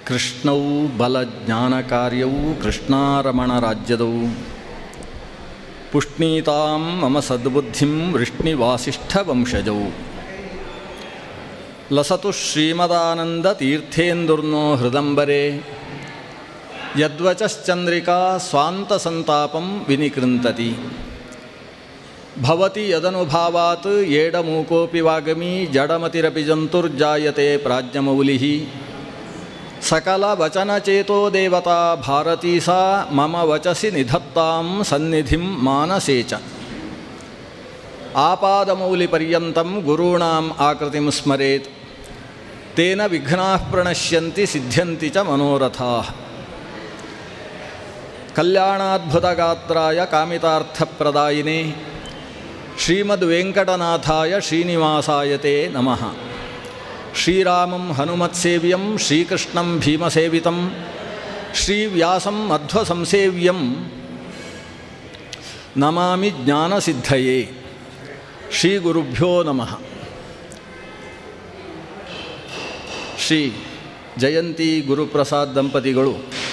ಕೃಷ್ಣವು ಬಲಜ್ಞಾನಕಾರ್ಯವು ಕೃಷ್ಣಾರಮಣ ರಾಜ್ಯದವು ಪುಷ್ಣೀತಾಂ ಮಮ ಸದ್ಬುದ್ಧಿಂ ವೃಷ್ಣಿವಾಸಿಷ್ಠವಂಶಜೌ ಲಸತು ಶ್ರೀಮದಾನಂದ ತೀರ್ಥೇಂದುರ್ನೋ ಹೃದಂಬರೆ ಯದ್ವಚಶ್ಚಂದ್ರಿಕಾ ಸ್ವಾಂತ ಸಂತಾಪಂ ವಿನಿಕೃಂತತಿ ಭವತಿ ಯದನುಭಾವಾತ್ ಏಡಮೂಕೋಪಿ ವಾಗಮಿ ಜಡಮತಿರಪಿ ಜಂತುರ್ಜಾಯತೆ ಪ್ರಾಜ್ಞಮೌಲಿಃ ಸಕಲವಚನಚೇತೋ ದೇವತಾ ಭಾರತೀ ಸಾ ಮಮ ವಚಸಿ ನಿಧತ್ತಾಂ ಸನ್ನಿಧಿಂ ಮಾನಸೇ ಚ ಆಪಾದಮೌಲಿಪರ್ಯಂతం ಗುರುಣಾಂ ಆಕೃತಿಂ ಸ್ಮರೇತ್ ತೇನ ವಿಘ್ನಾಃ ಪ್ರಣಶ್ಯಂತಿ ಸಿದ್ಧ್ಯಂತಿ ಚ ಮನೋರಥಾಃ ಕಲ್ಯಾಣಾದ್ಭುತಗಾತ್ರಾಯ ಕಾಮಿತಾರ್ಥಪ್ರದಾಯಿನೇ ಶ್ರೀಮದ್ವೆಂಕಟನಾಥಾಯ ಶ್ರೀನಿವಾಸಾಯತೆ ನಮಃ ಶ್ರೀರಾಮಂ ಹನುಮತ್ಸೇವ್ಯಂ ಶ್ರೀಕೃಷ್ಣಂ ಭೀಮಸೇವಿತಂ ಶ್ರೀವ್ಯಾಸಂ ಮಧ್ವಸಂಸೇವ್ಯಂ ನಮಾಮಿ ಜ್ಞಾನಸಿದ್ಧಯೇ ಶ್ರೀಗುರುಭ್ಯೋ ನಮಃ ಶ್ರೀ ಜಯಂತಿ ಗುರುಪ್ರಸಾದ್ ದಂಪತಿಗಳು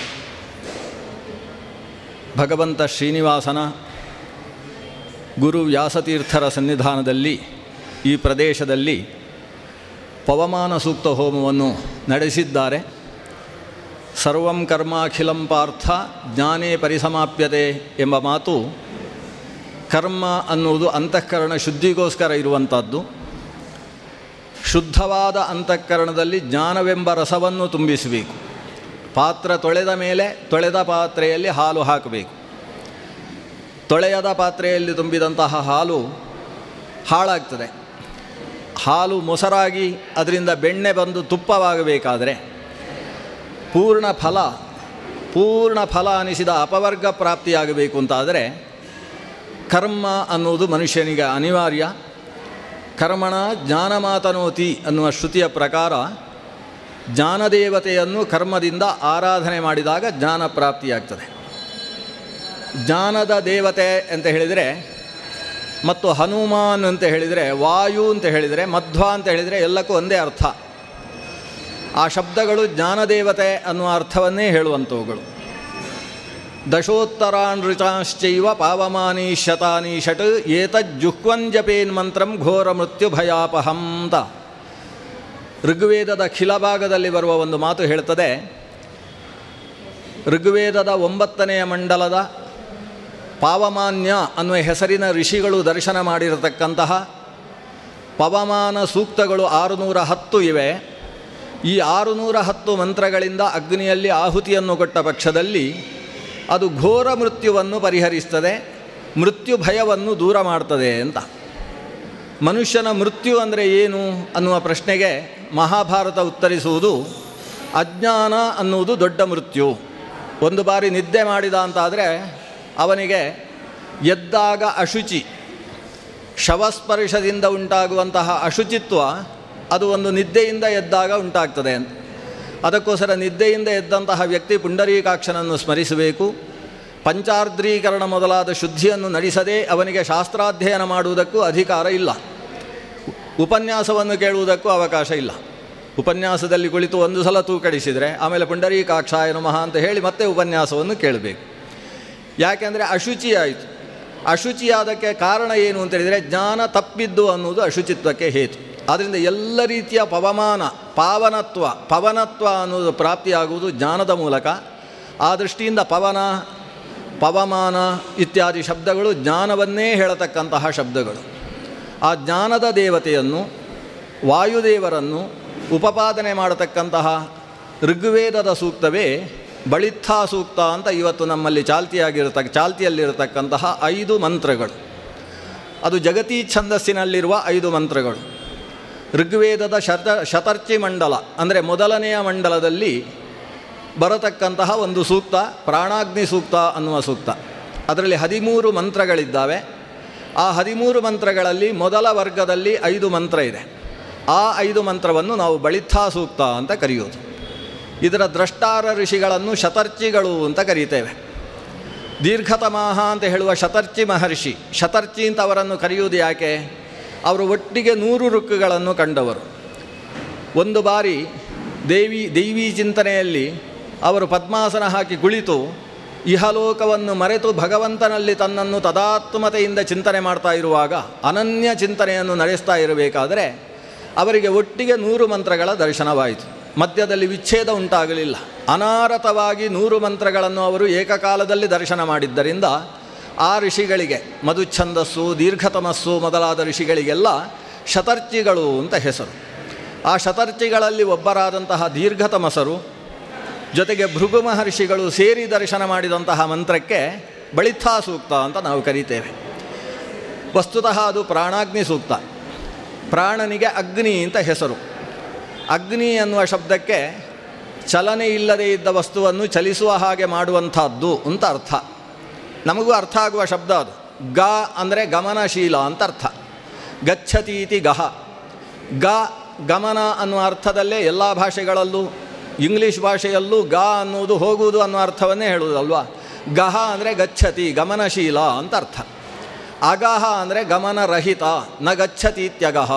ಭಗವಂತ ಶ್ರೀನಿವಾಸನ ಗುರು ವ್ಯಾಸತೀರ್ಥರ ಸನ್ನಿಧಾನದಲ್ಲಿ ಈ ಪ್ರದೇಶದಲ್ಲಿ ಪವಮಾನ ಸೂಕ್ತ ಹೋಮವನ್ನು ನಡೆಸಿದ್ದಾರೆ ಸರ್ವಂ ಕರ್ಮಾಖಿಲಂ ಪಾರ್ಥ ಜ್ಞಾನೇ ಪರಿಸಮಾಪ್ಯತೆ ಎಂಬ ಮಾತು ಕರ್ಮ ಅನ್ನುವುದು ಅಂತಃಕರಣ ಶುದ್ಧಿಗೋಸ್ಕರ ಇರುವಂಥದ್ದು ಶುದ್ಧವಾದ ಅಂತಃಕರಣದಲ್ಲಿ ಜ್ಞಾನವೆಂಬ ರಸವನ್ನು ತುಂಬಿಸಬೇಕು ಪಾತ್ರ ತೊಳೆದ ಮೇಲೆ ತೊಳೆದ ಪಾತ್ರೆಯಲ್ಲಿ ಹಾಲು ಹಾಕಬೇಕು ತೊಳೆಯದ ಪಾತ್ರೆಯಲ್ಲಿ ತುಂಬಿದಂತಹ ಹಾಲು ಹಾಳಾಗ್ತದೆ ಹಾಲು ಮೊಸರಾಗಿ ಅದರಿಂದ ಬೆಣ್ಣೆ ಬಂದು ತುಪ್ಪವಾಗಬೇಕಾದರೆ ಪೂರ್ಣ ಫಲ ಪೂರ್ಣ ಫಲ ಅನಿಸಿದ ಅಪವರ್ಗ ಪ್ರಾಪ್ತಿಯಾಗಬೇಕು ಅಂತಾದರೆ ಕರ್ಮ ಅನ್ನುವುದು ಮನುಷ್ಯನಿಗೆ ಅನಿವಾರ್ಯ ಕರ್ಮಣ ಜ್ಞಾನಮಾತನೋತಿ ಅನ್ನುವ ಶ್ರುತಿಯ ಪ್ರಕಾರ ಜ್ಞಾನದೇವತೆಯನ್ನು ಕರ್ಮದಿಂದ ಆರಾಧನೆ ಮಾಡಿದಾಗ ಜ್ಞಾನ ಪ್ರಾಪ್ತಿಯಾಗ್ತದೆ ಜ್ಞಾನದ ದೇವತೆ ಅಂತ ಹೇಳಿದರೆ ಮತ್ತು ಹನುಮಾನ್ ಅಂತ ಹೇಳಿದರೆ ವಾಯು ಅಂತ ಹೇಳಿದರೆ ಮಧ್ವ ಅಂತ ಹೇಳಿದರೆ ಎಲ್ಲಕ್ಕೂ ಒಂದೇ ಅರ್ಥ ಆ ಶಬ್ದಗಳು ಜ್ಞಾನದೇವತೆ ಅನ್ನುವ ಅರ್ಥವನ್ನೇ ಹೇಳುವಂಥವುಗಳು ದಶೋತ್ತರಾನೃಚಾಶ್ಚೈವ ಪಾವಮಾನಿ ಶತಾನಿ ಷಟ್ ಏತಜ್ಜುಹ್ವಂಜಪೇನ್ ಮಂತ್ರಂ ಘೋರ ಮೃತ್ಯು ಭಯಾಪಹಂತ ಋಗ್ವೇದದ ಖಿಲಭಾಗದಲ್ಲಿ ಬರುವ ಒಂದು ಮಾತು ಹೇಳ್ತದೆ ಋಗ್ವೇದದ ಒಂಬತ್ತನೆಯ ಮಂಡಲದ ಪಾವಮಾನ್ಯ ಅನ್ನುವ ಹೆಸರಿನ ಋಷಿಗಳು ದರ್ಶನ ಮಾಡಿರತಕ್ಕಂತಹ ಪವಮಾನ ಸೂಕ್ತಗಳು ಆರುನೂರ ಹತ್ತು ಇವೆ ಈ ಆರುನೂರ ಹತ್ತು ಮಂತ್ರಗಳಿಂದ ಅಗ್ನಿಯಲ್ಲಿ ಆಹುತಿಯನ್ನು ಕೊಟ್ಟ ಪಕ್ಷದಲ್ಲಿ ಅದು ಘೋರ ಮೃತ್ಯುವನ್ನು ಪರಿಹರಿಸ್ತದೆ ಮೃತ್ಯು ಭಯವನ್ನು ದೂರ ಮಾಡ್ತದೆ ಅಂತ ಮನುಷ್ಯನ ಮೃತ್ಯು ಅಂದರೆ ಏನು ಅನ್ನುವ ಪ್ರಶ್ನೆಗೆ ಮಹಾಭಾರತ ಉತ್ತರಿಸುವುದು ಅಜ್ಞಾನ ಅನ್ನುವುದು ದೊಡ್ಡ ಮೃತ್ಯು ಒಂದು ಬಾರಿ ನಿದ್ದೆ ಮಾಡಿದ ಅಂತಾದರೆ ಅವನಿಗೆ ಎದ್ದಾಗ ಅಶುಚಿ ಶವಸ್ಪರ್ಶದಿಂದ ಉಂಟಾಗುವಂತಹ ಅಶುಚಿತ್ವ ಅದು ಒಂದು ನಿದ್ದೆಯಿಂದ ಎದ್ದಾಗ ಉಂಟಾಗ್ತದೆ ಅಂತ ಅದಕ್ಕೋಸ್ಕರ ನಿದ್ದೆಯಿಂದ ಎದ್ದಂತಹ ವ್ಯಕ್ತಿ ಪುಂಡರೀಕಾಕ್ಷನನ್ನು ಸ್ಮರಿಸಬೇಕು ಪಂಚಾರ್ದ್ರೀಕರಣ ಮೊದಲಾದ ಶುದ್ಧಿಯನ್ನು ನಡೆಸದೇ ಅವನಿಗೆ ಶಾಸ್ತ್ರಾಧ್ಯಯನ ಮಾಡುವುದಕ್ಕೂ ಅಧಿಕಾರ ಇಲ್ಲ ಉಪನ್ಯಾಸವನ್ನು ಕೇಳುವುದಕ್ಕೂ ಅವಕಾಶ ಇಲ್ಲ ಉಪನ್ಯಾಸದಲ್ಲಿ ಕುಳಿತು ಒಂದು ಸಲ ತೂಕಡಿಸಿದರೆ ಆಮೇಲೆ ಪುಂಡರೀಕಾಕ್ಷಾಯ ನಮಃ ಅಂತ ಹೇಳಿ ಮತ್ತೆ ಉಪನ್ಯಾಸವನ್ನು ಕೇಳಬೇಕು ಯಾಕೆಂದರೆ ಅಶುಚಿ ಆಯಿತು ಅಶುಚಿಯಾದಕ್ಕೆ ಕಾರಣ ಏನು ಅಂತ ಹೇಳಿದರೆ ಜ್ಞಾನ ತಪ್ಪಿದ್ದು ಅನ್ನುವುದು ಅಶುಚಿತ್ವಕ್ಕೆ ಹೇತು ಆದ್ದರಿಂದ ಎಲ್ಲ ರೀತಿಯ ಪವಮಾನ ಪಾವನತ್ವ ಪವನತ್ವ ಅನ್ನೋದು ಪ್ರಾಪ್ತಿಯಾಗುವುದು ಜ್ಞಾನದ ಮೂಲಕ ಆ ದೃಷ್ಟಿಯಿಂದ ಪವನ ಪವಮಾನ ಇತ್ಯಾದಿ ಶಬ್ದಗಳು ಜ್ಞಾನವನ್ನೇ ಹೇಳತಕ್ಕಂತಹ ಶಬ್ದಗಳು ಆ ಜ್ಞಾನದ ದೇವತೆಯನ್ನು ವಾಯುದೇವರನ್ನು ಉಪಪಾದನೆ ಮಾಡತಕ್ಕಂತಹ ಋಗ್ವೇದದ ಸೂಕ್ತವೇ ಬಳಿತ್ಥಾ ಸೂಕ್ತ ಅಂತ ಇವತ್ತು ನಮ್ಮಲ್ಲಿ ಚಾಲ್ತಿಯಾಗಿರತಕ್ಕ ಚಾಲ್ತಿಯಲ್ಲಿರತಕ್ಕಂತಹ ಐದು ಮಂತ್ರಗಳು ಅದು ಜಗತಿ ಛಂದಸ್ಸಿನಲ್ಲಿರುವ ಐದು ಮಂತ್ರಗಳು ಋಗ್ವೇದದ ಶತ ಶತರ್ಚಿ ಮಂಡಲ ಅಂದರೆ ಮೊದಲನೆಯ ಮಂಡಲದಲ್ಲಿ ಬರತಕ್ಕಂತಹ ಒಂದು ಸೂಕ್ತ ಪ್ರಾಣಾಗ್ನಿ ಸೂಕ್ತ ಅನ್ನುವ ಸೂಕ್ತ ಅದರಲ್ಲಿ ಹದಿಮೂರು ಮಂತ್ರಗಳಿದ್ದಾವೆ ಆ ಹದಿಮೂರು ಮಂತ್ರಗಳಲ್ಲಿ ಮೊದಲ ವರ್ಗದಲ್ಲಿ ಐದು ಮಂತ್ರ ಇದೆ ಆ ಐದು ಮಂತ್ರವನ್ನು ನಾವು ಬಳಿತ್ಥಾ ಸೂಕ್ತ ಅಂತ ಕರೆಯೋದು ಇದರ ದ್ರಷ್ಟಾರ ಋಷಿಗಳನ್ನು ಶತರ್ಚಿಗಳು ಅಂತ ಕರೀತೇವೆ ದೀರ್ಘತಮಾಹ ಅಂತ ಹೇಳುವ ಶತರ್ಚಿ ಮಹರ್ಷಿ ಶತರ್ಚಿ ಅಂತ ಅವರನ್ನು ಕರೆಯುವುದು ಯಾಕೆ ಅವರು ಒಟ್ಟಿಗೆ ನೂರು ಋಕ್ಕುಗಳನ್ನು ಕಂಡವರು ಒಂದು ಬಾರಿ ದೇವಿ ದೈವಿ ಚಿಂತನೆಯಲ್ಲಿ ಅವರು ಪದ್ಮಾಸನ ಹಾಕಿ ಕುಳಿತು ಇಹಲೋಕವನ್ನು ಮರೆತು ಭಗವಂತನಲ್ಲಿ ತನ್ನನ್ನು ತದಾತ್ಮತೆಯಿಂದ ಚಿಂತನೆ ಮಾಡ್ತಾ ಇರುವಾಗ ಅನನ್ಯ ಚಿಂತನೆಯನ್ನು ನಡೆಸ್ತಾ ಇರಬೇಕಾದರೆ ಅವರಿಗೆ ಒಟ್ಟಿಗೆ ನೂರು ಮಂತ್ರಗಳ ದರ್ಶನವಾಯಿತು ಮಧ್ಯದಲ್ಲಿ ವಿಚ್ಛೇದ ಉಂಟಾಗಲಿಲ್ಲ ಅನಾರತವಾಗಿ ನೂರು ಮಂತ್ರಗಳನ್ನು ಅವರು ಏಕಕಾಲದಲ್ಲಿ ದರ್ಶನ ಮಾಡಿದ್ದರಿಂದ ಆ ಋಷಿಗಳಿಗೆ ಮಧುಚ್ಛಂದಸ್ಸು ದೀರ್ಘತಮಸ್ಸು ಮೊದಲಾದ ಋಷಿಗಳಿಗೆಲ್ಲ ಶತರ್ಚಿಗಳು ಅಂತ ಹೆಸರು ಆ ಶತರ್ಚಿಗಳಲ್ಲಿ ಒಬ್ಬರಾದಂತಹ ದೀರ್ಘತಮಸರು ಜೊತೆಗೆ ಭೃಗು ಮಹರ್ಷಿಗಳು ಸೇರಿ ದರ್ಶನ ಮಾಡಿದಂತಹ ಮಂತ್ರಕ್ಕೆ ಬಳಿಥಾ ಸೂಕ್ತ ಅಂತ ನಾವು ಕರೀತೇವೆ ವಸ್ತುತಃ ಅದು ಪ್ರಾಣಾಗ್ನಿ ಸೂಕ್ತ ಪ್ರಾಣನಿಗೆ ಅಗ್ನಿ ಅಂತ ಹೆಸರು ಅಗ್ನಿ ಅನ್ನುವ ಶಬ್ದಕ್ಕೆ ಚಲನೆ ಇಲ್ಲದೇ ಇದ್ದ ವಸ್ತುವನ್ನು ಚಲಿಸುವ ಹಾಗೆ ಮಾಡುವಂಥದ್ದು ಅಂತ ಅರ್ಥ ನಮಗೂ ಅರ್ಥ ಆಗುವ ಶಬ್ದ ಅದು ಗ ಅಂದರೆ ಗಮನಶೀಲ ಅಂತ ಅರ್ಥ ಗಚ್ಚತೀತಿ ಗಹ ಗ ಗಮನ ಅನ್ನುವ ಅರ್ಥದಲ್ಲೇ ಎಲ್ಲ ಭಾಷೆಗಳಲ್ಲೂ ಇಂಗ್ಲೀಷ್ ಭಾಷೆಯಲ್ಲೂ ಗ ಅನ್ನುವುದು ಹೋಗುವುದು ಅನ್ನೋ ಅರ್ಥವನ್ನೇ ಹೇಳುವುದಲ್ವಾ ಗಹ ಅಂದರೆ ಗಚ್ಚತಿ ಗಮನಶೀಲ ಅಂತ ಅರ್ಥ ಅಗಹ ಅಂದರೆ ಗಮನರಹಿತ ನ ಗಚ್ಚತೀತ್ಯಗಹ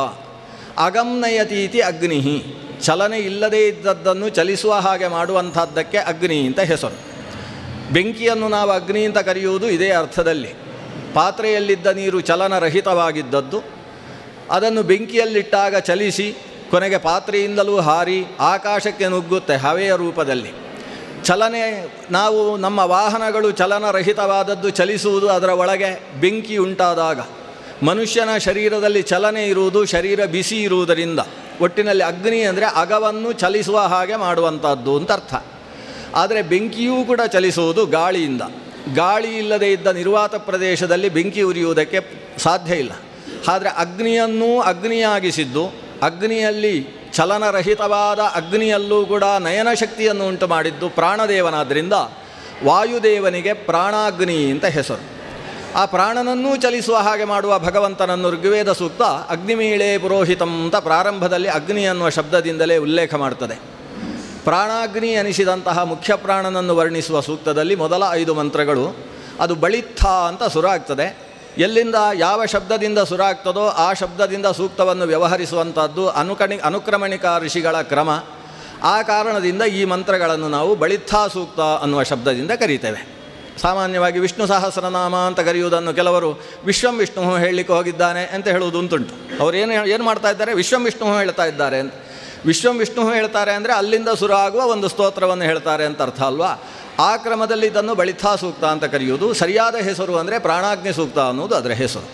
ಅಗಮ್ನಯತೀತಿ ಅಗ್ನಿ ಚಲನೆ ಇಲ್ಲದೇ ಇದ್ದದ್ದನ್ನು ಚಲಿಸುವ ಹಾಗೆ ಮಾಡುವಂಥದ್ದಕ್ಕೆ ಅಗ್ನಿ ಅಂತ ಹೆಸರು ಬೆಂಕಿಯನ್ನು ನಾವು ಅಗ್ನಿ ಅಂತ ಕರೆಯುವುದು ಇದೇ ಅರ್ಥದಲ್ಲಿ ಪಾತ್ರೆಯಲ್ಲಿದ್ದ ನೀರು ಚಲನರಹಿತವಾಗಿದ್ದದ್ದು ಅದನ್ನು ಬೆಂಕಿಯಲ್ಲಿಟ್ಟಾಗ ಚಲಿಸಿ ಕೊನೆಗೆ ಪಾತ್ರೆಯಿಂದಲೂ ಹಾರಿ ಆಕಾಶಕ್ಕೆ ನುಗ್ಗುತ್ತೆ ಹವೆಯ ರೂಪದಲ್ಲಿ ಚಲನೆ ನಾವು ನಮ್ಮ ವಾಹನಗಳು ಚಲನರಹಿತವಾದದ್ದು ಚಲಿಸುವುದು ಅದರ ಒಳಗೆ ಬೆಂಕಿ ಉಂಟಾದಾಗ ಮನುಷ್ಯನ ಶರೀರದಲ್ಲಿ ಚಲನೆ ಇರುವುದು ಶರೀರ ಬಿಸಿ ಇರುವುದರಿಂದ ಒಟ್ಟಿನಲ್ಲಿ ಅಗ್ನಿ ಅಂದರೆ ಅಗವನ್ನು ಚಲಿಸುವ ಹಾಗೆ ಮಾಡುವಂಥದ್ದು ಅಂತ ಅರ್ಥ ಆದರೆ ಬೆಂಕಿಯೂ ಕೂಡ ಚಲಿಸುವುದು ಗಾಳಿಯಿಂದ ಗಾಳಿ ಇಲ್ಲದೇ ಇದ್ದ ನಿರ್ವಾತ ಪ್ರದೇಶದಲ್ಲಿ ಬೆಂಕಿ ಉರಿಯುವುದಕ್ಕೆ ಸಾಧ್ಯ ಇಲ್ಲ ಆದರೆ ಅಗ್ನಿಯನ್ನೂ ಅಗ್ನಿಯಾಗಿಸಿದ್ದು ಅಗ್ನಿಯಲ್ಲಿ ಚಲನರಹಿತವಾದ ಅಗ್ನಿಯಲ್ಲೂ ಕೂಡ ನಯನ ಶಕ್ತಿಯನ್ನು ಉಂಟು ಮಾಡಿದ್ದು ಪ್ರಾಣದೇವನಾದ್ದರಿಂದ ವಾಯುದೇವನಿಗೆ ಪ್ರಾಣಾಗ್ನಿ ಅಂತ ಹೆಸರು ಆ ಪ್ರಾಣನನ್ನೂ ಚಲಿಸುವ ಹಾಗೆ ಮಾಡುವ ಭಗವಂತನನ್ನು ಋಗ್ವೇದ ಸೂಕ್ತ ಅಗ್ನಿಮೀಳೆ ಪುರೋಹಿತಂ ಅಂತ ಪ್ರಾರಂಭದಲ್ಲಿ ಅಗ್ನಿ ಅನ್ನುವ ಶಬ್ದದಿಂದಲೇ ಉಲ್ಲೇಖ ಮಾಡ್ತದೆ ಪ್ರಾಣಾಗ್ನಿ ಅನಿಸಿದಂತಹ ಮುಖ್ಯ ಪ್ರಾಣನನ್ನು ವರ್ಣಿಸುವ ಸೂಕ್ತದಲ್ಲಿ ಮೊದಲ ಐದು ಮಂತ್ರಗಳು ಅದು ಬಳಿತ್ಥ ಅಂತ ಸುರ ಆಗ್ತದೆ ಎಲ್ಲಿಂದ ಯಾವ ಶಬ್ದದಿಂದ ಸುರ ಆಗ್ತದೋ ಆ ಶಬ್ದದಿಂದ ಸೂಕ್ತವನ್ನು ವ್ಯವಹರಿಸುವಂಥದ್ದು ಅನುಕಣಿ ಅನುಕ್ರಮಣಿಕ ಋಷಿಗಳ ಕ್ರಮ ಆ ಕಾರಣದಿಂದ ಈ ಮಂತ್ರಗಳನ್ನು ನಾವು ಬಳಿತ್ಥಾ ಸೂಕ್ತ ಅನ್ನುವ ಶಬ್ದದಿಂದ ಕರೀತೇವೆ ಸಾಮಾನ್ಯವಾಗಿ ವಿಷ್ಣು ಸಹಸ್ರನಾಮ ಅಂತ ಕರೆಯುವುದನ್ನು ಕೆಲವರು ವಿಶ್ವಂ ವಿಷ್ಣು ಹೇಳಲಿಕ್ಕೆ ಹೋಗಿದ್ದಾನೆ ಅಂತ ಹೇಳುವುದು ಉಂಟುಂಟು ಅವ್ರು ಏನು ಏನು ಮಾಡ್ತಾ ಇದ್ದಾರೆ ವಿಶ್ವಂ ವಿಷ್ಣು ಹೇಳ್ತಾ ಇದ್ದಾರೆ ಅಂತ ವಿಶ್ವಂ ವಿಷ್ಣು ಹೇಳ್ತಾರೆ ಅಂದರೆ ಅಲ್ಲಿಂದ ಸುರ ಆಗುವ ಒಂದು ಸ್ತೋತ್ರವನ್ನು ಹೇಳ್ತಾರೆ ಅಂತ ಅರ್ಥ ಅಲ್ವಾ ಆ ಕ್ರಮದಲ್ಲಿ ಇದನ್ನು ಬಳಿಥಾ ಸೂಕ್ತ ಅಂತ ಕರೆಯುವುದು ಸರಿಯಾದ ಹೆಸರು ಅಂದರೆ ಪ್ರಾಣಾಗ್ನಿ ಸೂಕ್ತ ಅನ್ನೋದು ಅದರ ಹೆಸರು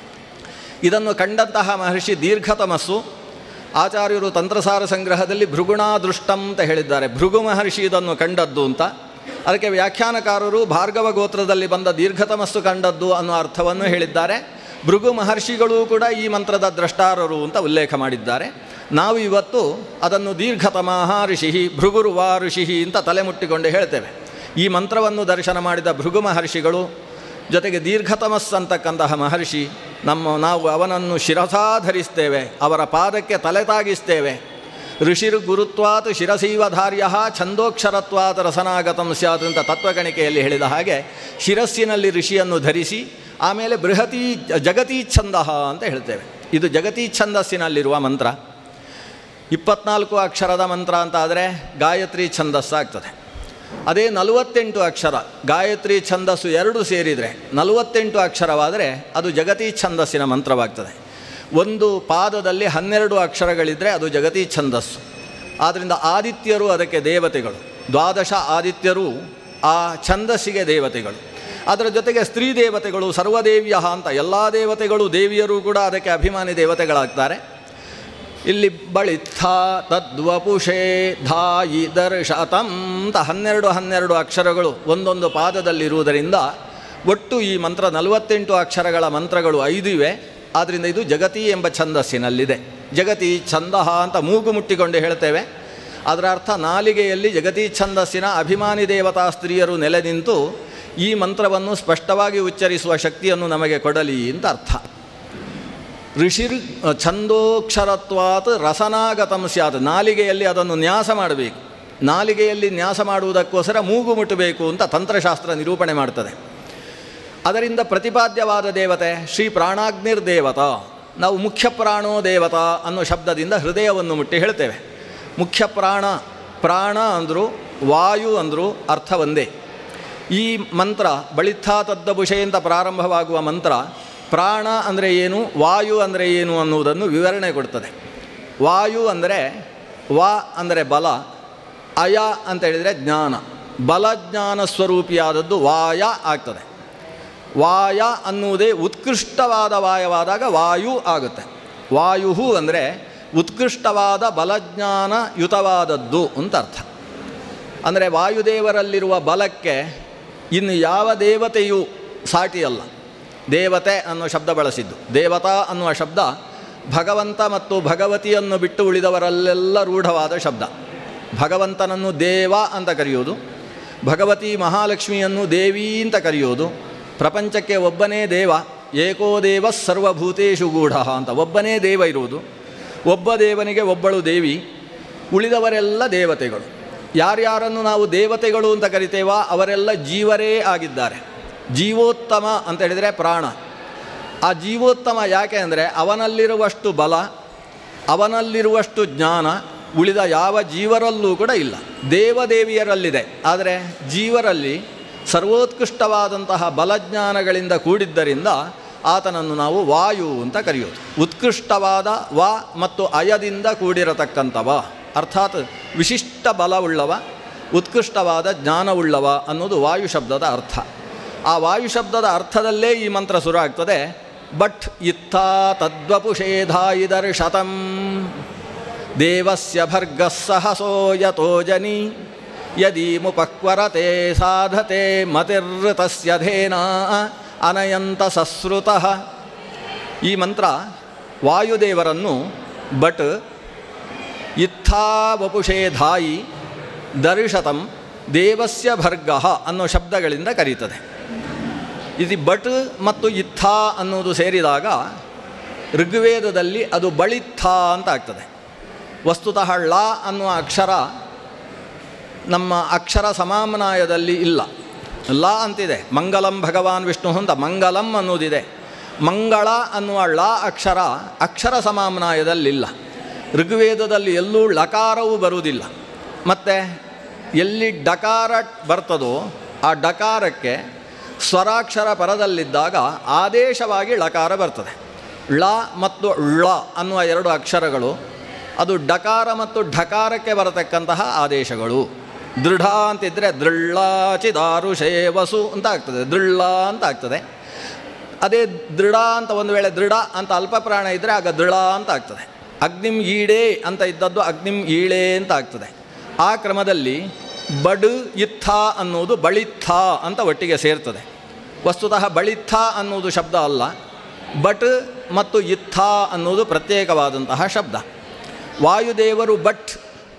ಇದನ್ನು ಕಂಡಂತಹ ಮಹರ್ಷಿ ದೀರ್ಘತಮಸ್ಸು ಆಚಾರ್ಯರು ತಂತ್ರಸಾರ ಸಂಗ್ರಹದಲ್ಲಿ ಭೃಗುಣಾದೃಷ್ಟಂ ಅಂತ ಹೇಳಿದ್ದಾರೆ ಭೃಗು ಮಹರ್ಷಿ ಇದನ್ನು ಕಂಡದ್ದು ಅಂತ ಅದಕ್ಕೆ ವ್ಯಾಖ್ಯಾನಕಾರರು ಭಾರ್ಗವ ಗೋತ್ರದಲ್ಲಿ ಬಂದ ದೀರ್ಘತಮಸ್ಸು ಕಂಡದ್ದು ಅನ್ನೋ ಅರ್ಥವನ್ನು ಹೇಳಿದ್ದಾರೆ ಭೃಗು ಮಹರ್ಷಿಗಳೂ ಕೂಡ ಈ ಮಂತ್ರದ ದ್ರಷ್ಟಾರರು ಅಂತ ಉಲ್ಲೇಖ ಮಾಡಿದ್ದಾರೆ ನಾವು ಇವತ್ತು ಅದನ್ನು ದೀರ್ಘತಮಃ ಋಷಿ ಭೃಗುರ್ವಾ ಋಷಿ ಅಂತ ತಲೆ ಮುಟ್ಟಿಕೊಂಡು ಹೇಳ್ತೇವೆ ಈ ಮಂತ್ರವನ್ನು ದರ್ಶನ ಮಾಡಿದ ಭೃಗು ಮಹರ್ಷಿಗಳು ಜೊತೆಗೆ ದೀರ್ಘತಮಸ್ ಅಂತಕ್ಕಂತಹ ಮಹರ್ಷಿ ನಮ್ಮ ನಾವು ಅವನನ್ನು ಶಿರಸಾಧರಿಸ್ತೇವೆ ಅವರ ಪಾದಕ್ಕೆ ತಲೆ ತಾಗಿಸ್ತೇವೆ ಋಷಿರು ಗುರುತ್ವಾತ್ ಶಿರಸೀವಧಾರ್ಯ ಛಂದೋಕ್ಷರತ್ವಾತ್ ರಸನಾಗತಂ ಸ್ಯಾತ್ ಅಂತ ತತ್ವಗಣಿಕೆಯಲ್ಲಿ ಹೇಳಿದ ಹಾಗೆ ಶಿರಸ್ಸಿನಲ್ಲಿ ಋಷಿಯನ್ನು ಧರಿಸಿ ಆಮೇಲೆ ಬೃಹತಿ ಜಗತೀ ಛಂದ ಅಂತ ಹೇಳ್ತೇವೆ ಇದು ಜಗತೀ ಛಂದಸ್ಸಿನಲ್ಲಿರುವ ಮಂತ್ರ ಇಪ್ಪತ್ನಾಲ್ಕು ಅಕ್ಷರದ ಮಂತ್ರ ಅಂತ ಆದರೆ ಗಾಯತ್ರಿ ಛಂದಸ್ಸಾಗ್ತದೆ ಅದೇ ನಲವತ್ತೆಂಟು ಅಕ್ಷರ ಗಾಯತ್ರಿ ಛಂದಸ್ಸು ಎರಡು ಸೇರಿದರೆ ನಲವತ್ತೆಂಟು ಅಕ್ಷರವಾದರೆ ಅದು ಜಗತೀ ಛಂದಸ್ಸಿನ ಮಂತ್ರವಾಗ್ತದೆ ಒಂದು ಪಾದದಲ್ಲಿ ಹನ್ನೆರಡು ಅಕ್ಷರಗಳಿದ್ದರೆ ಅದು ಜಗತೀ ಛಂದಸ್ಸು ಆದ್ದರಿಂದ ಆದಿತ್ಯರು ಅದಕ್ಕೆ ದೇವತೆಗಳು ದ್ವಾದಶ ಆದಿತ್ಯರು ಆ ಛಂದಸ್ಸಿಗೆ ದೇವತೆಗಳು ಅದರ ಜೊತೆಗೆ ಸ್ತ್ರೀ ದೇವತೆಗಳು ಸರ್ವದೇವ್ಯ ಅಂತ ಎಲ್ಲ ದೇವತೆಗಳು ದೇವಿಯರು ಕೂಡ ಅದಕ್ಕೆ ಅಭಿಮಾನಿ ದೇವತೆಗಳಾಗ್ತಾರೆ ಇಲ್ಲಿ ಬಳಿತ್ಥ ತದ್ವಪುಷೇ ಧಾಯಿ ದರ್ಶತಂ ಅಂತ ಹನ್ನೆರಡು ಹನ್ನೆರಡು ಅಕ್ಷರಗಳು ಒಂದೊಂದು ಪಾದದಲ್ಲಿರುವುದರಿಂದ ಒಟ್ಟು ಈ ಮಂತ್ರ ನಲವತ್ತೆಂಟು ಅಕ್ಷರಗಳ ಮಂತ್ರಗಳು ಐದು ಇವೆ ಆದ್ದರಿಂದ ಇದು ಜಗತಿ ಎಂಬ ಛಂದಸ್ಸಿನಲ್ಲಿದೆ ಜಗತಿ ಛಂದ ಅಂತ ಮೂಗು ಮುಟ್ಟಿಕೊಂಡು ಹೇಳ್ತೇವೆ ಅದರ ಅರ್ಥ ನಾಲಿಗೆಯಲ್ಲಿ ಜಗತಿ ಛಂದಸ್ಸಿನ ಅಭಿಮಾನಿ ದೇವತಾ ಸ್ತ್ರೀಯರು ನೆಲೆ ನಿಂತು ಈ ಮಂತ್ರವನ್ನು ಸ್ಪಷ್ಟವಾಗಿ ಉಚ್ಚರಿಸುವ ಶಕ್ತಿಯನ್ನು ನಮಗೆ ಕೊಡಲಿ ಅಂತ ಅರ್ಥ ಋಷಿರ್ ಛಂದೋಕ್ಷರತ್ವಾತ್ ರಸನಾಗತಂ ಸ್ಯಾತ್ ನಾಲಿಗೆಯಲ್ಲಿ ಅದನ್ನು ನ್ಯಾಸ ಮಾಡಬೇಕು ನಾಲಿಗೆಯಲ್ಲಿ ನ್ಯಾಸ ಮಾಡುವುದಕ್ಕೋಸ್ಕರ ಮೂಗು ಮುಟ್ಟಬೇಕು ಅಂತ ತಂತ್ರಶಾಸ್ತ್ರ ನಿರೂಪಣೆ ಮಾಡ್ತದೆ ಅದರಿಂದ ಪ್ರತಿಪಾದ್ಯವಾದ ದೇವತೆ ಶ್ರೀ ಪ್ರಾಣಾಗ್ನಿರ್ದೇವತಾ ನಾವು ಮುಖ್ಯ ಪ್ರಾಣೋ ದೇವತಾ ಅನ್ನೋ ಶಬ್ದದಿಂದ ಹೃದಯವನ್ನು ಮುಟ್ಟಿ ಹೇಳ್ತೇವೆ ಮುಖ್ಯ ಪ್ರಾಣ ಪ್ರಾಣ ಅಂದರು ವಾಯು ಅಂದರು ಅರ್ಥ ಒಂದೇ ಈ ಮಂತ್ರ ಬಳಿತ್ಥಾ ತದ್ದಭುಷೆ ಅಂತ ಪ್ರಾರಂಭವಾಗುವ ಮಂತ್ರ ಪ್ರಾಣ ಅಂದರೆ ಏನು ವಾಯು ಅಂದರೆ ಏನು ಅನ್ನುವುದನ್ನು ವಿವರಣೆ ಕೊಡ್ತದೆ ವಾಯು ಅಂದರೆ ವಾ ಅಂದರೆ ಬಲ ಅಯ ಅಂತ ಹೇಳಿದರೆ ಜ್ಞಾನ ಬಲಜ್ಞಾನ ಸ್ವರೂಪಿಯಾದದ್ದು ವಾಯ ಆಗ್ತದೆ ವಾಯ ಅನ್ನುವುದೇ ಉತ್ಕೃಷ್ಟವಾದ ವಾಯವಾದಾಗ ವಾಯು ಆಗುತ್ತೆ ವಾಯು ಅಂದರೆ ಉತ್ಕೃಷ್ಟವಾದ ಬಲಜ್ಞಾನಯುತವಾದದ್ದು ಅಂತ ಅರ್ಥ ಅಂದರೆ ವಾಯುದೇವರಲ್ಲಿರುವ ಬಲಕ್ಕೆ ಇನ್ನು ಯಾವ ದೇವತೆಯೂ ಸಾಟಿಯಲ್ಲ ದೇವತೆ ಅನ್ನೋ ಶಬ್ದ ಬಳಸಿದ್ದು ದೇವತಾ ಅನ್ನುವ ಶಬ್ದ ಭಗವಂತ ಮತ್ತು ಭಗವತಿಯನ್ನು ಬಿಟ್ಟು ಉಳಿದವರಲ್ಲೆಲ್ಲ ರೂಢವಾದ ಶಬ್ದ ಭಗವಂತನನ್ನು ದೇವ ಅಂತ ಕರೆಯೋದು ಭಗವತಿ ಮಹಾಲಕ್ಷ್ಮಿಯನ್ನು ದೇವಿ ಅಂತ ಕರೆಯೋದು ಪ್ರಪಂಚಕ್ಕೆ ಒಬ್ಬನೇ ದೇವ ಏಕೋ ದೇವ ಸರ್ವಭೂತೇಶು ಗೂಢ ಅಂತ ಒಬ್ಬನೇ ದೇವ ಇರುವುದು ಒಬ್ಬ ದೇವನಿಗೆ ಒಬ್ಬಳು ದೇವಿ ಉಳಿದವರೆಲ್ಲ ದೇವತೆಗಳು ಯಾರ್ಯಾರನ್ನು ನಾವು ದೇವತೆಗಳು ಅಂತ ಕರಿತೇವ ಅವರೆಲ್ಲ ಜೀವರೇ ಆಗಿದ್ದಾರೆ ಜೀವೋತ್ತಮ ಅಂತ ಹೇಳಿದರೆ ಪ್ರಾಣ ಆ ಜೀವೋತ್ತಮ ಯಾಕೆ ಅಂದರೆ ಅವನಲ್ಲಿರುವಷ್ಟು ಬಲ ಅವನಲ್ಲಿರುವಷ್ಟು ಜ್ಞಾನ ಉಳಿದ ಯಾವ ಜೀವರಲ್ಲೂ ಕೂಡ ಇಲ್ಲ ದೇವದೇವಿಯರಲ್ಲಿದೆ ಆದರೆ ಜೀವರಲ್ಲಿ ಸರ್ವೋತ್ಕೃಷ್ಟವಾದಂತಹ ಬಲಜ್ಞಾನಗಳಿಂದ ಕೂಡಿದ್ದರಿಂದ ಆತನನ್ನು ನಾವು ವಾಯು ಅಂತ ಕರೆಯೋದು ಉತ್ಕೃಷ್ಟವಾದ ವ ಮತ್ತು ಅಯದಿಂದ ಕೂಡಿರತಕ್ಕಂಥವ ಅರ್ಥಾತ್ ವಿಶಿಷ್ಟ ಬಲವುಳ್ಳವ ಉತ್ಕೃಷ್ಟವಾದ ಜ್ಞಾನವುಳ್ಳವ ಅನ್ನೋದು ವಾಯು ಶಬ್ದದ ಅರ್ಥ ಆ ವಾಯು ಶಬ್ದದ ಅರ್ಥದಲ್ಲೇ ಈ ಮಂತ್ರ ಶುರು ಆಗ್ತದೆ ಬಟ್ ಇತ್ತಾ ತದ್ವಪುಷೇಧಾಯಿದರ್ ಶತಂ ದೇವಸ್ಯ ಭರ್ಗಃ ಸಹಸೋ ಯತೋ ಜನಿ ಯದಿ ಮುಪಕ್ವರತೆ ಸಾಧತೆ ಮತಿರ್ಋತಸ್ಯ ಧೇನಾ ಅನಯಂತ ಸಸ್ರುತಃ ಈ ಮಂತ್ರ ವಾಯುದೇವರನ್ನು ಬಟ್ ಇತ್ಥಾ ವಪುಷೇಧಾಯಿ ದರ್ಶತಂ ದೇವಸ್ಯ ಭರ್ಗ ಅನ್ನೋ ಶಬ್ದಗಳಿಂದ ಕರೀತದೆ ಇದು ಬಟ್ ಮತ್ತು ಇತ್ಥ ಅನ್ನೋದು ಸೇರಿದಾಗ ಋಗ್ವೇದದಲ್ಲಿ ಅದು ಬಳಿತ್ಥ ಅಂತ ಆಗ್ತದೆ ವಸ್ತುತಃ ಳ ಅನ್ನುವ ಅಕ್ಷರ ನಮ್ಮ ಅಕ್ಷರ ಸಮಾಮನಾಯದಲ್ಲಿ ಇಲ್ಲ ಲ ಅಂತಿದೆ ಮಂಗಲಂ ಭಗವಾನ್ ವಿಷ್ಣು ಅಂತ ಮಂಗಲಂ ಅನ್ನೋದಿದೆ ಮಂಗಳ ಅನ್ನುವ ಳ ಅಕ್ಷರ ಅಕ್ಷರ ಸಮಾಮನಾಯದಲ್ಲಿಲ್ಲ ಋಗ್ವೇದದಲ್ಲಿ ಎಲ್ಲೂ ಲಕಾರವೂ ಬರುವುದಿಲ್ಲ ಮತ್ತು ಎಲ್ಲಿ ಡಕಾರ ಬರ್ತದೋ ಆ ಡಕಾರಕ್ಕೆ ಸ್ವರಾಕ್ಷರ ಪರದಲ್ಲಿದ್ದಾಗ ಆದೇಶವಾಗಿ ಲಕಾರ ಬರ್ತದೆ ಳ ಮತ್ತು ಳ ಅನ್ನುವ ಎರಡು ಅಕ್ಷರಗಳು ಅದು ಡಕಾರ ಮತ್ತು ಢಕಾರಕ್ಕೆ ಬರತಕ್ಕಂತಹ ಆದೇಶಗಳು ದೃಢ ಅಂತಿದ್ದರೆ ದೃಳ್ಳಾಚಿದಾರು ಶೇವಸು ಅಂತ ಆಗ್ತದೆ ದೃಳ್ಳ ಅಂತ ಆಗ್ತದೆ ಅದೇ ದೃಢ ಅಂತ ಒಂದು ವೇಳೆ ದೃಢ ಅಂತ ಅಲ್ಪ ಪ್ರಾಣ ಇದ್ದರೆ ಆಗ ದೃಢ ಅಂತ ಆಗ್ತದೆ ಅಗ್ನಿಂ ಈಡೇ ಅಂತ ಇದ್ದದ್ದು ಅಗ್ನಿಂ ಈಳೇ ಅಂತ ಆಗ್ತದೆ ಆ ಕ್ರಮದಲ್ಲಿ ಬಡು ಇತ್ಥ ಅನ್ನೋದು ಬಳಿತ್ಥ ಅಂತ ಒಟ್ಟಿಗೆ ಸೇರ್ತದೆ ವಸ್ತುತಃ ಬಳಿತ್ಥ ಅನ್ನೋದು ಶಬ್ದ ಅಲ್ಲ ಬಟ್ ಮತ್ತು ಇತ್ಥ ಅನ್ನೋದು ಪ್ರತ್ಯೇಕವಾದಂತಹ ಶಬ್ದ ವಾಯುದೇವರು ಬಟ್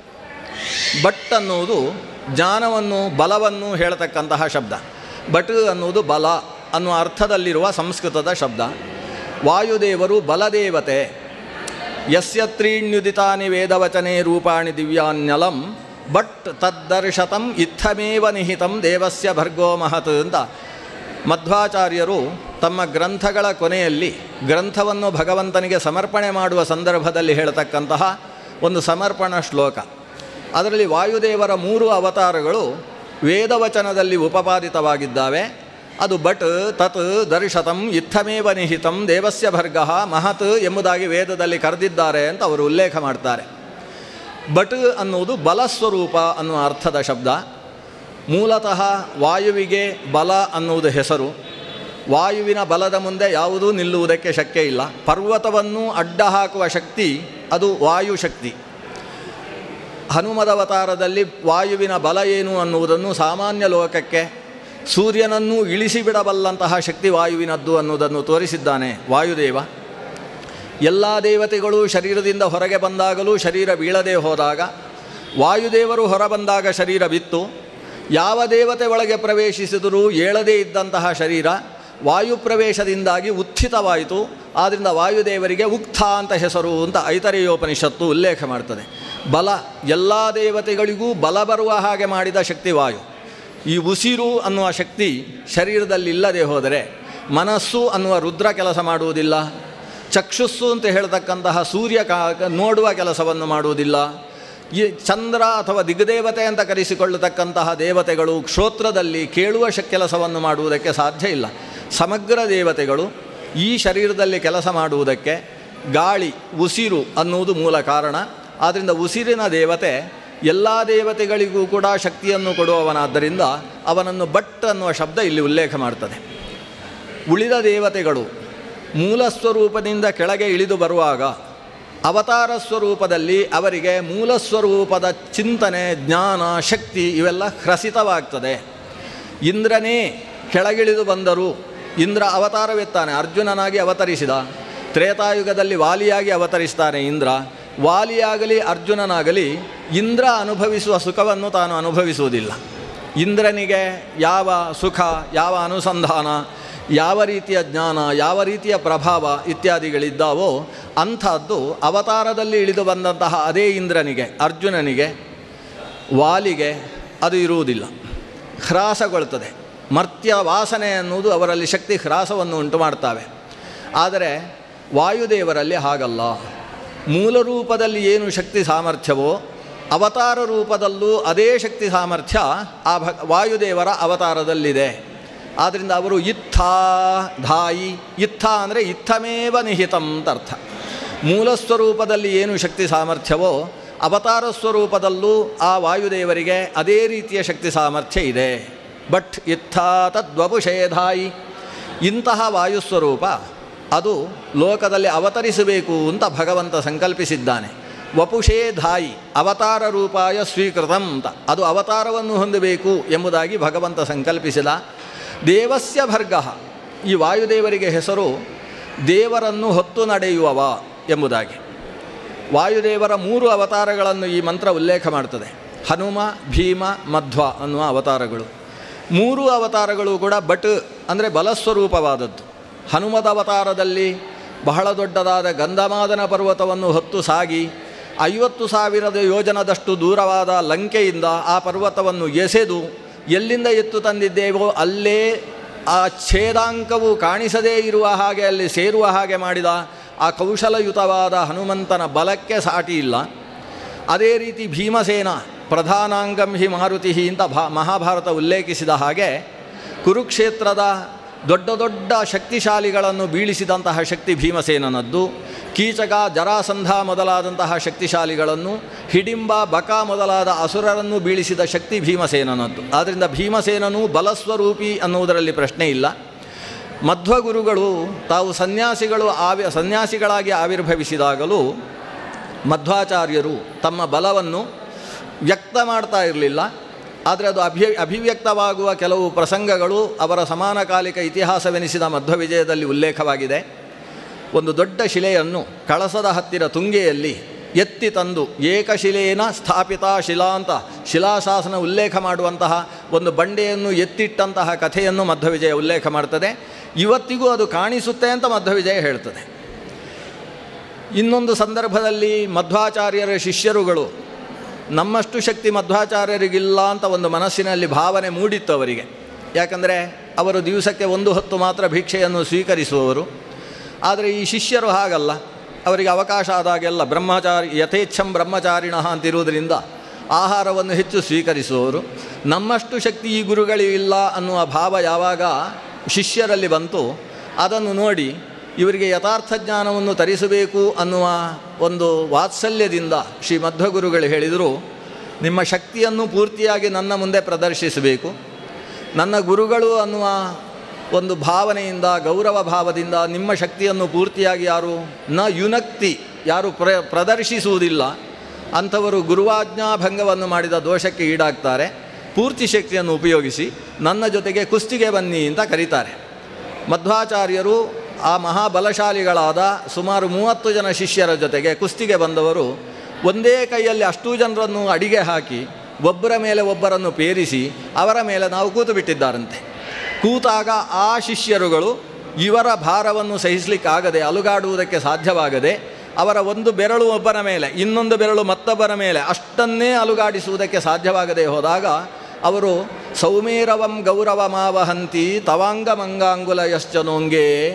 ಬಟ್ ಅನ್ನುವುದು ಜ್ಞಾನವನ್ನು ಬಲವನ್ನು ಹೇಳತಕ್ಕಂತಹ ಶಬ್ದ ಬಟ್ ಅನ್ನುವುದು ಬಲ ಅನ್ನುವ ಅರ್ಥದಲ್ಲಿರುವ ಸಂಸ್ಕೃತದ ಶಬ್ದ ವಾಯುದೇವರು ಬಲದೇವತೆ ಯಸ್ಯ ತ್ರೀಣ್ಯುದಿತಾನಿ ವೇದವಚನೆ ರೂಪಾಣಿ ದಿವ್ಯಾನ್ಯಲಂ ಬಟ್ ತದ್ದರ್ಶತಂ ಇತ್ತಮೇವ ನಿಹಿತಂ ದೇವಸ್ಯ ಭರ್ಗೋ ಮಹತ್ ಅಂತ ಮಧ್ವಾಚಾರ್ಯರು ತಮ್ಮ ಗ್ರಂಥಗಳ ಕೊನೆಯಲ್ಲಿ ಗ್ರಂಥವನ್ನು ಭಗವಂತನಿಗೆ ಸಮರ್ಪಣೆ ಮಾಡುವ ಸಂದರ್ಭದಲ್ಲಿ ಹೇಳತಕ್ಕಂತಹ ಒಂದು ಸಮರ್ಪಣಾ ಶ್ಲೋಕ ಅದರಲ್ಲಿ ವಾಯುದೇವರ ಮೂರು ಅವತಾರಗಳು ವೇದವಚನದಲ್ಲಿ ಉಪಪಾದಿತವಾಗಿದ್ದಾವೆ ಅದು ಬಟ್ ತತ್ ದರ್ಶತಂ ಇತ್ತಮೇವ ನಿಹಿತಂ ದೇವಸ್ಯ ಭರ್ಗ ಮಹತ್ ಎಂಬುದಾಗಿ ವೇದದಲ್ಲಿ ಕರೆದಿದ್ದಾರೆ ಅಂತ ಅವರು ಉಲ್ಲೇಖ ಮಾಡ್ತಾರೆ ಬಟ್ ಅನ್ನುವುದು ಬಲಸ್ವರೂಪ ಅನ್ನುವ ಅರ್ಥದ ಶಬ್ದ ಮೂಲತಃ ವಾಯುವಿಗೆ ಬಲ ಅನ್ನುವುದು ಹೆಸರು ವಾಯುವಿನ ಬಲದ ಮುಂದೆ ಯಾವುದೂ ನಿಲ್ಲುವುದಕ್ಕೆ ಶಕ್ಯ ಇಲ್ಲ ಪರ್ವತವನ್ನು ಅಡ್ಡ ಹಾಕುವ ಶಕ್ತಿ ಅದು ವಾಯು ಶಕ್ತಿ ಹನುಮದವತಾರದಲ್ಲಿ ವಾಯುವಿನ ಬಲ ಏನು ಅನ್ನುವುದನ್ನು ಸಾಮಾನ್ಯ ಲೋಕಕ್ಕೆ ಸೂರ್ಯನನ್ನು ಇಳಿಸಿಬಿಡಬಲ್ಲಂತಹ ಶಕ್ತಿ ವಾಯುವಿನದ್ದು ಅನ್ನುವುದನ್ನು ತೋರಿಸಿದ್ದಾನೆ ವಾಯುದೇವ ಎಲ್ಲ ದೇವತೆಗಳು ಶರೀರದಿಂದ ಹೊರಗೆ ಬಂದಾಗಲೂ ಶರೀರ ಬೀಳದೆ ಹೋದಾಗ ವಾಯುದೇವರು ಹೊರ ಬಂದಾಗ ಶರೀರ ಬಿತ್ತು ಯಾವ ದೇವತೆ ಒಳಗೆ ಪ್ರವೇಶಿಸಿದರೂ ಏಳದೇ ಇದ್ದಂತಹ ಶರೀರ ವಾಯು ಪ್ರವೇಶದಿಂದಾಗಿ ಉತ್ಥಿತವಾಯಿತು ಆದ್ದರಿಂದ ವಾಯುದೇವರಿಗೆ ಉಕ್ಥ ಅಂತ ಹೆಸರು ಅಂತ ಐತರೇಯೋಪನಿಷತ್ತು ಉಲ್ಲೇಖ ಮಾಡ್ತದೆ ಬಲ ಎಲ್ಲ ದೇವತೆಗಳಿಗೂ ಬಲ ಬರುವ ಹಾಗೆ ಮಾಡಿದ ಶಕ್ತಿ ವಾಯು ಈ ಉಸಿರು ಅನ್ನುವ ಶಕ್ತಿ ಶರೀರದಲ್ಲಿ ಇಲ್ಲದೆ ಹೋದರೆ ಮನಸ್ಸು ಅನ್ನುವ ರುದ್ರ ಕೆಲಸ ಮಾಡುವುದಿಲ್ಲ ಚಕ್ಷುಸ್ಸು ಅಂತ ಹೇಳ್ತಕ್ಕಂತಹ ಸೂರ್ಯ ಕಾ ನೋಡುವ ಕೆಲಸವನ್ನು ಮಾಡುವುದಿಲ್ಲ ಈ ಚಂದ್ರ ಅಥವಾ ದಿಗ್ದೇವತೆ ಅಂತ ಕರೆಸಿಕೊಳ್ಳತಕ್ಕಂತಹ ದೇವತೆಗಳು ಕ್ಷೋತ್ರದಲ್ಲಿ ಕೇಳುವ ಶ ಕೆಲಸವನ್ನು ಮಾಡುವುದಕ್ಕೆ ಸಾಧ್ಯ ಇಲ್ಲ ಸಮಗ್ರ ದೇವತೆಗಳು ಈ ಶರೀರದಲ್ಲಿ ಕೆಲಸ ಮಾಡುವುದಕ್ಕೆ ಗಾಳಿ ಉಸಿರು ಅನ್ನುವುದು ಮೂಲ ಕಾರಣ ಆದ್ದರಿಂದ ಉಸಿರಿನ ದೇವತೆ ಎಲ್ಲ ದೇವತೆಗಳಿಗೂ ಕೂಡ ಶಕ್ತಿಯನ್ನು ಕೊಡುವವನಾದ್ದರಿಂದ ಅವನನ್ನು ಭಟ್ ಅನ್ನುವ ಶಬ್ದ ಇಲ್ಲಿ ಉಲ್ಲೇಖ ಮಾಡ್ತದೆ ಉಳಿದ ದೇವತೆಗಳು ಮೂಲ ಸ್ವರೂಪದಿಂದ ಕೆಳಗೆ ಇಳಿದು ಬರುವಾಗ ಅವತಾರ ಸ್ವರೂಪದಲ್ಲಿ ಅವರಿಗೆ ಮೂಲ ಸ್ವರೂಪದ ಚಿಂತನೆ ಜ್ಞಾನ ಶಕ್ತಿ ಇವೆಲ್ಲ ಹ್ರಸಿತವಾಗ್ತದೆ ಇಂದ್ರನೇ ಕೆಳಗಿಳಿದು ಬಂದರು ಇಂದ್ರ ಅವತಾರವೆತ್ತಾನೆ ಅರ್ಜುನನಾಗಿ ಅವತರಿಸಿದ ತ್ರೇತಾಯುಗದಲ್ಲಿ ವಾಲಿಯಾಗಿ ಅವತರಿಸ್ತಾನೆ ಇಂದ್ರ ವಾಲಿಯಾಗಲಿ ಅರ್ಜುನನಾಗಲಿ ಇಂದ್ರ ಅನುಭವಿಸುವ ಸುಖವನ್ನು ತಾನು ಅನುಭವಿಸುವುದಿಲ್ಲ ಇಂದ್ರನಿಗೆ ಯಾವ ಸುಖ ಯಾವ ಅನುಸಂಧಾನ ಯಾವ ರೀತಿಯ ಜ್ಞಾನ ಯಾವ ರೀತಿಯ ಪ್ರಭಾವ ಇತ್ಯಾದಿಗಳಿದ್ದಾವೋ ಅಂಥದ್ದು ಅವತಾರದಲ್ಲಿ ಇಳಿದು ಬಂದಂತಹ ಅದೇ ಇಂದ್ರನಿಗೆ ಅರ್ಜುನನಿಗೆ ವಾಲಿಗೆ ಅದು ಇರುವುದಿಲ್ಲ ಹ್ರಾಸಗೊಳ್ತದೆ ಮರ್ತ್ಯ ವಾಸನೆ ಅನ್ನುವುದು ಅವರಲ್ಲಿ ಶಕ್ತಿ ಹ್ರಾಸವನ್ನು ಉಂಟು ಮಾಡ್ತಾವೆ ಆದರೆ ವಾಯುದೇವರಲ್ಲಿ ಹಾಗಲ್ಲ ಮೂಲ ರೂಪದಲ್ಲಿ ಏನು ಶಕ್ತಿ ಸಾಮರ್ಥ್ಯವೋ ಅವತಾರ ರೂಪದಲ್ಲೂ ಅದೇ ಶಕ್ತಿ ಸಾಮರ್ಥ್ಯ ಆ ಭ ವಾಯುದೇವರ ಅವತಾರದಲ್ಲಿದೆ ಆದ್ದರಿಂದ ಅವರು ಇತ್ಥ ಧಾಯಿ ಇತ್ಥ ಅಂದರೆ ಇತ್ತಮೇವ ನಿಹಿತಂ ಅಂತ ಅರ್ಥ ಮೂಲ ಸ್ವರೂಪದಲ್ಲಿ ಏನು ಶಕ್ತಿ ಸಾಮರ್ಥ್ಯವೋ ಅವತಾರ ಸ್ವರೂಪದಲ್ಲೂ ಆ ವಾಯುದೇವರಿಗೆ ಅದೇ ರೀತಿಯ ಶಕ್ತಿ ಸಾಮರ್ಥ್ಯ ಇದೆ ಬಟ್ ಇತ್ಥ ತದ್ವಪುಷೇಧಾಯಿ ಇಂತಹ ವಾಯುಸ್ವರೂಪ ಅದು ಲೋಕದಲ್ಲಿ ಅವತರಿಸಬೇಕು ಅಂತ ಭಗವಂತ ಸಂಕಲ್ಪಿಸಿದ್ದಾನೆ ವಪುಷೇ ಧಾಯಿ ಅವತಾರ ರೂಪಾಯ ಸ್ವೀಕೃತಂ ಅಂತ ಅದು ಅವತಾರವನ್ನು ಹೊಂದಬೇಕು ಎಂಬುದಾಗಿ ಭಗವಂತ ಸಂಕಲ್ಪಿಸಿದ ದೇವಸ್ಯ ಭರ್ಗ ಈ ವಾಯುದೇವರಿಗೆ ಹೆಸರು ದೇವರನ್ನು ಹೊತ್ತು ನಡೆಯುವವ ಎಂಬುದಾಗಿ ವಾಯುದೇವರ ಮೂರು ಅವತಾರಗಳನ್ನು ಈ ಮಂತ್ರ ಉಲ್ಲೇಖ ಮಾಡ್ತದೆ ಹನುಮ ಭೀಮ ಮಧ್ವ ಅನ್ನುವ ಅವತಾರಗಳು ಮೂರು ಅವತಾರಗಳು ಕೂಡ ಬಟ್ ಅಂದರೆ ಬಲಸ್ವರೂಪವಾದದ್ದು ಹನುಮದ ಅವತಾರದಲ್ಲಿ ಬಹಳ ದೊಡ್ಡದಾದ ಗಂಧಮಾದನ ಪರ್ವತವನ್ನು ಹೊತ್ತು ಸಾಗಿ ಐವತ್ತು ಸಾವಿರದ ಯೋಜನದಷ್ಟು ದೂರವಾದ ಲಂಕೆಯಿಂದ ಆ ಪರ್ವತವನ್ನು ಎಸೆದು ಎಲ್ಲಿಂದ ಎತ್ತು ತಂದಿದ್ದೇವೋ ಅಲ್ಲೇ ಆ ಛೇದಾಂಕವು ಕಾಣಿಸದೇ ಇರುವ ಹಾಗೆ ಅಲ್ಲಿ ಸೇರುವ ಹಾಗೆ ಮಾಡಿದ ಆ ಕೌಶಲಯುತವಾದ ಹನುಮಂತನ ಬಲಕ್ಕೆ ಸಾಟಿ ಇಲ್ಲ ಅದೇ ರೀತಿ ಭೀಮಸೇನ ಪ್ರಧಾನಾಂಗಂ ಹಿ ಮಾರುತಿ ಅಂತ ಭಾ ಮಹಾಭಾರತ ಉಲ್ಲೇಖಿಸಿದ ಹಾಗೆ ಕುರುಕ್ಷೇತ್ರದ ದೊಡ್ಡ ದೊಡ್ಡ ಶಕ್ತಿಶಾಲಿಗಳನ್ನು ಬೀಳಿಸಿದಂತಹ ಶಕ್ತಿ ಭೀಮಸೇನನದ್ದು ಕೀಚಕ ಜರಾಸಂಧ ಮೊದಲಾದಂತಹ ಶಕ್ತಿಶಾಲಿಗಳನ್ನು ಹಿಡಿಂಬ ಬಕ ಮೊದಲಾದ ಅಸುರರನ್ನು ಬೀಳಿಸಿದ ಶಕ್ತಿ ಭೀಮಸೇನನದ್ದು ಆದ್ದರಿಂದ ಭೀಮಸೇನನು ಬಲಸ್ವರೂಪಿ ಅನ್ನುವುದರಲ್ಲಿ ಪ್ರಶ್ನೆ ಇಲ್ಲ ಮಧ್ವಗುರುಗಳು ತಾವು ಸನ್ಯಾಸಿಗಳು ಆವಿ ಸನ್ಯಾಸಿಗಳಾಗಿ ಆವಿರ್ಭವಿಸಿದಾಗಲೂ ಮಧ್ವಾಚಾರ್ಯರು ತಮ್ಮ ಬಲವನ್ನು ವ್ಯಕ್ತ ಮಾಡ್ತಾ ಇರಲಿಲ್ಲ ಆದರೆ ಅದು ಅಭಿ ಅಭಿವ್ಯಕ್ತವಾಗುವ ಕೆಲವು ಪ್ರಸಂಗಗಳು ಅವರ ಸಮಾನಕಾಲಿಕ ಇತಿಹಾಸವೆನಿಸಿದ ಮಧ್ವ ವಿಜಯದಲ್ಲಿ ಉಲ್ಲೇಖವಾಗಿದೆ ಒಂದು ದೊಡ್ಡ ಶಿಲೆಯನ್ನು ಕಳಸದ ಹತ್ತಿರ ತುಂಗೆಯಲ್ಲಿ ಎತ್ತಿ ತಂದು ಏಕಶಿಲೆಯೇನ ಸ್ಥಾಪಿತ ಶಿಲಾ ಅಂತ ಶಿಲಾಶಾಸನ ಉಲ್ಲೇಖ ಮಾಡುವಂತಹ ಒಂದು ಬಂಡೆಯನ್ನು ಎತ್ತಿಟ್ಟಂತಹ ಕಥೆಯನ್ನು ಮಧ್ವವಿಜಯ ಉಲ್ಲೇಖ ಮಾಡ್ತದೆ ಇವತ್ತಿಗೂ ಅದು ಕಾಣಿಸುತ್ತೆ ಅಂತ ಮಧ್ವವಿಜಯ ಹೇಳ್ತದೆ ಇನ್ನೊಂದು ಸಂದರ್ಭದಲ್ಲಿ ಮಧ್ವಾಚಾರ್ಯರ ಶಿಷ್ಯರುಗಳು ನಮ್ಮಷ್ಟು ಶಕ್ತಿ ಮಧ್ವಾಚಾರ್ಯರಿಗಿಲ್ಲ ಅಂತ ಒಂದು ಮನಸ್ಸಿನಲ್ಲಿ ಭಾವನೆ ಮೂಡಿತ್ತು ಅವರಿಗೆ ಯಾಕಂದರೆ ಅವರು ದಿವಸಕ್ಕೆ ಒಂದು ಹೊತ್ತು ಮಾತ್ರ ಭಿಕ್ಷೆಯನ್ನು ಸ್ವೀಕರಿಸುವವರು ಆದರೆ ಈ ಶಿಷ್ಯರು ಹಾಗಲ್ಲ ಅವರಿಗೆ ಅವಕಾಶ ಆದಾಗೆಲ್ಲ ಬ್ರಹ್ಮಚಾರಿ ಯಥೇಚ್ಛಂ ಬ್ರಹ್ಮಚಾರಿಣ ಅಂತಿರುವುದರಿಂದ ಆಹಾರವನ್ನು ಹೆಚ್ಚು ಸ್ವೀಕರಿಸುವವರು ನಮ್ಮಷ್ಟು ಶಕ್ತಿ ಈ ಗುರುಗಳಿಗಿಲ್ಲ ಅನ್ನುವ ಭಾವ ಯಾವಾಗ ಶಿಷ್ಯರಲ್ಲಿ ಬಂತು ಅದನ್ನು ನೋಡಿ ಇವರಿಗೆ ಯಥಾರ್ಥ ಜ್ಞಾನವನ್ನು ತರಿಸಬೇಕು ಅನ್ನುವ ಒಂದು ವಾತ್ಸಲ್ಯದಿಂದ ಶ್ರೀ ಮಧ್ವಗುರುಗಳು ಹೇಳಿದರು ನಿಮ್ಮ ಶಕ್ತಿಯನ್ನು ಪೂರ್ತಿಯಾಗಿ ನನ್ನ ಮುಂದೆ ಪ್ರದರ್ಶಿಸಬೇಕು ನನ್ನ ಗುರುಗಳು ಅನ್ನುವ ಒಂದು ಭಾವನೆಯಿಂದ ಗೌರವ ಭಾವದಿಂದ ನಿಮ್ಮ ಶಕ್ತಿಯನ್ನು ಪೂರ್ತಿಯಾಗಿ ಯಾರು ನ ಯುನಕ್ತಿ ಯಾರು ಪ್ರ ಪ್ರದರ್ಶಿಸುವುದಿಲ್ಲ ಅಂಥವರು ಗುರುವಾಜ್ಞಾಭಂಗವನ್ನು ಮಾಡಿದ ದೋಷಕ್ಕೆ ಈಡಾಗ್ತಾರೆ ಪೂರ್ತಿ ಶಕ್ತಿಯನ್ನು ಉಪಯೋಗಿಸಿ ನನ್ನ ಜೊತೆಗೆ ಕುಸ್ತಿಗೆ ಬನ್ನಿ ಅಂತ ಕರೀತಾರೆ ಮಧ್ವಾಚಾರ್ಯರು ಆ ಮಹಾಬಲಶಾಲಿಗಳಾದ ಸುಮಾರು ಮೂವತ್ತು ಜನ ಶಿಷ್ಯರ ಜೊತೆಗೆ ಕುಸ್ತಿಗೆ ಬಂದವರು ಒಂದೇ ಕೈಯಲ್ಲಿ ಅಷ್ಟೂ ಜನರನ್ನು ಅಡಿಗೆ ಹಾಕಿ ಒಬ್ಬರ ಮೇಲೆ ಒಬ್ಬರನ್ನು ಪೇರಿಸಿ ಅವರ ಮೇಲೆ ನಾವು ಕೂತು ಬಿಟ್ಟಿದ್ದಾರಂತೆ ಕೂತಾಗ ಆ ಶಿಷ್ಯರುಗಳು ಇವರ ಭಾರವನ್ನು ಸಹಿಸಲಿಕ್ಕಾಗದೆ ಅಲುಗಾಡುವುದಕ್ಕೆ ಸಾಧ್ಯವಾಗದೆ ಅವರ ಒಂದು ಬೆರಳು ಒಬ್ಬರ ಮೇಲೆ ಇನ್ನೊಂದು ಬೆರಳು ಮತ್ತೊಬ್ಬರ ಮೇಲೆ ಅಷ್ಟನ್ನೇ ಅಲುಗಾಡಿಸುವುದಕ್ಕೆ ಸಾಧ್ಯವಾಗದೆ ಹೋದಾಗ ಅವರು ಸೌಮೇರವಂ ಗೌರವ ಮಾವಹಂತಿ ತವಾಂಗ ಮಂಗಾಂಗುಲ ಯಶ್ಚನೋಂಗೆ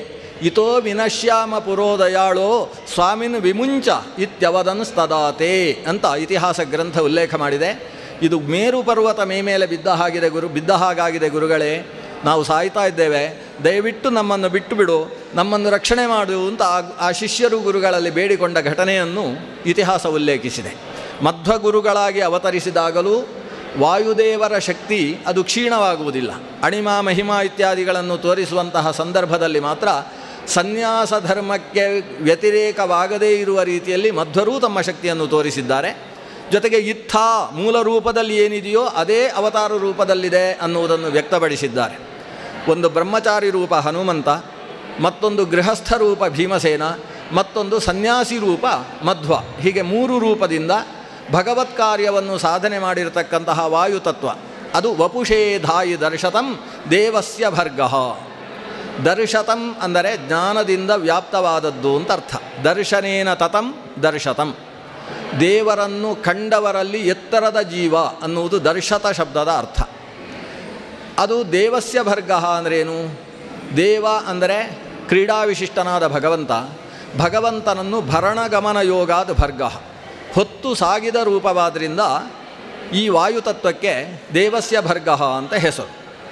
ಇತೋ ವಿನಶ್ಯಾಮ ಪುರೋದಯಾಳೋ ಸ್ವಾಮಿನ್ ವಿಮುಂಚ ಇತ್ಯವದನ್ ಸ್ತದಾತೆ ಅಂತ ಇತಿಹಾಸ ಗ್ರಂಥ ಉಲ್ಲೇಖ ಮಾಡಿದೆ ಇದು ಮೇರು ಪರ್ವತ ಮೇ ಮೇಲೆ ಬಿದ್ದ ಹಾಗಿದೆ ಗುರು ಬಿದ್ದ ಹಾಗಾಗಿದೆ ಗುರುಗಳೇ ನಾವು ಸಾಯ್ತಾ ಇದ್ದೇವೆ ದಯವಿಟ್ಟು ನಮ್ಮನ್ನು ಬಿಟ್ಟು ಬಿಡು ನಮ್ಮನ್ನು ರಕ್ಷಣೆ ಮಾಡು ಅಂತ ಆ- ಆ ಶಿಷ್ಯರು ಗುರುಗಳಲ್ಲಿ ಬೇಡಿಕೊಂಡ ಘಟನೆಯನ್ನು ಇತಿಹಾಸ ಉಲ್ಲೇಖಿಸಿದೆ ಮಧ್ವ ಗುರುಗಳಾಗಿ ಅವತರಿಸಿದಾಗಲೂ ವಾಯುದೇವರ ಶಕ್ತಿ ಅದು ಕ್ಷೀಣವಾಗುವುದಿಲ್ಲ ಅಣಿಮಾ ಮಹಿಮಾ ಇತ್ಯಾದಿಗಳನ್ನು ತೋರಿಸುವಂತಹ ಸಂದರ್ಭದಲ್ಲಿ ಮಾತ್ರ ಸನ್ಯಾಸ ಧರ್ಮಕ್ಕೆ ವ್ಯತಿರೇಕವಾಗದೇ ಇರುವ ರೀತಿಯಲ್ಲಿ ಮಧ್ವರೂ ತಮ್ಮ ಶಕ್ತಿಯನ್ನು ತೋರಿಸಿದ್ದಾರೆ ಜೊತೆಗೆ ಇತ್ತ ಮೂಲ ರೂಪದಲ್ಲಿ ಏನಿದೆಯೋ ಅದೇ ಅವತಾರ ರೂಪದಲ್ಲಿದೆ ಅನ್ನುವುದನ್ನು ವ್ಯಕ್ತಪಡಿಸಿದ್ದಾರೆ ಒಂದು ಬ್ರಹ್ಮಚಾರಿ ರೂಪ ಹನುಮಂತ ಮತ್ತೊಂದು ಗೃಹಸ್ಥ ರೂಪ ಭೀಮಸೇನ ಮತ್ತೊಂದು ಸನ್ಯಾಸಿ ರೂಪ ಮಧ್ವ ಹೀಗೆ ಮೂರು ರೂಪದಿಂದ ಭಗವತ್ ಕಾರ್ಯವನ್ನು ಸಾಧನೆ ಮಾಡಿರತಕ್ಕಂತಹ ವಾಯುತತ್ವ ಅದು ವಪುಷೇಧಾಯಿ ದರ್ಶತಂ ದೇವಸ್ಯ ಭರ್ಗಃ ದರ್ಶತಂ ಅಂದರೆ ಜ್ಞಾನದಿಂದ ವ್ಯಾಪ್ತವಾದದ್ದು ಅಂತ ಅರ್ಥ ದರ್ಶನೇನ ತತಂ ದರ್ಶತಂ ದೇವರನ್ನು ಕಂಡವರಲ್ಲಿ ಎತ್ತರದ ಜೀವ ಅನ್ನುವುದು ದರ್ಶತ ಶಬ್ದದ ಅರ್ಥ ಅದು ದೇವಸ್ಯ ಭರ್ಗಃ ಅಂದ್ರೇನು ದೇವ ಅಂದರೆ ಕ್ರೀಡಾ ವಿಶಿಷ್ಟನಾದ ಭಗವಂತ ಭಗವಂತನನ್ನು ಭರಣಗಮನ ಯೋಗಾದ ಭರ್ಗ ಹೊತ್ತು ಸಾಗಿದ ರೂಪವಾದ್ರಿಂದ ಈ ವಾಯುತತ್ವಕ್ಕೆ ದೇವಸ್ಯ ಭರ್ಗ ಅಂತ ಹೆಸರು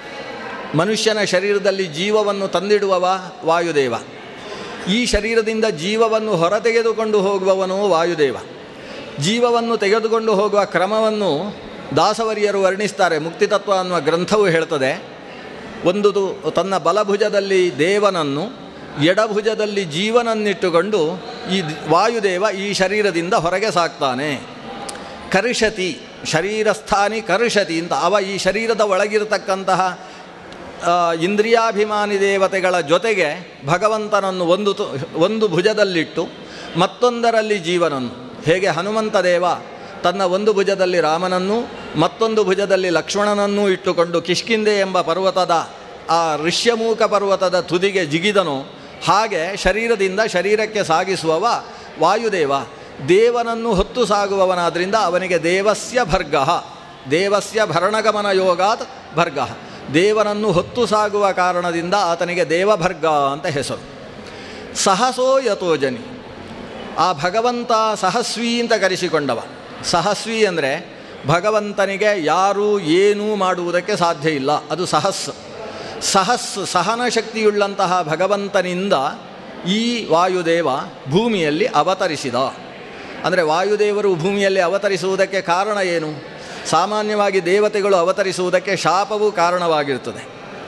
ಮನುಷ್ಯನ ಶರೀರದಲ್ಲಿ ಜೀವವನ್ನು ತಂದಿಡುವವ ವಾಯುದೇವ ಈ ಶರೀರದಿಂದ ಜೀವವನ್ನು ಹೊರತೆಗೆದುಕೊಂಡು ಹೋಗುವವನು ವಾಯುದೇವ ಜೀವವನ್ನು ತೆಗೆದುಕೊಂಡು ಹೋಗುವ ಕ್ರಮವನ್ನು ದಾಸವರಿಯರು ವರ್ಣಿಸ್ತಾರೆ ಮುಕ್ತಿತತ್ವ ಅನ್ನುವ ಗ್ರಂಥವು ಹೇಳ್ತದೆ ಒಂದು ದು- ತನ್ನ ಬಲಭುಜದಲ್ಲಿ ದೇವನನ್ನು ಎಡಭುಜದಲ್ಲಿ ಜೀವನನ್ನಿಟ್ಟುಕೊಂಡು ಈ ದ್- ವಾಯುದೇವ ಈ ಶರೀರದಿಂದ ಹೊರಗೆ ಸಾಕ್ತಾನೆ ಕರ್ಷತಿ ಶರೀರಸ್ಥಾನಿ ಕರ್ಷತಿ ಅಂತ ಅವ ಈ ಶರೀರದ ಒಳಗಿರತಕ್ಕಂತಹ ಆ, ಇಂದ್ರಿಯಾಭಿಮಾನಿ ದೇವತೆಗಳ ಜೊತೆಗೆ ಭಗವಂತನನ್ನು ಒಂದು ತು- ಒಂದು ಭುಜದಲ್ಲಿಟ್ಟು ಮತ್ತೊಂದರಲ್ಲಿ ಜೀವನನ್ನು ಹೇಗೆ ಹನುಮಂತ ದೇವ ತನ್ನ ಒಂದು ಭುಜದಲ್ಲಿ ರಾಮನನ್ನು ಮತ್ತೊಂದು ಭುಜದಲ್ಲಿ ಲಕ್ಷ್ಮಣನನ್ನೂ ಇಟ್ಟುಕೊಂಡು ಕಿಷ್ಕಿಂದೆ ಎಂಬ ಪರ್ವತದ ಆ ಋಷ್ಯಮೂಕ ಪರ್ವತದ ತುದಿಗೆ ಜಿಗಿದನು ಹಾಗೆ ಶರೀರದಿಂದ ಶರೀರಕ್ಕೆ ಸಾಗಿಸುವವ ವಾಯುದೇವ ದೇವನನ್ನು ಹೊತ್ತು ಸಾಗುವವನಾದ್ದರಿಂದ ಅವನಿಗೆ ದೇವಸ್ಯ ಭರ್ಗ ದೇವಸ್ಯ ಭರಣಗಮನ ಯೋಗಾತ್ ಭರ್ಗ ದೇವನನ್ನು ಹೊತ್ತು ಸಾಗುವ ಕಾರಣದಿಂದ ಆತನಿಗೆ ದೇವಭರ್ಗ ಅಂತ ಹೆಸರು ಸಹಸೋ ಯಥೋಜನಿ ಆ ಭಗವಂತ ಸಹಸ್ವಿ ಅಂತ ಕರೆಸಿಕೊಂಡವ ಸಹಸ್ವಿ ಅಂದರೆ ಭಗವಂತನಿಗೆ ಯಾರೂ ಏನೂ ಮಾಡುವುದಕ್ಕೆ ಸಾಧ್ಯ ಇಲ್ಲ ಅದು ಸಹಸ್ ಸಹಸ್ ಸಹನ ಶಕ್ತಿಯುಳ್ಳಂತಹ ಭಗವಂತನಿಂದ ಈ ವಾಯುದೇವ ಭೂಮಿಯಲ್ಲಿ ಅವತರಿಸಿದ ಅಂದರೆ ವಾಯುದೇವರು ಭೂಮಿಯಲ್ಲಿ ಅವತರಿಸುವುದಕ್ಕೆ ಕಾರಣ ಏನು ಸಾಮಾನ್ಯವಾಗಿ ದೇವತೆಗಳು ಅವತರಿಸುವುದಕ್ಕೆ ಶಾಪವು ಕಾರಣವಾಗಿರ್ತದೆ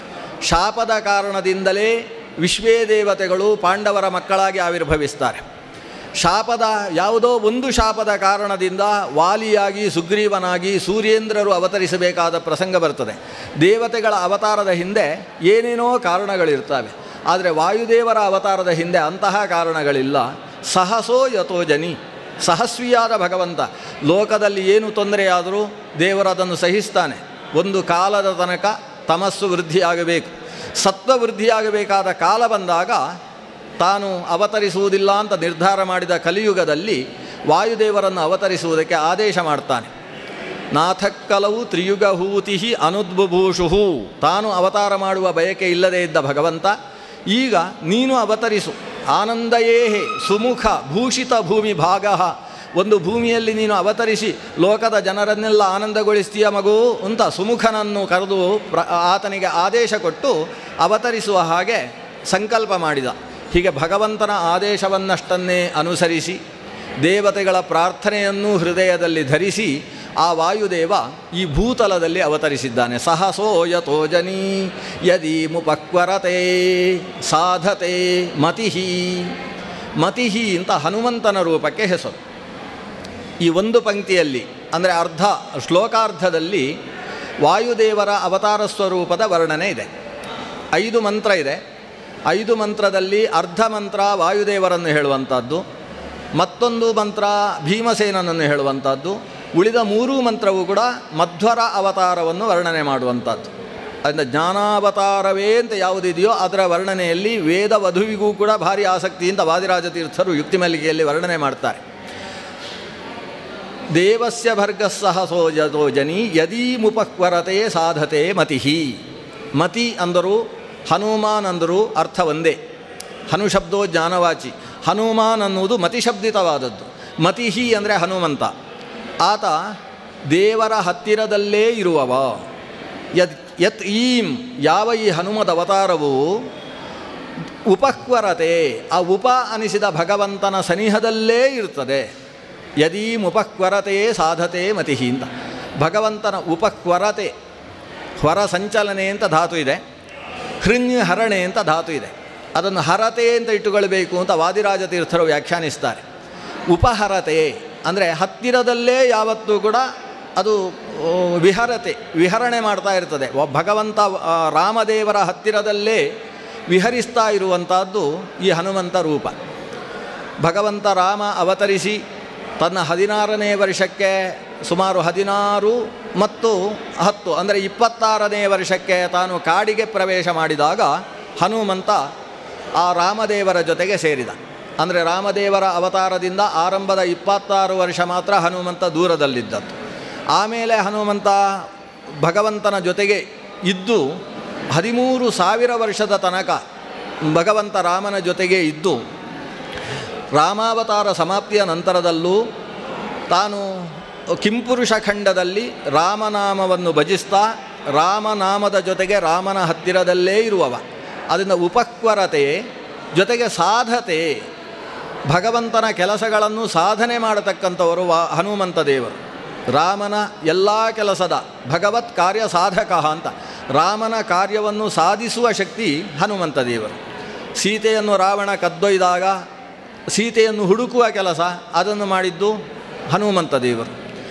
ಶಾಪದ ಕಾರಣದಿಂದಲೇ ವಿಶ್ವೇ ದೇವತೆಗಳು ಪಾಂಡವರ ಮಕ್ಕಳಾಗಿ ಆವಿರ್ಭವಿಸ್ತಾರೆ ಶಾಪದ ಯಾವುದೋ ಒಂದು ಶಾಪದ ಕಾರಣದಿಂದ ವಾಲಿಯಾಗಿ ಸುಗ್ರೀವನಾಗಿ ಸೂರ್ಯೇಂದ್ರರು ಅವತರಿಸಬೇಕಾದ ಪ್ರಸಂಗ ಬರ್ತದೆ ದೇವತೆಗಳ ಅವತಾರದ ಹಿಂದೆ ಏನೇನೋ ಕಾರಣಗಳಿರ್ತವೆ ಆದರೆ ವಾಯುದೇವರ ಅವತಾರದ ಹಿಂದೆ ಅಂತಹ ಕಾರಣಗಳಿಲ್ಲ ಸಹಸೋ ಯಥೋಜನಿ ಸಹಸ್ವಿಯಾದ ಭಗವಂತ ಲೋಕದಲ್ಲಿ ಏನು ತೊಂದರೆಯಾದರೂ ದೇವರು ಅದನ್ನು ಸಹಿಸ್ತಾನೆ ಒಂದು ಕಾಲದ ತನಕ ತಮಸ್ಸು ವೃದ್ಧಿಯಾಗಬೇಕು ಸತ್ವ ವೃದ್ಧಿಯಾಗಬೇಕಾದ ಕಾಲ ಬಂದಾಗ ತಾನು ಅವತರಿಸುವುದಿಲ್ಲ ಅಂತ ನಿರ್ಧಾರ ಮಾಡಿದ ಕಲಿಯುಗದಲ್ಲಿ ವಾಯುದೇವರನ್ನು ಅವತರಿಸುವುದಕ್ಕೆ ಆದೇಶ ಮಾಡ್ತಾನೆ ನಾಥಕ್ಕಲವು ತ್ರಿಯುಗಹೂತಿ ಅನುದ್ಬುಭೂಷು ತಾನು ಅವತಾರ ಮಾಡುವ ಬಯಕೆ ಇಲ್ಲದೇ ಇದ್ದ ಭಗವಂತ ಈಗ ನೀನು ಅವತರಿಸು ಆನಂದಯೇಹೆ ಸುಮುಖ ಭೂಷಿತ ಭೂಮಿ ಭಾಗ ಒಂದು ಭೂಮಿಯಲ್ಲಿ ನೀನು ಅವತರಿಸಿ ಲೋಕದ ಜನರನ್ನೆಲ್ಲ ಆನಂದಗೊಳಿಸ್ತೀಯ ಮಗು ಅಂತ ಸುಮುಖನನ್ನು ಕರೆದು ಪ್ರ ಆತನಿಗೆ ಆದೇಶ ಕೊಟ್ಟು ಅವತರಿಸುವ ಹಾಗೆ ಸಂಕಲ್ಪ ಮಾಡಿದ ಹೀಗೆ ಭಗವಂತನ ಆದೇಶವನ್ನಷ್ಟನ್ನೇ ಅನುಸರಿಸಿ ದೇವತೆಗಳ ಪ್ರಾರ್ಥನೆಯನ್ನೂ ಹೃದಯದಲ್ಲಿ ಧರಿಸಿ ಆ ವಾಯುದೇವ ಈ ಭೂತಲದಲ್ಲಿ ಅವತರಿಸಿದ್ದಾನೆ ಸಹಸೋ ಯಥೋಜನಿ ಯದಿ ಮುಪಕ್ವರತೆ ಸಾಧತೆ ಮತಿಹಿ ಮತಿಹಿ ಅಂತ ಹನುಮಂತನ ರೂಪಕ್ಕೆ ಹೆಸರು ಈ ಒಂದು ಪಂಕ್ತಿಯಲ್ಲಿ ಅಂದರೆ ಅರ್ಧ ಶ್ಲೋಕಾರ್ಧದಲ್ಲಿ ವಾಯುದೇವರ ಅವತಾರ ಸ್ವರೂಪದ ವರ್ಣನೆ ಇದೆ ಐದು ಮಂತ್ರ ಇದೆ ಐದು ಮಂತ್ರದಲ್ಲಿ ಅರ್ಧ ಮಂತ್ರ ವಾಯುದೇವರನ್ನು ಹೇಳುವಂಥದ್ದು ಮತ್ತೊಂದು ಮಂತ್ರ ಭೀಮಸೇನನನ್ನು ಹೇಳುವಂಥದ್ದು ಉಳಿದ ಮೂರೂ ಮಂತ್ರವು ಕೂಡ ಮಧ್ವರ ಅವತಾರವನ್ನು ವರ್ಣನೆ ಮಾಡುವಂಥದ್ದು ಅದರಿಂದ ಜ್ಞಾನಾವತಾರವೇ ಅಂತ ಯಾವುದಿದೆಯೋ ಅದರ ವರ್ಣನೆಯಲ್ಲಿ ವೇದ ವಧುವಿಗೂ ಕೂಡ ಭಾರಿ ಆಸಕ್ತಿಯಿಂದ ವಾದಿರಾಜ ತೀರ್ಥರು ಯುಕ್ತಿ ಮಲ್ಲಿಗೆಯಲ್ಲಿ ವರ್ಣನೆ ಮಾಡ್ತಾರೆ ದೇವಸ್ಯ ಭರ್ಗಸ್ಸಹ ಸೋಜತೋ ಜನಿ ಯದೀ ಮುಪಕ್ವರತೆ ಸಾಧತೆ ಮತಿಹಿ ಮತಿ ಅಂದರು ಹನುಮಾನ್ ಅಂದರು ಅರ್ಥ ಒಂದೇ ಹನು ಶಬ್ದೋ ಜ್ಞಾನವಾಚಿ ಹನುಮಾನ್ ಅನ್ನುವುದು ಮತಿಶಬ್ದಿತವಾದದ್ದು ಮತಿಹಿ ಅಂದರೆ ಹನುಮಂತ ಆತ ದೇವರ ಹತ್ತಿರದಲ್ಲೇ ಇರುವವ ಯದ್ ಯತ್ ಈಂ ಯಾವ ಈ ಹನುಮದ ಅವತಾರವು ಉಪಕ್ವರತೆ ಆ ಉಪ ಅನಿಸಿದ ಭಗವಂತನ ಸನಿಹದಲ್ಲೇ ಇರ್ತದೆ ಯದೀಂ ಉಪಕ್ವರತೆ ಸಾಧತೆ ಮತಿಹಿ ಅಂತ ಭಗವಂತನ ಉಪಕ್ವರತೆ ಹೊರ ಸಂಚಲನೆ ಅಂತ ಧಾತು ಇದೆ ಹೃನ್ಯ ಹರಣೆ ಅಂತ ಧಾತು ಇದೆ ಅದನ್ನು ಹರತೆ ಅಂತ ಇಟ್ಟುಕೊಳ್ಬೇಕು ಅಂತ ವಾದಿರಾಜ ತೀರ್ಥರು ವ್ಯಾಖ್ಯಾನಿಸ್ತಾರೆ ಉಪಹರತೆ ಅಂದರೆ ಹತ್ತಿರದಲ್ಲೇ ಯಾವತ್ತೂ ಕೂಡ ಅದು ಆ, ವಿಹರತೆ ವಿಹರಣೆ ಮಾಡ್ತಾ ಇರ್ತದೆ ಒ- ಭಗವಂತ ಆ, ರಾಮದೇವರ ಹತ್ತಿರದಲ್ಲೇ ವಿಹರಿಸ್ತಾ ಇರುವಂಥದ್ದು ಈ ಹನುಮಂತ ರೂಪ ಭಗವಂತ ರಾಮ ಅವತರಿಸಿ ತನ್ನ ಹದಿನಾರನೇ ವರ್ಷಕ್ಕೆ ಸುಮಾರು ಹದಿನಾರು ಮತ್ತು ಹತ್ತು ಅಂದರೆ ಇಪ್ಪತ್ತಾರನೇ ವರ್ಷಕ್ಕೆ ತಾನು ಕಾಡಿಗೆ ಪ್ರವೇಶ ಮಾಡಿದಾಗ ಹನುಮಂತ ಆ ರಾಮದೇವರ ಜೊತೆಗೆ ಸೇರಿದ ಅಂದರೆ ರಾಮದೇವರ ಅವತಾರದಿಂದ ಆರಂಭದ ಇಪ್ಪತ್ತಾರು ವರ್ಷ ಮಾತ್ರ ಹನುಮಂತ ದೂರದಲ್ಲಿದ್ದದ್ದು ಆಮೇಲೆ ಹನುಮಂತ ಭಗವಂತನ ಜೊತೆಗೆ ಇದ್ದು ಹದಿಮೂರು ಸಾವಿರ ವರ್ಷದ ತನಕ ಭಗವಂತ ರಾಮನ ಜೊತೆಗೆ ಇದ್ದು ರಾಮಾವತಾರ ಸಮಾಪ್ತಿಯ ನಂತರದಲ್ಲೂ ತಾನು ಕಿಂಪುರುಷ ಖಂಡದಲ್ಲಿ ರಾಮನಾಮವನ್ನು ಭಜಿಸ್ತಾ ರಾಮನಾಮದ ಜೊತೆಗೆ ರಾಮನ ಹತ್ತಿರದಲ್ಲೇ ಇರುವವ ಅದರಿಂದ ಉಪಕ್ವರತೆ ಜೊತೆಗೆ ಸಾಧತೆ ಭಗವಂತನ ಕೆಲಸಗಳನ್ನು ಸಾಧನೆ ಮಾಡತಕ್ಕಂಥವರು ವಾ ಹನುಮಂತ ದೇವರು ರಾಮನ ಎಲ್ಲ ಕೆಲಸದ ಭಗವತ್ ಕಾರ್ಯ ಸಾಧಕ ಅಂತ ರಾಮನ ಕಾರ್ಯವನ್ನು ಸಾಧಿಸುವ ಶಕ್ತಿ ಹನುಮಂತ ದೇವರು ಸೀತೆಯನ್ನು ರಾವಣ ಕದ್ದೊಯ್ದಾಗ ಸೀತೆಯನ್ನು ಹುಡುಕುವ ಕೆಲಸ ಅದನ್ನು ಮಾಡಿದ್ದು ಹನುಮಂತ ದೇವರು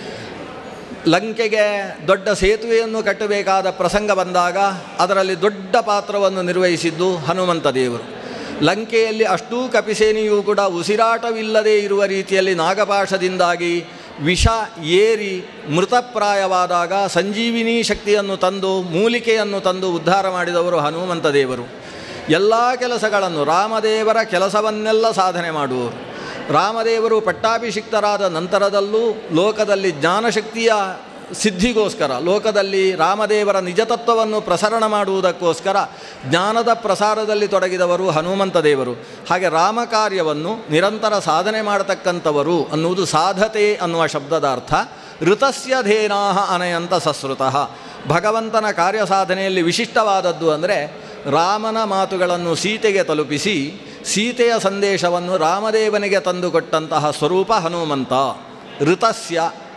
ಲಂಕೆಗೆ ದೊಡ್ಡ ಸೇತುವೆಯನ್ನು ಕಟ್ಟಬೇಕಾದ ಪ್ರಸಂಗ ಬಂದಾಗ ಅದರಲ್ಲಿ ದೊಡ್ಡ ಪಾತ್ರವನ್ನು ನಿರ್ವಹಿಸಿದ್ದು ಹನುಮಂತ ದೇವರು ಲಂಕೆಯಲ್ಲಿ ಅಷ್ಟೂ ಕಪಿಸೇನೆಯೂ ಕೂಡ ಉಸಿರಾಟವಿಲ್ಲದೆ ಇರುವ ರೀತಿಯಲ್ಲಿ ನಾಗಪಾಶದಿಂದಾಗಿ ವಿಷ ಏರಿ ಮೃತಪ್ರಾಯವಾದಾಗ ಸಂಜೀವಿನಿ ಶಕ್ತಿಯನ್ನು ತಂದು ಮೂಲಿಕೆಯನ್ನು ತಂದು ಉದ್ಧಾರ ಮಾಡಿದವರು ಹನುಮಂತ ದೇವರು ಎಲ್ಲ ಕೆಲಸಗಳನ್ನು ರಾಮದೇವರ ಕೆಲಸವನ್ನೆಲ್ಲ ಸಾಧನೆ ಮಾಡುವರು ರಾಮದೇವರು ಪಟ್ಟಾಭಿಷಿಕ್ತರಾದ ನಂತರದಲ್ಲೂ ಲೋಕದಲ್ಲಿ ಜ್ಞಾನಶಕ್ತಿಯ ಸಿದ್ಧಿಗೋಸ್ಕರ ಲೋಕದಲ್ಲಿ ರಾಮದೇವರ ನಿಜತತ್ವವನ್ನು ಪ್ರಸರಣ ಮಾಡುವುದಕ್ಕೋಸ್ಕರ ಜ್ಞಾನದ ಪ್ರಸಾರದಲ್ಲಿ ತೊಡಗಿದವರು ಹನುಮಂತ ದೇವರು ಹಾಗೆ ರಾಮ ಕಾರ್ಯವನ್ನು ನಿರಂತರ ಸಾಧನೆ ಮಾಡತಕ್ಕಂಥವರು ಅನ್ನುವುದು ಸಾಧತೆ ಅನ್ನುವ ಶಬ್ದದ ಅರ್ಥ ಋತಸ್ಯ ಧೇನಾಹ ಅನಯಂತ ಸಸ್ರುತಃ ಭಗವಂತನ ಕಾರ್ಯ ಸಾಧನೆಯಲ್ಲಿ ವಿಶಿಷ್ಟವಾದದ್ದು ಅಂದರೆ ರಾಮನ ಮಾತುಗಳನ್ನು ಸೀತೆಗೆ ತಲುಪಿಸಿ ಸೀತೆಯ ಸಂದೇಶವನ್ನು ರಾಮದೇವನಿಗೆ ತಂದುಕೊಟ್ಟಂತಹ ಸ್ವರೂಪ ಹನುಮಂತ ಋತಸ್ಯ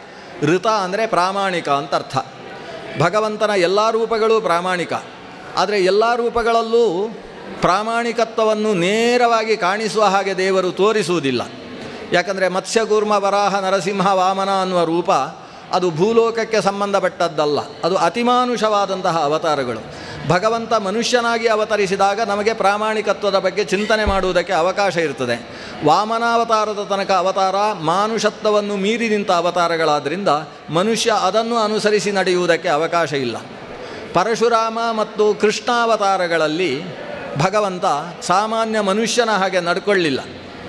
ಋತ ಅಂದರೆ ಪ್ರಾಮಾಣಿಕ ಅಂತ ಅರ್ಥ ಭಗವಂತನ ಎಲ್ಲ ರೂಪಗಳು ಪ್ರಾಮಾಣಿಕ ಆದರೆ ಎಲ್ಲ ರೂಪಗಳಲ್ಲೂ ಪ್ರಾಮಾಣಿಕತ್ವವನ್ನು ನೇರವಾಗಿ ಕಾಣಿಸುವ ಹಾಗೆ ದೇವರು ತೋರಿಸುವುದಿಲ್ಲ ಯಾಕಂದರೆ ಮತ್ಸ್ಯಕೂರ್ಮ ವರಾಹ ನರಸಿಂಹ ವಾಮನ ಅನ್ನುವ ರೂಪ ಅದು ಭೂಲೋಕಕ್ಕೆ ಸಂಬಂಧಪಟ್ಟದ್ದಲ್ಲ ಅದು ಅತಿಮಾನುಷವಾದಂತಹ ಅವತಾರಗಳು ಭಗವಂತ ಮನುಷ್ಯನಾಗಿ ಅವತರಿಸಿದಾಗ ನಮಗೆ ಪ್ರಾಮಾಣಿಕತ್ವದ ಬಗ್ಗೆ ಚಿಂತನೆ ಮಾಡುವುದಕ್ಕೆ ಅವಕಾಶ ಇರ್ತದೆ ವಾಮನಾವತಾರದ ತನಕ ಅವತಾರ ಮಾನುಷತ್ವವನ್ನು ಮೀರಿ ನಿಂತ ಅವತಾರಗಳಾದ್ದರಿಂದ ಮನುಷ್ಯ ಅದನ್ನು ಅನುಸರಿಸಿ ನಡೆಯುವುದಕ್ಕೆ ಅವಕಾಶ ಇಲ್ಲ ಪರಶುರಾಮ ಮತ್ತು ಕೃಷ್ಣಾವತಾರಗಳಲ್ಲಿ ಭಗವಂತ ಸಾಮಾನ್ಯ ಮನುಷ್ಯನ ಹಾಗೆ ನಡ್ಕೊಳ್ಳಿಲ್ಲ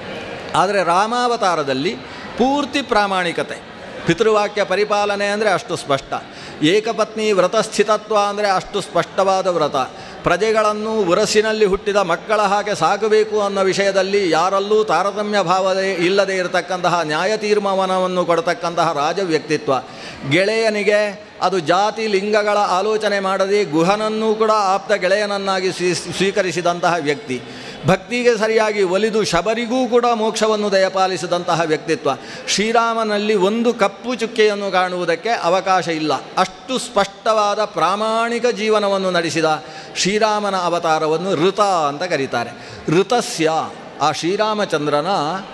ಆದರೆ ರಾಮಾವತಾರದಲ್ಲಿ ಪೂರ್ತಿ ಪ್ರಾಮಾಣಿಕತೆ ಪಿತೃವಾಕ್ಯ ಪರಿಪಾಲನೆ ಅಂದರೆ ಅಷ್ಟು ಸ್ಪಷ್ಟ ಏಕಪತ್ನಿ ವ್ರತಸ್ಥಿತತ್ವ ಅಂದರೆ ಅಷ್ಟು ಸ್ಪಷ್ಟವಾದ ವ್ರತ ಪ್ರಜೆಗಳನ್ನು ಉರಸಿನಲ್ಲಿ ಹುಟ್ಟಿದ ಮಕ್ಕಳ ಹಾಗೆ ಸಾಕಬೇಕು ಅನ್ನೋ ವಿಷಯದಲ್ಲಿ ಯಾರಲ್ಲೂ ತಾರತಮ್ಯ ಭಾವದೇ ಇಲ್ಲದೆ ಇರತಕ್ಕಂತಹ ನ್ಯಾಯ ತೀರ್ಮಾನವನ್ನು ಕೊಡತಕ್ಕಂತಹ ರಾಜ ವ್ಯಕ್ತಿತ್ವ ಗೆಳೆಯನಿಗೆ ಅದು ಜಾತಿ ಲಿಂಗಗಳ ಆಲೋಚನೆ ಮಾಡದೆ ಗುಹನನ್ನೂ ಕೂಡ ಆಪ್ತ ಗೆಳೆಯನನ್ನಾಗಿ ಸ್ವೀ ಸ್ವೀಕರಿಸಿದಂತಹ ವ್ಯಕ್ತಿ ಭಕ್ತಿಗೆ ಸರಿಯಾಗಿ ಒಲಿದು ಶಬರಿಗೂ ಕೂಡ ಮೋಕ್ಷವನ್ನು ದಯಪಾಲಿಸಿದಂತಹ ವ್ಯಕ್ತಿತ್ವ ಶ್ರೀರಾಮನಲ್ಲಿ ಒಂದು ಕಪ್ಪು ಚುಕ್ಕೆಯನ್ನು ಕಾಣುವುದಕ್ಕೆ ಅವಕಾಶ ಇಲ್ಲ ಅಷ್ಟು ಸ್ಪಷ್ಟವಾದ ಪ್ರಾಮಾಣಿಕ ಜೀವನವನ್ನು ನಡೆಸಿದ ಶ್ರೀರಾಮನ ಅವತಾರವನ್ನು ಋತ ಅಂತ ಕರೀತಾರೆ ಋತಸ್ಯ ಆ ಶ್ರೀರಾಮಚಂದ್ರನ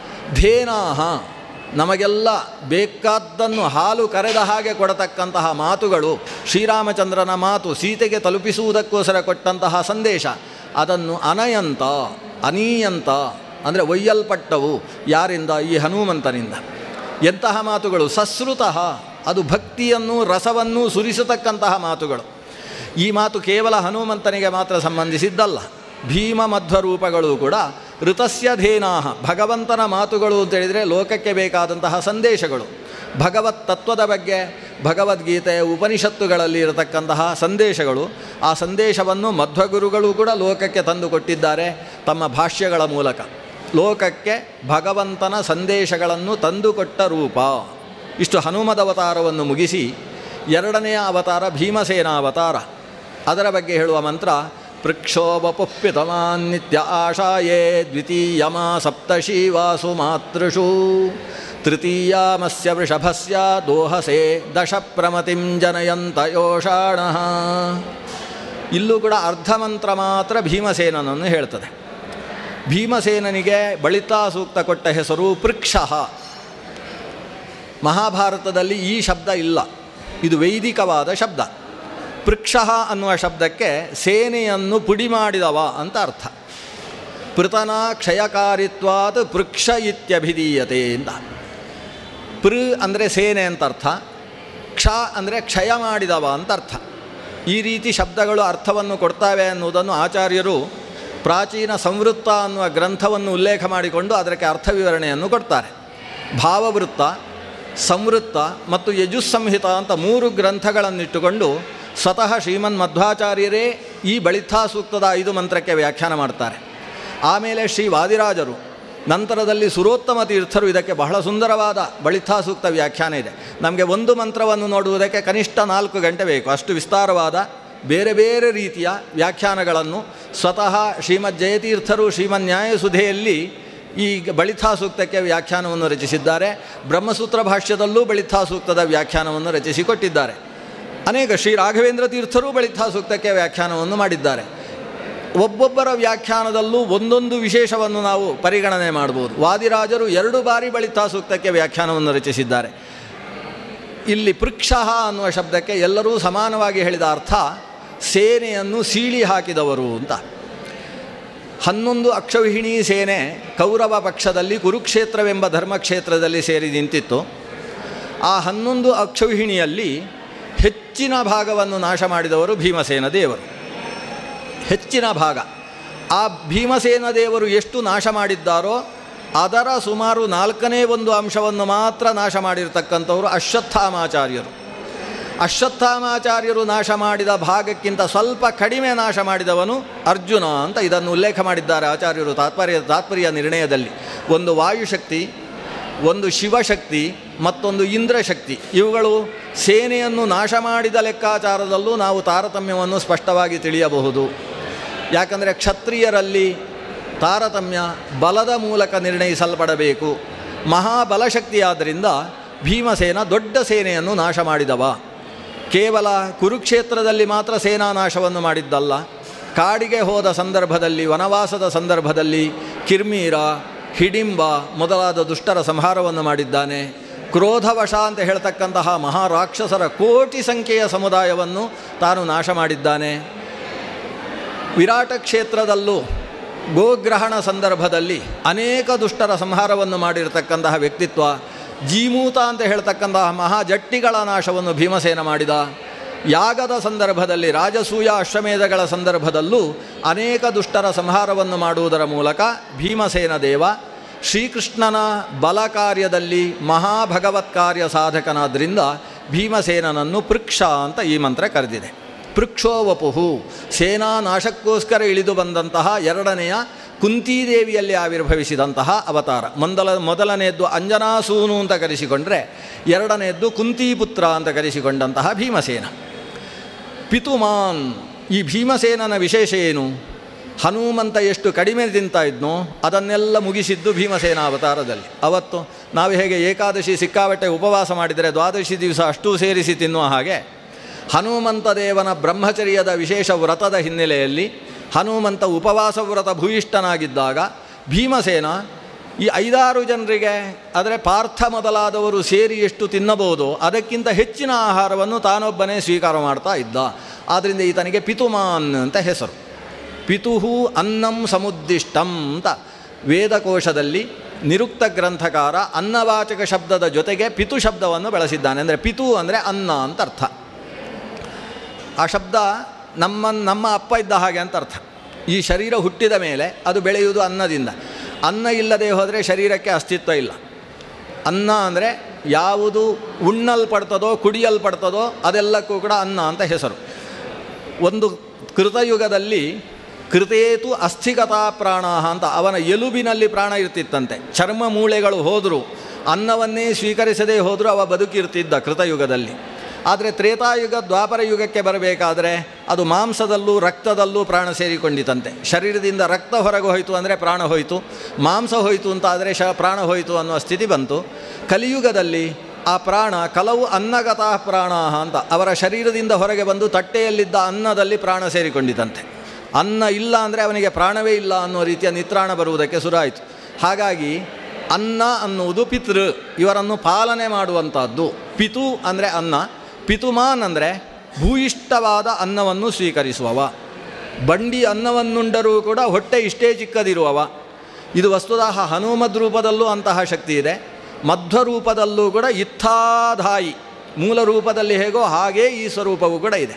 ಧೇನಾಹ ನಮಗೆಲ್ಲ ಬೇಕಾದ್ದನ್ನು ಹಾಲು ಕರೆದ ಹಾಗೆ ಕೊಡತಕ್ಕಂತಹ ಮಾತುಗಳು ಶ್ರೀರಾಮಚಂದ್ರನ ಮಾತು ಸೀತೆಗೆ ತಲುಪಿಸುವುದಕ್ಕೋಸ್ಕರ ಕೊಟ್ಟಂತಹ ಸಂದೇಶ ಅದನ್ನು ಅನಯಂತ ಅನೀಯಂತ ಅಂದರೆ ಒಯ್ಯಲ್ಪಟ್ಟವು ಯಾರಿಂದ ಈ ಹನುಮಂತನಿಂದ ಎಂತಹ ಮಾತುಗಳು ಸಶ್ರುತಃ ಅದು ಭಕ್ತಿಯನ್ನು ರಸವನ್ನು ಸುರಿಸತಕ್ಕಂತಹ ಮಾತುಗಳು ಈ ಮಾತು ಕೇವಲ ಹನುಮಂತನಿಗೆ ಮಾತ್ರ ಸಂಬಂಧಿಸಿದ್ದಲ್ಲ ಭೀಮ ಮಧ್ವರೂಪಗಳು ಕೂಡ ಋತಸ್ಯ ಧೇನಾಹ ಭಗವಂತನ ಮಾತುಗಳು ಅಂತೇಳಿದರೆ ಲೋಕಕ್ಕೆ ಬೇಕಾದಂತಹ ಸಂದೇಶಗಳು ಭಗವತ್ ತತ್ವದ ಬಗ್ಗೆ ಭಗವದ್ಗೀತೆಯ ಉಪನಿಷತ್ತುಗಳಲ್ಲಿ ಇರತಕ್ಕಂತಹ ಸಂದೇಶಗಳು ಆ ಸಂದೇಶವನ್ನು ಮಧ್ವಗುರುಗಳು ಕೂಡ ಲೋಕಕ್ಕೆ ತಂದು ಕೊಟ್ಟಿದ್ದಾರೆ ತಮ್ಮ ಭಾಷ್ಯಗಳ ಮೂಲಕ ಲೋಕಕ್ಕೆ ಭಗವಂತನ ಸಂದೇಶಗಳನ್ನು ತಂದುಕೊಟ್ಟ ರೂಪ ಇಷ್ಟು ಹನುಮದ ಅವತಾರವನ್ನು ಮುಗಿಸಿ ಎರಡನೆಯ ಅವತಾರ ಭೀಮಸೇನ ಅವತಾರ ಅದರ ಬಗ್ಗೆ ಹೇಳುವ ಮಂತ್ರ ಪೃಕ್ಷೋಪುಪ್ಪಿತಮಾನ್ ನಿತ್ಯ ಆಶಾಯೇ ದ್ವಿತೀಯಮ ಸಪ್ತಶಿ ವಾಸು ಮಾತೃಷು ತೃತೀಯಾಮಸ್ಯ ವೃಷಭಸ್ಯ ದೋಹಸೆ ದಶ ಪ್ರಮತಿಂ ಜನಯಂತ ಯೋಷಾಣಃ ಇಲ್ಲೂ ಕೂಡ ಅರ್ಧಮಂತ್ರ ಮಾತ್ರ ಭೀಮಸೇನನನ್ನು ಹೇಳ್ತದೆ ಭೀಮಸೇನನಿಗೆ ಬಳಿತಾ ಸೂಕ್ತ ಕೊಟ್ಟ ಹೆಸರು ಪೃಕ್ಷಃ ಮಹಾಭಾರತದಲ್ಲಿ ಈ ಶಬ್ದ ಇಲ್ಲ ಇದು ವೈದಿಕವಾದ ಶಬ್ದ ಪೃಕ್ಷಃ ಅನ್ನುವ ಶಬ್ದಕ್ಕೆ ಸೇನೆಯನ್ನು ಪುಡಿ ಮಾಡಿದವ ಅಂತ ಅರ್ಥ ಪೃತನ ಕ್ಷಯಕಾರಿತ್ವಾತ್ ಪೃಕ್ಷ ಇತ್ಯಭಿಧೀಯತೆ ಅಂತ ಪೃ ಅಂದರೆ ಸೇನೆ ಅಂತ ಅರ್ಥ ಕ್ಷ ಅಂದರೆ ಕ್ಷಯ ಮಾಡಿದವ ಅಂತ ಅರ್ಥ ಈ ರೀತಿ ಶಬ್ದಗಳು ಅರ್ಥವನ್ನು ಕೊಡ್ತಾವೆ ಅನ್ನುವುದನ್ನು ಆಚಾರ್ಯರು ಪ್ರಾಚೀನ ಸಂವೃತ್ತ ಅನ್ನುವ ಗ್ರಂಥವನ್ನು ಉಲ್ಲೇಖ ಮಾಡಿಕೊಂಡು ಅದಕ್ಕೆ ಅರ್ಥ ವಿವರಣೆಯನ್ನು ಕೊಡ್ತಾರೆ ಭಾವವೃತ್ತ ಸಂವೃತ್ತ ಮತ್ತು ಯಜುಸ್ಸಂಹಿತ ಅಂತ ಮೂರು ಗ್ರಂಥಗಳನ್ನಿಟ್ಟುಕೊಂಡು ಸ್ವತಃ ಶ್ರೀಮನ್ ಮಧ್ವಾಚಾರ್ಯರೇ ಈ ಬಳಿಥಾ ಸೂಕ್ತದ ಐದು ಮಂತ್ರಕ್ಕೆ ವ್ಯಾಖ್ಯಾನ ಮಾಡ್ತಾರೆ ಆಮೇಲೆ ಶ್ರೀ ವಾದಿರಾಜರು ನಂತರದಲ್ಲಿ ಸುರೋತ್ತಮ ತೀರ್ಥರು ಇದಕ್ಕೆ ಬಹಳ ಸುಂದರವಾದ ಬಳಿಥಾ ಸೂಕ್ತ ವ್ಯಾಖ್ಯಾನ ಇದೆ ನಮಗೆ ಒಂದು ಮಂತ್ರವನ್ನು ನೋಡುವುದಕ್ಕೆ ಕನಿಷ್ಠ ನಾಲ್ಕು ಗಂಟೆ ಬೇಕು ಅಷ್ಟು ವಿಸ್ತಾರವಾದ ಬೇರೆ ಬೇರೆ ರೀತಿಯ ವ್ಯಾಖ್ಯಾನಗಳನ್ನು ಸ್ವತಃ ಶ್ರೀಮದ್ ಜಯತೀರ್ಥರು ಶ್ರೀಮನ್ ನ್ಯಾಯಸುಧೆಯಲ್ಲಿ ಈ ಬಳಿಥಾ ಸೂಕ್ತಕ್ಕೆ ವ್ಯಾಖ್ಯಾನವನ್ನು ರಚಿಸಿದ್ದಾರೆ ಬ್ರಹ್ಮಸೂತ್ರ ಭಾಷ್ಯದಲ್ಲೂ ಬಳಿಥಾ ಸೂಕ್ತದ ವ್ಯಾಖ್ಯಾನವನ್ನು ರಚಿಸಿಕೊಟ್ಟಿದ್ದಾರೆ ಅನೇಕ ಶ್ರೀ ರಾಘವೇಂದ್ರ ತೀರ್ಥರು ಬಳಿಥಾ ಸೂಕ್ತಕ್ಕೆ ವ್ಯಾಖ್ಯಾನವನ್ನು ಮಾಡಿದ್ದಾರೆ ಒಬ್ಬೊಬ್ಬರ ವ್ಯಾಖ್ಯಾನದಲ್ಲೂ ಒಂದೊಂದು ವಿಶೇಷವನ್ನು ನಾವು ಪರಿಗಣನೆ ಮಾಡ್ಬೋದು ವಾದಿರಾಜರು ಎರಡು ಬಾರಿ ಬಳಿಥಾ ಸೂಕ್ತಕ್ಕೆ ವ್ಯಾಖ್ಯಾನವನ್ನು ರಚಿಸಿದ್ದಾರೆ ಇಲ್ಲಿ ಪೃಕ್ಷಃ ಅನ್ನುವ ಶಬ್ದಕ್ಕೆ ಎಲ್ಲರೂ ಸಮಾನವಾಗಿ ಹೇಳಿದ ಅರ್ಥ ಸೇನೆಯನ್ನು ಸೀಳಿ ಹಾಕಿದವರು ಅಂತ ಹನ್ನೊಂದು ಅಕ್ಷವಿಹಿಣಿ ಸೇನೆ ಕೌರವ ಪಕ್ಷದಲ್ಲಿ ಕುರುಕ್ಷೇತ್ರವೆಂಬ ಧರ್ಮಕ್ಷೇತ್ರದಲ್ಲಿ ಸೇರಿ ನಿಂತಿತ್ತು ಆ ಹನ್ನೊಂದು ಅಕ್ಷವಿಹಿಣಿಯಲ್ಲಿ ಹೆಚ್ಚಿನ ಭಾಗವನ್ನು ನಾಶ ಮಾಡಿದವರು ಭೀಮಸೇನ ದೇವರು ಹೆಚ್ಚಿನ ಭಾಗ ಆ ಭೀಮಸೇನ ದೇವರು ಎಷ್ಟು ನಾಶ ಮಾಡಿದ್ದಾರೋ ಅದರ ಸುಮಾರು ನಾಲ್ಕನೇ ಒಂದು ಅಂಶವನ್ನು ಮಾತ್ರ ನಾಶ ಮಾಡಿರ್ತಕ್ಕಂಥವರು ಅಶ್ವತ್ಥಾಮಾಚಾರ್ಯರು ಅಶ್ವತ್ಥಾಮಾಚಾರ್ಯರು ನಾಶ ಮಾಡಿದ ಭಾಗಕ್ಕಿಂತ ಸ್ವಲ್ಪ ಕಡಿಮೆ ನಾಶ ಮಾಡಿದವನು ಅರ್ಜುನ ಅಂತ ಇದನ್ನು ಉಲ್ಲೇಖ ಮಾಡಿದ್ದಾರೆ ಆಚಾರ್ಯರು ತಾತ್ಪರ್ಯ ತಾತ್ಪರ್ಯ ನಿರ್ಣಯದಲ್ಲಿ ಒಂದು ವಾಯುಶಕ್ತಿ ಒಂದು ಶಿವಶಕ್ತಿ ಮತ್ತೊಂದು ಇಂದ್ರಶಕ್ತಿ ಇವುಗಳು ಸೇನೆಯನ್ನು ನಾಶ ಮಾಡಿದ ಲೆಕ್ಕಾಚಾರದಲ್ಲೂ ನಾವು ತಾರತಮ್ಯವನ್ನು ಸ್ಪಷ್ಟವಾಗಿ ತಿಳಿಯಬಹುದು ಯಾಕಂದರೆ ಕ್ಷತ್ರಿಯರಲ್ಲಿ ತಾರತಮ್ಯ ಬಲದ ಮೂಲಕ ನಿರ್ಣಯಿಸಲ್ಪಡಬೇಕು ಮಹಾಬಲಶಕ್ತಿಯಾದ್ದರಿಂದ ಭೀಮಸೇನ ದೊಡ್ಡ ಸೇನೆಯನ್ನು ನಾಶ ಮಾಡಿದವ ಕೇವಲ ಕುರುಕ್ಷೇತ್ರದಲ್ಲಿ ಮಾತ್ರ ಸೇನಾ ನಾಶವನ್ನು ಮಾಡಿದ್ದಲ್ಲ ಕಾಡಿಗೆ ಹೋದ ಸಂದರ್ಭದಲ್ಲಿ ವನವಾಸದ ಸಂದರ್ಭದಲ್ಲಿ ಕಿರ್ಮೀರ ಹಿಡಿಂಬ ಮೊದಲಾದ ದುಷ್ಟರ ಸಂಹಾರವನ್ನು ಮಾಡಿದ್ದಾನೆ ಕ್ರೋಧವಶ ಅಂತ ಹೇಳ್ತಕ್ಕಂತಹ ಮಹಾರಾಕ್ಷಸರ ಕೋಟಿ ಸಂಖ್ಯೆಯ ಸಮುದಾಯವನ್ನು ತಾನು ನಾಶ ಮಾಡಿದ್ದಾನೆ ವಿರಾಟ ಕ್ಷೇತ್ರದಲ್ಲೂ ಗೋಗ್ರಹಣ ಸಂದರ್ಭದಲ್ಲಿ ಅನೇಕ ದುಷ್ಟರ ಸಂಹಾರವನ್ನು ಮಾಡಿರತಕ್ಕಂತಹ ವ್ಯಕ್ತಿತ್ವ ಜೀಮೂತ ಅಂತ ಹೇಳ್ತಕ್ಕಂತಹ ಮಹಾಜಟ್ಟಿಗಳ ನಾಶವನ್ನು ಭೀಮಸೇನ ಮಾಡಿದ ಯಾಗದ ಸಂದರ್ಭದಲ್ಲಿ ರಾಜಸೂಯ ಅಶ್ವಮೇಧಗಳ ಸಂದರ್ಭದಲ್ಲೂ ಅನೇಕ ದುಷ್ಟರ ಸಂಹಾರವನ್ನು ಮಾಡುವುದರ ಮೂಲಕ ಭೀಮಸೇನ ದೇವ ಶ್ರೀಕೃಷ್ಣನ ಬಲ ಕಾರ್ಯದಲ್ಲಿ ಮಹಾಭಗವತ್ ಕಾರ್ಯ ಸಾಧಕನಾದ್ದರಿಂದ ಭೀಮಸೇನನನ್ನು ಪೃಕ್ಷ ಅಂತ ಈ ಮಂತ್ರ ಕರೆದಿದೆ ಪೃಕ್ಷೋವಪುಹು ಸೇನಾ ನಾಶಕ್ಕೋಸ್ಕರ ಇಳಿದು ಬಂದಂತಹ ಎರಡನೆಯ ಕುಂತಿದೇವಿಯಲ್ಲಿ ಆವಿರ್ಭವಿಸಿದಂತಹ ಅವತಾರ ಮೊದಲ ಮೊದಲನೆಯದ್ದು ಅಂಜನಾಸೂನು ಅಂತ ಕರೆಸಿಕೊಂಡ್ರೆ ಎರಡನೆಯದ್ದು ಕುಂತಿಪುತ್ರ ಅಂತ ಕರೆಸಿಕೊಂಡಂತಹ ಭೀಮಸೇನ ಪಿತುಮಾನ್ ಈ ಭೀಮಸೇನನ ವಿಶೇಷ ಏನು ಹನುಮಂತ ಎಷ್ಟು ಕಡಿಮೆ ತಿಂತಾ ಇದ್ನೋ ಅದನ್ನೆಲ್ಲ ಮುಗಿಸಿದ್ದು ಭೀಮಸೇನ ಅವತಾರದಲ್ಲಿ ಅವತ್ತು ನಾವು ಹೇಗೆ ಏಕಾದಶಿ ಸಿಕ್ಕಾಬಟ್ಟೆ ಉಪವಾಸ ಮಾಡಿದರೆ ದ್ವಾದಶಿ ದಿವಸ ಅಷ್ಟೂ ಸೇರಿಸಿ ತಿನ್ನುವ ಹಾಗೆ ಹನುಮಂತ ದೇವನ ಬ್ರಹ್ಮಚರ್ಯದ ವಿಶೇಷ ವ್ರತದ ಹಿನ್ನೆಲೆಯಲ್ಲಿ ಹನುಮಂತ ಉಪವಾಸ ವ್ರತ ಭೂಯಿಷ್ಠನಾಗಿದ್ದಾಗ ಭೀಮಸೇನ ಈ ಐದಾರು ಜನರಿಗೆ ಆದರೆ ಪಾರ್ಥ ಮೊದಲಾದವರು ಸೇರಿ ಎಷ್ಟು ತಿನ್ನಬಹುದು ಅದಕ್ಕಿಂತ ಹೆಚ್ಚಿನ ಆಹಾರವನ್ನು ತಾನೊಬ್ಬನೇ ಸ್ವೀಕಾರ ಮಾಡ್ತಾ ಇದ್ದ ಆದ್ದರಿಂದ ಈತನಿಗೆ ಪಿತುಮಾನ್ ಅಂತ ಹೆಸರು ಪಿತುಹು ಅನ್ನಂ ಸಮುದ್ದಿಷ್ಟಂ ಅಂತ ವೇದಕೋಶದಲ್ಲಿ ನಿರುಕ್ತ ಗ್ರಂಥಕಾರ ಅನ್ನವಾಚಕ ಶಬ್ದದ ಜೊತೆಗೆ ಪಿತು ಶಬ್ದವನ್ನು ಬಳಸಿದ್ದಾನೆ ಅಂದರೆ ಪಿತು ಅಂದರೆ ಅನ್ನ ಅಂತ ಅರ್ಥ ಆ ಶಬ್ದ ನಮ್ಮ ನಮ್ಮ ಅಪ್ಪ ಇದ್ದ ಹಾಗೆ ಅಂತ ಅರ್ಥ ಈ ಶರೀರ ಹುಟ್ಟಿದ ಮೇಲೆ ಅದು ಬೆಳೆಯುವುದು ಅನ್ನದಿಂದ ಅನ್ನ ಇಲ್ಲದೆ ಹೋದರೆ ಶರೀರಕ್ಕೆ ಅಸ್ತಿತ್ವ ಇಲ್ಲ ಅನ್ನ ಅಂದರೆ ಯಾವುದು ಉಣ್ಣಲ್ಪಡ್ತದೋ ಕುಡಿಯಲ್ಪಡ್ತದೋ ಅದೆಲ್ಲಕ್ಕೂ ಕೂಡ ಅನ್ನ ಅಂತ ಹೆಸರು ಒಂದು ಕೃತಯುಗದಲ್ಲಿ ಕೃತೇತು ಅಸ್ಥಿಗತಾ ಪ್ರಾಣ ಅಂತ ಅವನ ಎಲುಬಿನಲ್ಲಿ ಪ್ರಾಣ ಇರ್ತಿತ್ತಂತೆ ಚರ್ಮ ಮೂಳೆಗಳು ಹೋದರೂ ಅನ್ನವನ್ನೇ ಸ್ವೀಕರಿಸದೇ ಹೋದರೂ ಅವ ಬದುಕಿರ್ತಿದ್ದ ಕೃತಯುಗದಲ್ಲಿ ಆದರೆ ತ್ರೇತಾಯುಗ ದ್ವಾಪರ ಯುಗಕ್ಕೆ ಬರಬೇಕಾದರೆ ಅದು ಮಾಂಸದಲ್ಲೂ ರಕ್ತದಲ್ಲೂ ಪ್ರಾಣ ಸೇರಿಕೊಂಡಿತಂತೆ ಶರೀರದಿಂದ ರಕ್ತ ಹೊರಗೆ ಹೋಯಿತು ಅಂದರೆ ಪ್ರಾಣ ಹೋಯಿತು ಮಾಂಸ ಹೋಯಿತು ಅಂತ ಆದರೆ ಶ ಪ್ರಾಣ ಹೋಯಿತು ಅನ್ನುವ ಸ್ಥಿತಿ ಬಂತು ಕಲಿಯುಗದಲ್ಲಿ ಆ ಪ್ರಾಣ ಕಲವು ಅನ್ನಗತಾ ಪ್ರಾಣ ಅಂತ ಅವರ ಶರೀರದಿಂದ ಹೊರಗೆ ಬಂದು ತಟ್ಟೆಯಲ್ಲಿದ್ದ ಅನ್ನದಲ್ಲಿ ಪ್ರಾಣ ಸೇರಿಕೊಂಡಿತಂತೆ ಅನ್ನ ಇಲ್ಲ ಅಂದರೆ ಅವನಿಗೆ ಪ್ರಾಣವೇ ಇಲ್ಲ ಅನ್ನೋ ರೀತಿಯ ನಿತ್ರಾಣ ಬರುವುದಕ್ಕೆ ಶುರುವಾಯಿತು ಹಾಗಾಗಿ ಅನ್ನ ಅನ್ನುವುದು ಪಿತೃ ಇವರನ್ನು ಪಾಲನೆ ಮಾಡುವಂಥದ್ದು ಪಿತು ಅಂದರೆ ಅನ್ನ ಪಿತುಮಾನ್ ಅಂದರೆ ಭೂಯಿಷ್ಠವಾದ ಅನ್ನವನ್ನು ಸ್ವೀಕರಿಸುವವ ಬಂಡಿ ಅನ್ನವನ್ನುಂಡರೂ ಕೂಡ ಹೊಟ್ಟೆ ಇಷ್ಟೇ ಚಿಕ್ಕದಿರುವವ ಇದು ವಸ್ತುತಃ ಹನುಮದ್ ರೂಪದಲ್ಲೂ ಅಂತಹ ಶಕ್ತಿ ಇದೆ ಮಧ್ವ ರೂಪದಲ್ಲೂ ಕೂಡ ಇತ್ಥಾಧಾಯಿ ಮೂಲ ರೂಪದಲ್ಲಿ ಹೇಗೋ ಹಾಗೇ ಈ ಸ್ವರೂಪವೂ ಕೂಡ ಇದೆ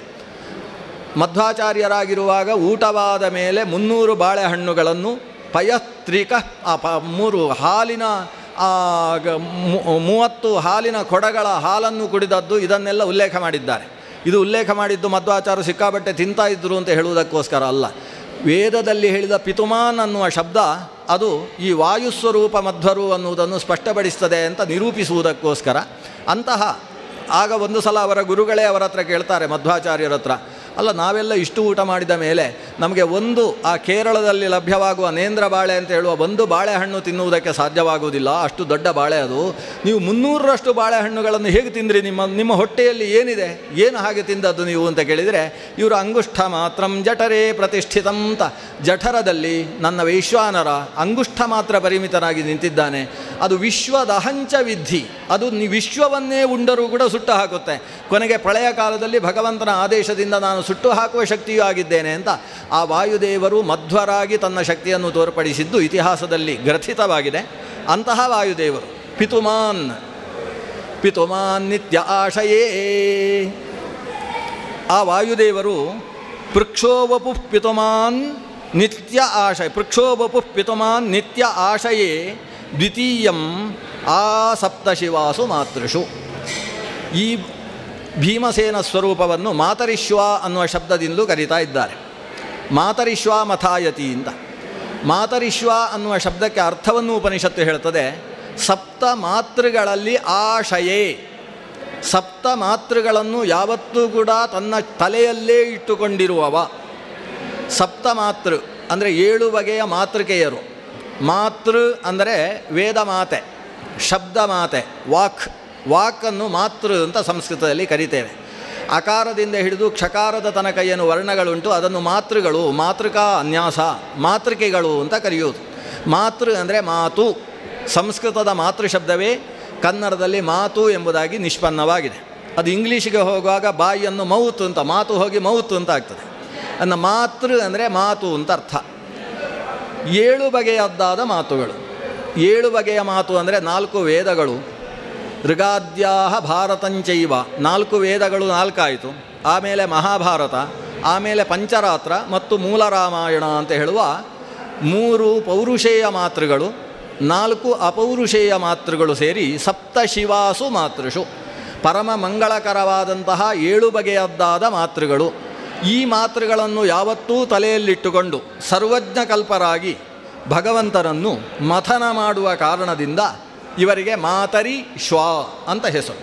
ಮಧ್ವಾಚಾರ್ಯರಾಗಿರುವಾಗ ಊಟವಾದ ಮೇಲೆ ಮುನ್ನೂರು ಬಾಳೆಹಣ್ಣುಗಳನ್ನು ಪಯತ್ರಿಕ ಆ ಪ ಮೂರು ಹಾಲಿನ ಆ, ಗ- ಮು- ಮೂವತ್ತು ಹಾಲಿನ ಕೊಡಗಳ ಹಾಲನ್ನು ಕುಡಿದದ್ದು ಇದನ್ನೆಲ್ಲ ಉಲ್ಲೇಖ ಮಾಡಿದ್ದಾರೆ ಇದು ಉಲ್ಲೇಖ ಮಾಡಿದ್ದು ಮಧ್ವಾಚಾರ್ಯ ಸಿಕ್ಕಾಬಟ್ಟೆ ತಿಂತಾ ಇದ್ದರು ಅಂತ ಹೇಳುವುದಕ್ಕೋಸ್ಕರ ಅಲ್ಲ ವೇದದಲ್ಲಿ ಹೇಳಿದ ಪಿತುಮಾನ್ ಅನ್ನುವ ಶಬ್ದ ಅದು ಈ ವಾಯುಸ್ವರೂಪ ಮಧ್ವರು ಅನ್ನುವುದನ್ನು ಸ್ಪಷ್ಟಪಡಿಸ್ತದೆ ಅಂತ ನಿರೂಪಿಸುವುದಕ್ಕೋಸ್ಕರ ಅಂತಹ ಆಗ ಒಂದು ಸಲ ಅವರ ಗುರುಗಳೇ ಅವರ ಹತ್ರ ಕೇಳ್ತಾರೆ ಮಧ್ವಾಚಾರ್ಯರ ಹತ್ರ ಅಲ್ಲ ನಾವೆಲ್ಲ ಇಷ್ಟು ಊಟ ಮಾಡಿದ ಮೇಲೆ ನಮಗೆ ಒಂದು ಆ ಕೇರಳದಲ್ಲಿ ಲಭ್ಯವಾಗುವ ನೇಂದ್ರ ಬಾಳೆ ಅಂತ ಹೇಳುವ ಒಂದು ಬಾಳೆಹಣ್ಣು ತಿನ್ನುವುದಕ್ಕೆ ಸಾಧ್ಯವಾಗುವುದಿಲ್ಲ ಅಷ್ಟು ದೊಡ್ಡ ಬಾಳೆ ಅದು ನೀವು ಮುನ್ನೂರರಷ್ಟು ಬಾಳೆಹಣ್ಣುಗಳನ್ನು ಹೇಗೆ ತಿಂದ್ರಿ ನಿಮ್ಮ ನಿಮ್ಮ ಹೊಟ್ಟೆಯಲ್ಲಿ ಏನಿದೆ ಏನು ಹಾಗೆ ತಿಂದದ್ದು ನೀವು ಅಂತ ಕೇಳಿದರೆ ಇವರು ಅಂಗುಷ್ಠ ಮಾತ್ರಂ ಜಠರೇ ಪ್ರತಿಷ್ಠಿತಂ ಅಂತ ಜಠರದಲ್ಲಿ ನನ್ನ ವೈಶ್ವಾನರ ಅಂಗುಷ್ಠ ಮಾತ್ರ ಪರಿಮಿತನಾಗಿ ನಿಂತಿದ್ದಾನೆ ಅದು ವಿಶ್ವದಹಂಚ ವಿಧಿ ಅದು ನಿ ವಿಶ್ವವನ್ನೇ ಉಂಡರೂ ಕೂಡ ಸುಟ್ಟು ಹಾಕುತ್ತೆ ಕೊನೆಗೆ ಪ್ರಳಯ ಕಾಲದಲ್ಲಿ ಭಗವಂತನ ಆದೇಶದಿಂದ ನಾನು ಸುಟ್ಟು ಹಾಕುವ ಶಕ್ತಿಯೂ ಆಗಿದ್ದೇನೆ ಅಂತ ಆ ವಾಯುದೇವರು ಮಧ್ವರಾಗಿ ತನ್ನ ಶಕ್ತಿಯನ್ನು ತೋರ್ಪಡಿಸಿದ್ದು ಇತಿಹಾಸದಲ್ಲಿ ಗ್ರಥಿತವಾಗಿದೆ ಅಂತಹ ವಾಯುದೇವರು ಪಿತುಮಾನ್ ಪಿತುಮಾನ್ ನಿತ್ಯ ಆಶಯೇ ಆ ವಾಯುದೇವರು ಪೃಕ್ಷೋವಪು ಪಿತುಮಾನ್ ನಿತ್ಯ ಆಶಯ ಪೃಕ್ಷೋವಪು ಪಿತುಮಾನ್ ನಿತ್ಯ ಆಶಯೇ ದ್ವಿತೀಯಂ ಆ ಸಪ್ತಶಿವಾಸು ಮಾತೃಷು ಈ ಭೀಮಸೇನ ಸ್ವರೂಪವನ್ನು ಮಾತರಿಶ್ವ ಅನ್ನುವ ಶಬ್ದದಿಂದಲೂ ಕರೀತಾ ಇದ್ದಾರೆ ಮಾತರಿಶ್ವ ಮಥಾಯತಿ ಅಂತ ಮಾತರಿಶ್ವ ಅನ್ನುವ ಶಬ್ದಕ್ಕೆ ಅರ್ಥವನ್ನು ಉಪನಿಷತ್ತು ಹೇಳ್ತದೆ ಸಪ್ತ ಮಾತೃಗಳಲ್ಲಿ ಆಶಯೇ ಸಪ್ತ ಮಾತೃಗಳನ್ನು ಯಾವತ್ತೂ ಕೂಡ ತನ್ನ ತಲೆಯಲ್ಲೇ ಇಟ್ಟುಕೊಂಡಿರುವವ ಸಪ್ತ ಮಾತೃ ಅಂದರೆ ಏಳು ಬಗೆಯ ಮಾತೃಕೆಯರು ಮಾತೃ ಅಂದರೆ ವೇದ ಮಾತೆ ಶಬ್ದ ಮಾತೆ ವಾಕ್ ವಾಕನ್ನು ಮಾತೃ ಅಂತ ಸಂಸ್ಕೃತದಲ್ಲಿ ಕರಿತೇವೆ ಅಕಾರದಿಂದ ಹಿಡಿದು ಕ್ಷಕಾರದ ತನಕ ಏನು ವರ್ಣಗಳುಂಟು ಅದನ್ನು ಮಾತೃಗಳು ಮಾತೃಕಾ ಅನ್ಯಾಸ ಮಾತೃಕೆಗಳು ಅಂತ ಕರೆಯುವುದು ಮಾತೃ ಅಂದರೆ ಮಾತು ಸಂಸ್ಕೃತದ ಮಾತೃ ಶಬ್ದವೇ ಕನ್ನಡದಲ್ಲಿ ಮಾತು ಎಂಬುದಾಗಿ ನಿಷ್ಪನ್ನವಾಗಿದೆ ಅದು ಇಂಗ್ಲೀಷಿಗೆ ಹೋಗುವಾಗ ಬಾಯಿಯನ್ನು ಮೌತ್ ಅಂತ ಮಾತು ಹೋಗಿ ಮೌತ್ ಅಂತ ಆಗ್ತದೆ ಅನ್ನ ಮಾತೃ ಅಂದರೆ ಮಾತು ಅಂತ ಅರ್ಥ ಏಳು ಬಗೆಯದ್ದಾದ ಮಾತುಗಳು ಏಳು ಬಗೆಯ ಮಾತು ಅಂದರೆ ನಾಲ್ಕು ವೇದಗಳು ಋಗಾದ್ಯಾಹ ಭಾರತಂಚೈವ ನಾಲ್ಕು ವೇದಗಳು ನಾಲ್ಕಾಯಿತು ಆಮೇಲೆ ಮಹಾಭಾರತ ಆಮೇಲೆ ಪಂಚರಾತ್ರ ಮತ್ತು ಮೂಲ ರಾಮಾಯಣ ಅಂತ ಹೇಳುವ ಮೂರು ಪೌರುಷೇಯ ಮಾತೃಗಳು ನಾಲ್ಕು ಅಪೌರುಷೇಯ ಮಾತೃಗಳು ಸೇರಿ ಸಪ್ತಶಿವಾಸು ಮಾತೃಷು ಪರಮ ಮಂಗಳಕರವಾದಂತಹ ಏಳು ಬಗೆಯದ್ದಾದ ಮಾತೃಗಳು ಈ ಮಾತೃಗಳನ್ನು ಯಾವತ್ತೂ ತಲೆಯಲ್ಲಿಟ್ಟುಕೊಂಡು ಸರ್ವಜ್ಞ ಕಲ್ಪರಾಗಿ ಭಗವಂತನನ್ನು ಮಥನ ಮಾಡುವ ಕಾರಣದಿಂದ ಇವರಿಗೆ ಮಾತರಿ ಶ್ವ ಅಂತ ಹೆಸರು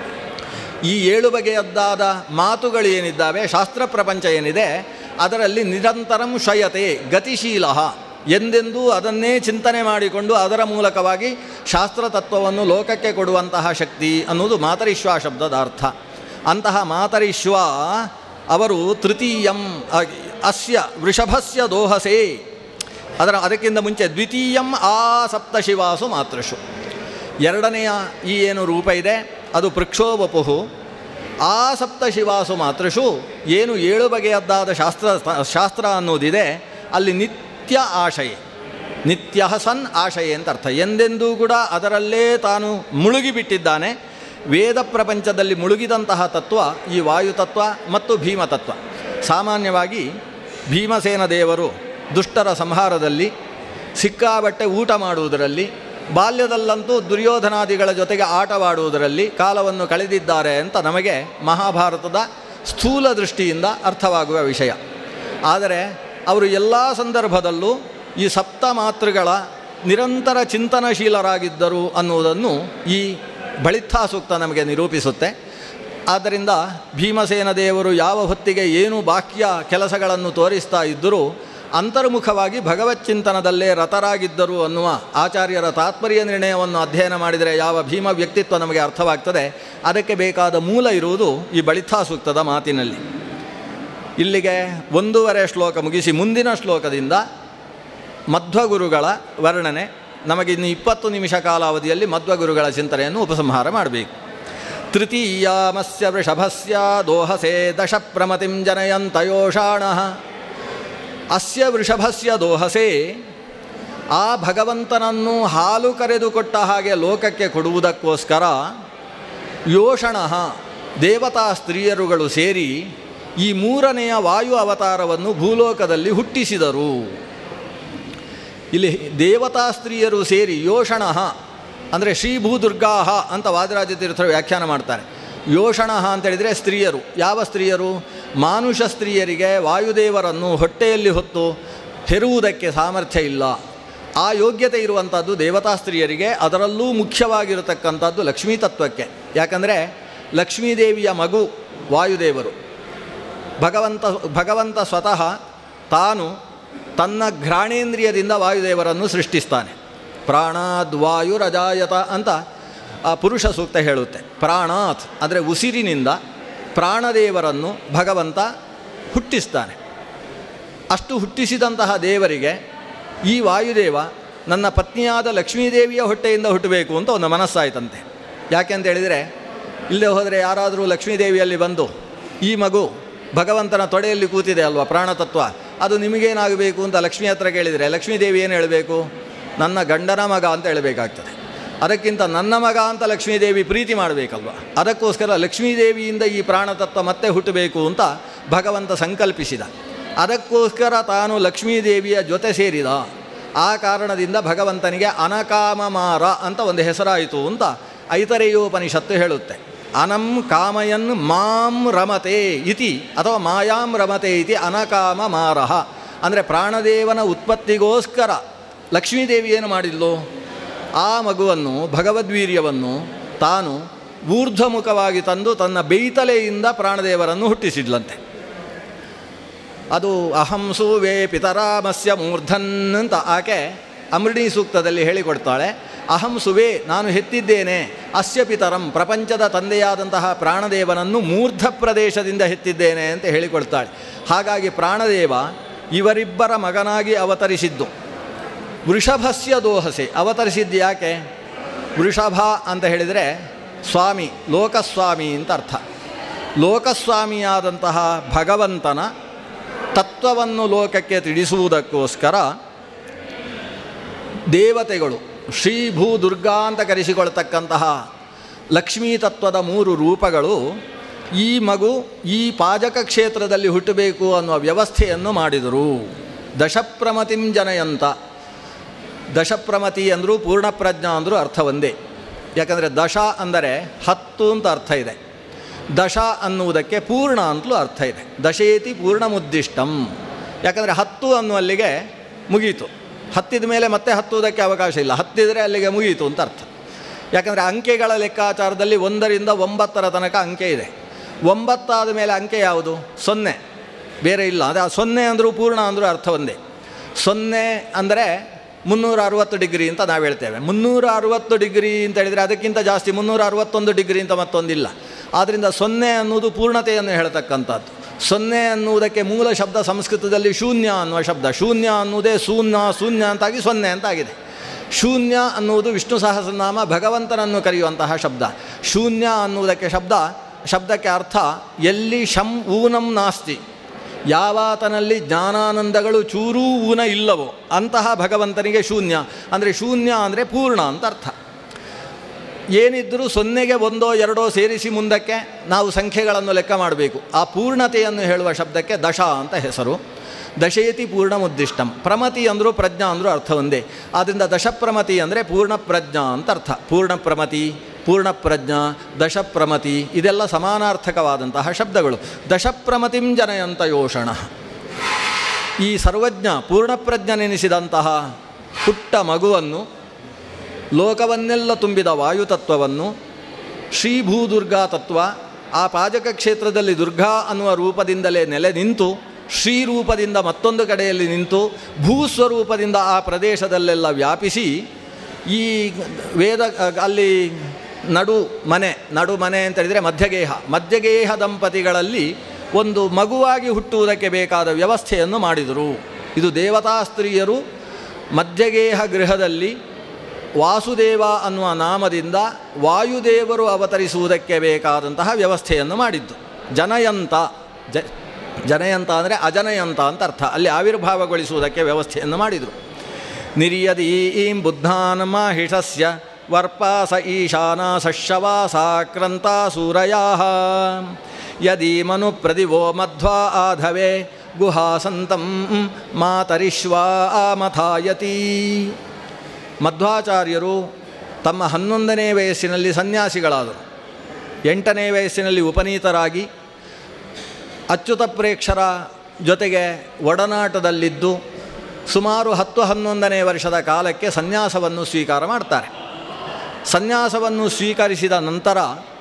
ಈ ಏಳು ಬಗೆಯದ್ದಾದ ಮಾತುಗಳು ಏನಿದ್ದಾವೆ ಶಾಸ್ತ್ರ ಪ್ರಪಂಚ ಏನಿದೆ ಅದರಲ್ಲಿ ನಿರಂತರಂ ಶಯತೆ ಗತಿಶೀಲ ಎಂದೆಂದೂ ಅದನ್ನೇ ಚಿಂತನೆ ಮಾಡಿಕೊಂಡು ಅದರ ಮೂಲಕವಾಗಿ ಶಾಸ್ತ್ರ ತತ್ವವನ್ನು ಲೋಕಕ್ಕೆ ಕೊಡುವಂತಹ ಶಕ್ತಿ ಅನ್ನೋದು ಮಾತರಿಶ್ವ ಶಬ್ದದ ಅರ್ಥ ಅಂತಹ ಮಾತರಿಶ್ವ ಅವರು ತೃತೀಯಂ ಅ- ಅಸ್ಯ ವೃಷಭಸ್ಯ ದೋಹಸೆ ಅದರ ಅದಕ್ಕಿಂತ ಮುಂಚೆ ದ್ವಿತೀಯಂ ಆ ಸಪ್ತಶಿವಾಸು ಮಾತೃಷು ಎರಡನೆಯ ಈ ಏನು ರೂಪ ಇದೆ ಅದು ಪೃಕ್ಷೋವಪುಹು ಆ ಸಪ್ತಶಿವಾಸು ಮಾತೃಷು ಏನು ಏಳು ಬಗೆಯದ್ದಾದ ಶಾಸ್ತ್ರ ಶಾಸ್ತ್ರ ಅನ್ನೋದಿದೆ ಅಲ್ಲಿ ನಿತ್ಯ ಆಶಯ ನಿತ್ಯ ಸನ್ ಆಶಯ ಅಂತ ಅರ್ಥ ಎಂದೆಂದೂ ಕೂಡ ಅದರಲ್ಲೇ ತಾನು ಮುಳುಗಿಬಿಟ್ಟಿದ್ದಾನೆ ವೇದ ಪ್ರಪಂಚದಲ್ಲಿ ಮುಳುಗಿದಂತಹ ತತ್ವ ಈ ವಾಯುತತ್ವ ಮತ್ತು ಭೀಮತತ್ವ ಸಾಮಾನ್ಯವಾಗಿ ಭೀಮಸೇನ ದೇವರು ದುಷ್ಟರ ಸಂಹಾರದಲ್ಲಿ ಸಿಕ್ಕಾಬಟ್ಟೆ ಊಟ ಮಾಡುವುದರಲ್ಲಿ ಬಾಲ್ಯದಲ್ಲಂತೂ ದುರ್ಯೋಧನಾದಿಗಳ ಜೊತೆಗೆ ಆಟವಾಡುವುದರಲ್ಲಿ ಕಾಲವನ್ನು ಕಳೆದಿದ್ದಾರೆ ಅಂತ ನಮಗೆ ಮಹಾಭಾರತದ ಸ್ಥೂಲ ದೃಷ್ಟಿಯಿಂದ ಅರ್ಥವಾಗುವ ವಿಷಯ ಆದರೆ ಅವರು ಎಲ್ಲ ಸಂದರ್ಭದಲ್ಲೂ ಈ ಸಪ್ತ ಮಾತೃಗಳ ನಿರಂತರ ಚಿಂತನಶೀಲರಾಗಿದ್ದರು ಅನ್ನುವುದನ್ನು ಈ ಬಳಿತ್ಥಾ ಸೂಕ್ತ ನಮಗೆ ನಿರೂಪಿಸುತ್ತೆ ಆದ್ದರಿಂದ ಭೀಮಸೇನ ದೇವರು ಯಾವ ಹೊತ್ತಿಗೆ ಏನು ಬಾಹ್ಯ ಕೆಲಸಗಳನ್ನು ತೋರಿಸ್ತಾ ಇದ್ದರೂ ಅಂತರ್ಮುಖವಾಗಿ ಭಗವಚ್ಚಿಂತನದಲ್ಲೇ ರತರಾಗಿದ್ದರು ಅನ್ನುವ ಆಚಾರ್ಯರ ತಾತ್ಪರ್ಯ ನಿರ್ಣಯವನ್ನು ಅಧ್ಯಯನ ಮಾಡಿದರೆ ಯಾವ ಭೀಮ ವ್ಯಕ್ತಿತ್ವ ನಮಗೆ ಅರ್ಥವಾಗ್ತದೆ ಅದಕ್ಕೆ ಬೇಕಾದ ಮೂಲ ಇರುವುದು ಈ ಬಳಿಥಾ ಸೂಕ್ತದ ಮಾತಿನಲ್ಲಿ ಇಲ್ಲಿಗೆ ಒಂದೂವರೆ ಶ್ಲೋಕ ಮುಗಿಸಿ ಮುಂದಿನ ಶ್ಲೋಕದಿಂದ ಮಧ್ವಗುರುಗಳ ವರ್ಣನೆ ನಮಗಿನ್ನು ಇಪ್ಪತ್ತು ನಿಮಿಷ ಕಾಲಾವಧಿಯಲ್ಲಿ ಮಧ್ವಗುರುಗಳ ಚಿಂತನೆಯನ್ನು ಉಪಸಂಹಾರ ಮಾಡಬೇಕು ತೃತೀಯಾಮಸ್ಯ ವೃಷಭಸ್ಯ ದೋಹಸೆ ದಶ ಪ್ರಮತಿಂ ಜನಯಂತಯೋಷಾಣ ಅಸ್ಯ ವೃಷಭಸ್ಯ ದೋಹಸೆ ಆ ಭಗವಂತನನ್ನು ಹಾಲು ಕರೆದುಕೊಟ್ಟ ಹಾಗೆ ಲೋಕಕ್ಕೆ ಕೊಡುವುದಕ್ಕೋಸ್ಕರ ಯೋಷಣ ದೇವತಾ ಸ್ತ್ರೀಯರುಗಳು ಸೇರಿ ಈ ಮೂರನೆಯ ವಾಯು ಅವತಾರವನ್ನು ಭೂಲೋಕದಲ್ಲಿ ಹುಟ್ಟಿಸಿದರು ಇಲ್ಲಿ ದೇವತಾ ಸ್ತ್ರೀಯರು ಸೇರಿ ಯೋಷಣ ಅಂದರೆ ಶ್ರೀಭೂದುರ್ಗಾಹ ಅಂತ ವಾದರಾಜ ತೀರ್ಥರು ವ್ಯಾಖ್ಯಾನ ಮಾಡ್ತಾರೆ ಯೋಷಣ ಅಂತೇಳಿದರೆ ಸ್ತ್ರೀಯರು ಯಾವ ಸ್ತ್ರೀಯರು ಮಾನುಷ ಸ್ತ್ರೀಯರಿಗೆ ವಾಯುದೇವರನ್ನು ಹೊಟ್ಟೆಯಲ್ಲಿ ಹೊತ್ತು ಹೆರುವುದಕ್ಕೆ ಸಾಮರ್ಥ್ಯ ಇಲ್ಲ ಆ ಯೋಗ್ಯತೆ ಇರುವಂಥದ್ದು ದೇವತಾ ಸ್ತ್ರೀಯರಿಗೆ ಅದರಲ್ಲೂ ಮುಖ್ಯವಾಗಿರತಕ್ಕಂಥದ್ದು ಲಕ್ಷ್ಮೀ ತತ್ವಕ್ಕೆ ಯಾಕಂದರೆ ಲಕ್ಷ್ಮೀದೇವಿಯ ಮಗು ವಾಯುದೇವರು ಭಗವಂತ ಭಗವಂತ ಸ್ವತಃ ತಾನು ತನ್ನ ಘ್ರಾಣೇಂದ್ರಿಯದಿಂದ ವಾಯುದೇವರನ್ನು ಸೃಷ್ಟಿಸ್ತಾನೆ ಪ್ರಾಣಾದ್ವಾಯುರಜಾಯತ ಅಂತ ಆ ಪುರುಷ ಸೂಕ್ತ ಹೇಳುತ್ತೆ ಪ್ರಾಣಾತ್ ಅಂದರೆ ಉಸಿರಿನಿಂದ ಪ್ರಾಣದೇವರನ್ನು ಭಗವಂತ ಹುಟ್ಟಿಸ್ತಾನೆ ಅಷ್ಟು ಹುಟ್ಟಿಸಿದಂತಹ ದೇವರಿಗೆ ಈ ವಾಯುದೇವ ನನ್ನ ಪತ್ನಿಯಾದ ಲಕ್ಷ್ಮೀದೇವಿಯ ಹೊಟ್ಟೆಯಿಂದ ಹುಟ್ಟಬೇಕು ಅಂತ ಒಂದು ಮನಸ್ಸಾಯ್ತಂತೆ ಯಾಕೆ ಅಂತ ಹೇಳಿದರೆ ಇಲ್ಲದೆ ಹೋದರೆ ಯಾರಾದರೂ ಲಕ್ಷ್ಮೀದೇವಿಯಲ್ಲಿ ಬಂದು ಈ ಮಗು ಭಗವಂತನ ತೊಡೆಯಲ್ಲಿ ಕೂತಿದೆ ಅಲ್ವಾ ಪ್ರಾಣತತ್ವ ಅದು ನಿಮಗೇನಾಗಬೇಕು ಅಂತ ಲಕ್ಷ್ಮಿ ಹತ್ರ ಕೇಳಿದರೆ ಲಕ್ಷ್ಮೀದೇವಿ ಏನು ಹೇಳಬೇಕು ನನ್ನ ಗಂಡನ ಮಗ ಅಂತ ಹೇಳಬೇಕಾಗ್ತದೆ ಅದಕ್ಕಿಂತ ನನ್ನ ಮಗ ಅಂತ ಲಕ್ಷ್ಮೀದೇವಿ ಪ್ರೀತಿ ಮಾಡಬೇಕಲ್ವ ಅದಕ್ಕೋಸ್ಕರ ಲಕ್ಷ್ಮೀದೇವಿಯಿಂದ ಈ ಪ್ರಾಣತತ್ವ ಮತ್ತೆ ಹುಟ್ಟಬೇಕು ಅಂತ ಭಗವಂತ ಸಂಕಲ್ಪಿಸಿದ ಅದಕ್ಕೋಸ್ಕರ ತಾನು ಲಕ್ಷ್ಮೀದೇವಿಯ ಜೊತೆ ಸೇರಿದ ಆ ಕಾರಣದಿಂದ ಭಗವಂತನಿಗೆ ಅನಕಾಮಮಾರ ಅಂತ ಒಂದು ಹೆಸರಾಯಿತು ಅಂತ ಐತರೇಯೋಪನಿಷತ್ತು ಹೇಳುತ್ತೆ ಅನಂ ಕಾಮಯನ್ ಮಾಂ ರಮತೆ ಇತಿ ಅಥವಾ ಮಾಯಾಂ ರಮತೆ ಇತಿ ಅನಕಾಮ ಮಾರಹ ಅಂದರೆ ಪ್ರಾಣದೇವನ ಉತ್ಪತ್ತಿಗೋಸ್ಕರ ಲಕ್ಷ್ಮೀದೇವಿ ಏನು ಮಾಡಿದ್ಲು ಆ ಮಗುವನ್ನು ಭಗವದ್ವೀರ್ಯವನ್ನು ತಾನು ಊರ್ಧ್ವಮುಖವಾಗಿ ತಂದು ತನ್ನ ಬೇಯ್ತಲೆಯಿಂದ ಪ್ರಾಣದೇವರನ್ನು ಹುಟ್ಟಿಸಿದ್ಲಂತೆ ಅದು ಅಹಂಸು ವೇ ಪಿತರಾಮಸ್ಯ ಮೂರ್ಧನ್ ಅಂತ ಆಕೆ ಅಮೃಣಿ ಸೂಕ್ತದಲ್ಲಿ ಹೇಳಿಕೊಡ್ತಾಳೆ ಅಹಂ ಸುವೇ ನಾನು ಹೆತ್ತಿದ್ದೇನೆ ಅಸ್ಯ ಪಿತರಂ ಪ್ರಪಂಚದ ತಂದೆಯಾದಂತಹ ಪ್ರಾಣದೇವನನ್ನು ಮೂರ್ಧ ಪ್ರದೇಶದಿಂದ ಹೆತ್ತಿದ್ದೇನೆ ಅಂತ ಹೇಳಿಕೊಡ್ತಾಳೆ ಹಾಗಾಗಿ ಪ್ರಾಣದೇವ ಇವರಿಬ್ಬರ ಮಗನಾಗಿ ಅವತರಿಸಿದ್ದು ವೃಷಭಸ್ಯ ದೋಹಸೆ ಅವತರಿಸಿದ್ದು ಯಾಕೆ ವೃಷಭ ಅಂತ ಹೇಳಿದರೆ ಸ್ವಾಮಿ ಲೋಕಸ್ವಾಮಿ ಅಂತ ಅರ್ಥ ಲೋಕಸ್ವಾಮಿಯಾದಂತಹ ಭಗವಂತನ ತತ್ವವನ್ನು ಲೋಕಕ್ಕೆ ತಿಳಿಸುವುದಕ್ಕೋಸ್ಕರ ದೇವತೆಗಳು ಶ್ರೀ ಭೂ ದುರ್ಗಾ ಅಂತ ಕರೆಸಿಕೊಳ್ತಕ್ಕಂತಹ ಲಕ್ಷ್ಮೀ ತತ್ವದ ಮೂರು ರೂಪಗಳು ಈ ಮಗು ಈ ಪಾಜಕ ಕ್ಷೇತ್ರದಲ್ಲಿ ಹುಟ್ಟಬೇಕು ಅನ್ನುವ ವ್ಯವಸ್ಥೆಯನ್ನು ಮಾಡಿದರು ದಶಪ್ರಮತಿಂ ಜನಯಂತ ದಶಪ್ರಮತಿ ಅಂದರೂ ಪೂರ್ಣಪ್ರಜ್ಞಾ ಅಂದರೂ ಅರ್ಥ ಒಂದೇ ಯಾಕಂದರೆ ದಶ ಅಂದರೆ ಹತ್ತು ಅಂತ ಅರ್ಥ ಇದೆ ದಶ ಅನ್ನುವುದಕ್ಕೆ ಪೂರ್ಣ ಅಂತಲೂ ಅರ್ಥ ಇದೆ ದಶೇತಿ ಪೂರ್ಣಮುದ್ದಿಷ್ಟಂ ಯಾಕಂದರೆ ಹತ್ತು ಅನ್ನುವಲ್ಲಿಗೆ ಮುಗೀತು ಹತ್ತಿದ ಮೇಲೆ ಮತ್ತೆ ಹತ್ತುವುದಕ್ಕೆ ಅವಕಾಶ ಇಲ್ಲ ಹತ್ತಿದರೆ ಅಲ್ಲಿಗೆ ಮುಗೀತು ಅಂತ ಅರ್ಥ ಯಾಕಂದರೆ ಅಂಕೆಗಳ ಲೆಕ್ಕಾಚಾರದಲ್ಲಿ ಒಂದರಿಂದ ಒಂಬತ್ತರ ತನಕ ಅಂಕೆ ಇದೆ ಒಂಬತ್ತಾದ ಮೇಲೆ ಅಂಕೆ ಯಾವುದು ಸೊನ್ನೆ ಬೇರೆ ಇಲ್ಲ ಅದೇ ಆ ಸೊನ್ನೆ ಅಂದರೂ ಪೂರ್ಣ ಅಂದರೂ ಅರ್ಥ ಒಂದೇ ಸೊನ್ನೆ ಅಂದರೆ ಮುನ್ನೂರ ಅರವತ್ತು ಡಿಗ್ರಿ ಅಂತ ನಾವು ಹೇಳ್ತೇವೆ ಮುನ್ನೂರ ಅರವತ್ತು ಡಿಗ್ರಿ ಅಂತ ಹೇಳಿದರೆ ಅದಕ್ಕಿಂತ ಜಾಸ್ತಿ ಮುನ್ನೂರ ಅರವತ್ತೊಂದು ಡಿಗ್ರಿ ಅಂತ ಮತ್ತೊಂದಿಲ್ಲ ಆದ್ದರಿಂದ ಸೊನ್ನೆ ಅನ್ನುವುದು ಪೂರ್ಣತೆಯನ್ನು ಹೇಳ್ತಕ್ಕಂಥದ್ದು ಸೊನ್ನೆ ಅನ್ನುವುದಕ್ಕೆ ಮೂಲ ಶಬ್ದ ಸಂಸ್ಕೃತದಲ್ಲಿ ಶೂನ್ಯ ಅನ್ನುವ ಶಬ್ದ ಶೂನ್ಯ ಅನ್ನುವುದೇ ಶೂನ್ಯ ಶೂನ್ಯ ಅಂತಾಗಿ ಸೊನ್ನೆ ಅಂತಾಗಿದೆ ಶೂನ್ಯ ಅನ್ನುವುದು ವಿಷ್ಣು ಸಹಸ್ರನಾಮ ಭಗವಂತನನ್ನು ಕರೆಯುವಂತಹ ಶಬ್ದ ಶೂನ್ಯ ಅನ್ನುವುದಕ್ಕೆ ಶಬ್ದ ಶಬ್ದಕ್ಕೆ ಅರ್ಥ ಎಲ್ಲಿ ಶಂ ಊನಂ ನಾಸ್ತಿ ಯಾವಾತನಲ್ಲಿ ಜ್ಞಾನಾನಂದಗಳು ಚೂರೂ ಊನ ಇಲ್ಲವೋ ಅಂತಹ ಭಗವಂತನಿಗೆ ಶೂನ್ಯ ಅಂದರೆ ಶೂನ್ಯ ಅಂದರೆ ಪೂರ್ಣ ಅಂತ ಅರ್ಥ ಏನಿದ್ದರೂ ಸೊನ್ನೆಗೆ ಒಂದೋ ಎರಡೋ ಸೇರಿಸಿ ಮುಂದಕ್ಕೆ ನಾವು ಸಂಖ್ಯೆಗಳನ್ನು ಲೆಕ್ಕ ಮಾಡಬೇಕು ಆ ಪೂರ್ಣತೆಯನ್ನು ಹೇಳುವ ಶಬ್ದಕ್ಕೆ ದಶ ಅಂತ ಹೆಸರು ದಶಯತಿ ಪೂರ್ಣಮುದ್ದಿಷ್ಟಂ ಪ್ರಮತಿ ಅಂದರೂ ಪ್ರಜ್ಞಾ ಅಂದರೂ ಅರ್ಥ ಒಂದೇ ಆದ್ದರಿಂದ ದಶಪ್ರಮತಿ ಅಂದರೆ ಪೂರ್ಣ ಪ್ರಜ್ಞಾ ಅಂತ ಅರ್ಥ ಪೂರ್ಣ ಪ್ರಮತಿ ಪೂರ್ಣ ಪ್ರಜ್ಞಾ ದಶಪ್ರಮತಿ ಇದೆಲ್ಲ ಸಮಾನಾರ್ಥಕವಾದಂತಹ ಶಬ್ದಗಳು ದಶಪ್ರಮತಿಂ ಜನಯಂತ ಯೋಷಣ ಈ ಸರ್ವಜ್ಞ ಪೂರ್ಣಪ್ರಜ್ಞನೆನಿಸಿದಂತಹ ಪುಟ್ಟ ಮಗುವನ್ನು ಲೋಕವನ್ನೆಲ್ಲ ತುಂಬಿದ ವಾಯುತತ್ವವನ್ನು ಶ್ರೀಭೂದುರ್ಗಾ ತತ್ವ ಆ ಪಾಜಕ ಕ್ಷೇತ್ರದಲ್ಲಿ ದುರ್ಗಾ ಅನ್ನುವ ರೂಪದಿಂದಲೇ ನೆಲೆ ನಿಂತು ಶ್ರೀರೂಪದಿಂದ ಮತ್ತೊಂದು ಕಡೆಯಲ್ಲಿ ನಿಂತು ಭೂಸ್ವರೂಪದಿಂದ ಆ ಪ್ರದೇಶದಲ್ಲೆಲ್ಲ ವ್ಯಾಪಿಸಿ ಈ ವೇದ ಅಲ್ಲಿ ನಡು ಮನೆ ನಡು ಮನೆ ಅಂತ ಹೇಳಿದರೆ ಮಧ್ಯಗೇಹ ಮಧ್ಯಗೇಹ ದಂಪತಿಗಳಲ್ಲಿ ಒಂದು ಮಗುವಾಗಿ ಹುಟ್ಟುವುದಕ್ಕೆ ಬೇಕಾದ ವ್ಯವಸ್ಥೆಯನ್ನು ಮಾಡಿದರು ಇದು ದೇವತಾ ಸ್ತ್ರೀಯರು ಮಧ್ಯಗೇಹ ಗೃಹದಲ್ಲಿ ವಾಸುದೇವ ಅನ್ನುವ ನಾಮದಿಂದ ವಾಯುದೇವರು ಅವತರಿಸುವುದಕ್ಕೆ ಬೇಕಾದಂತಹ ವ್ಯವಸ್ಥೆಯನ್ನು ಮಾಡಿದ್ದು ಜನಯಂತ ಜ ಜನಯಂತ ಅಂದರೆ ಅಜನಯಂತ ಅಂತ ಅರ್ಥ ಅಲ್ಲಿ ಆವಿರ್ಭಾವಗೊಳಿಸುವುದಕ್ಕೆ ವ್ಯವಸ್ಥೆಯನ್ನು ಮಾಡಿದರು ನಿರ್ಯದೀಂ ಬುದ್ಧಾನ್ ಮಾಹಿಷಸ್ಯ ವರ್ಪಾಸ ಈಶಾನ ಸಶ್ಯವಾಸಾಕ್ರಂತ ಸೂರಯಾ ಯದಿ ಮನು ಪ್ರದಿವೋ ಮಧ್ವಾ ಆಧವೆ ಗುಹಾಸಂತಂ ಮಾತರಿಶ್ವಾ ಮಥಾಯತಿ ಮಧ್ವಾಚಾರ್ಯರು ತಮ್ಮ ಹನ್ನೊಂದನೇ ವಯಸ್ಸಿನಲ್ಲಿ ಸನ್ಯಾಸಿಗಳಾದರು ಎಂಟನೇ ವಯಸ್ಸಿನಲ್ಲಿ ಉಪನೀತರಾಗಿ ಅಚ್ಯುತ ಪ್ರೇಕ್ಷರ ಜೊತೆಗೆ ಒಡನಾಟದಲ್ಲಿದ್ದು ಸುಮಾರು ಹತ್ತು ಹನ್ನೊಂದನೇ ವರ್ಷದ ಕಾಲಕ್ಕೆ ಸನ್ಯಾಸವನ್ನು ಸ್ವೀಕಾರ ಮಾಡ್ತಾರೆ ಸನ್ಯಾಸವನ್ನು ಸ್ವೀಕರಿಸಿದ ನಂತರ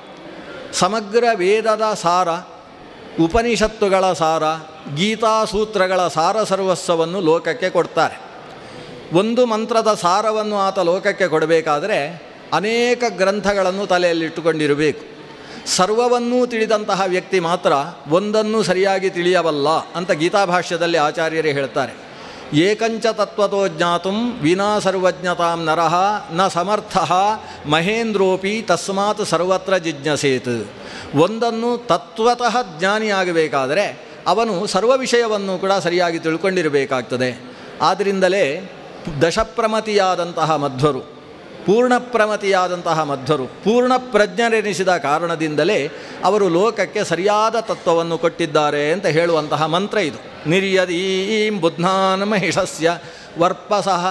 ಸಮಗ್ರ ವೇದದ ಸಾರ ಉಪನಿಷತ್ತುಗಳ ಸಾರ ಗೀತಾಸೂತ್ರಗಳ ಸಾರ ಸರ್ವಸ್ವವನ್ನು ಲೋಕಕ್ಕೆ ಕೊಡ್ತಾರೆ ಒಂದು ಮಂತ್ರದ ಸಾರವನ್ನು ಆತ ಲೋಕಕ್ಕೆ ಕೊಡಬೇಕಾದರೆ ಅನೇಕ ಗ್ರಂಥಗಳನ್ನು ತಲೆಯಲ್ಲಿಟ್ಟುಕೊಂಡಿರಬೇಕು ಸರ್ವವನ್ನೂ ತಿಳಿದಂತಹ ವ್ಯಕ್ತಿ ಮಾತ್ರ ಒಂದನ್ನು ಸರಿಯಾಗಿ ತಿಳಿಯಬಲ್ಲ ಅಂತ ಗೀತಾಭಾಷ್ಯದಲ್ಲಿ ಆಚಾರ್ಯರೇ ಹೇಳ್ತಾರೆ ಏಕಂಚ ತತ್ವತೋ ಜ್ಞಾತು ವಿನಾ ಸರ್ವಜ್ಞತಾಂ ನರಃ ನ ಸಮರ್ಥ ಮಹೇಂದ್ರೋಪಿ ತಸ್ಮಾತ್ ಸರ್ವತ್ರ ಜಿಜ್ಞಸೇತ್ ಒಂದನ್ನು ತತ್ವತಃ ಜ್ಞಾನಿಯಾಗಬೇಕಾದರೆ ಅವನು ಸರ್ವ ವಿಷಯವನ್ನು ಕೂಡ ಸರಿಯಾಗಿ ತಿಳ್ಕೊಂಡಿರಬೇಕಾಗ್ತದೆ ಆದ್ದರಿಂದಲೇ ದಶಪ್ರಮತಿಯಾದಂತಹ ಮಧ್ವರು ಪೂರ್ಣಪ್ರಮತಿಯಾದಂತಹ ಮಧ್ವರು ಪೂರ್ಣ ಪ್ರಜ್ಞರೆನಿಸಿದ ಕಾರಣದಿಂದಲೇ ಅವರು ಲೋಕಕ್ಕೆ ಸರಿಯಾದ ತತ್ವವನ್ನು ಕೊಟ್ಟಿದ್ದಾರೆ ಅಂತ ಹೇಳುವಂತಹ ಮಂತ್ರ ಇದು ನಿರ್ಯದೀಂ ಬುದ್ಧಾನ್ ಮಹಿಷಸ್ಯ ವರ್ಪಸಃ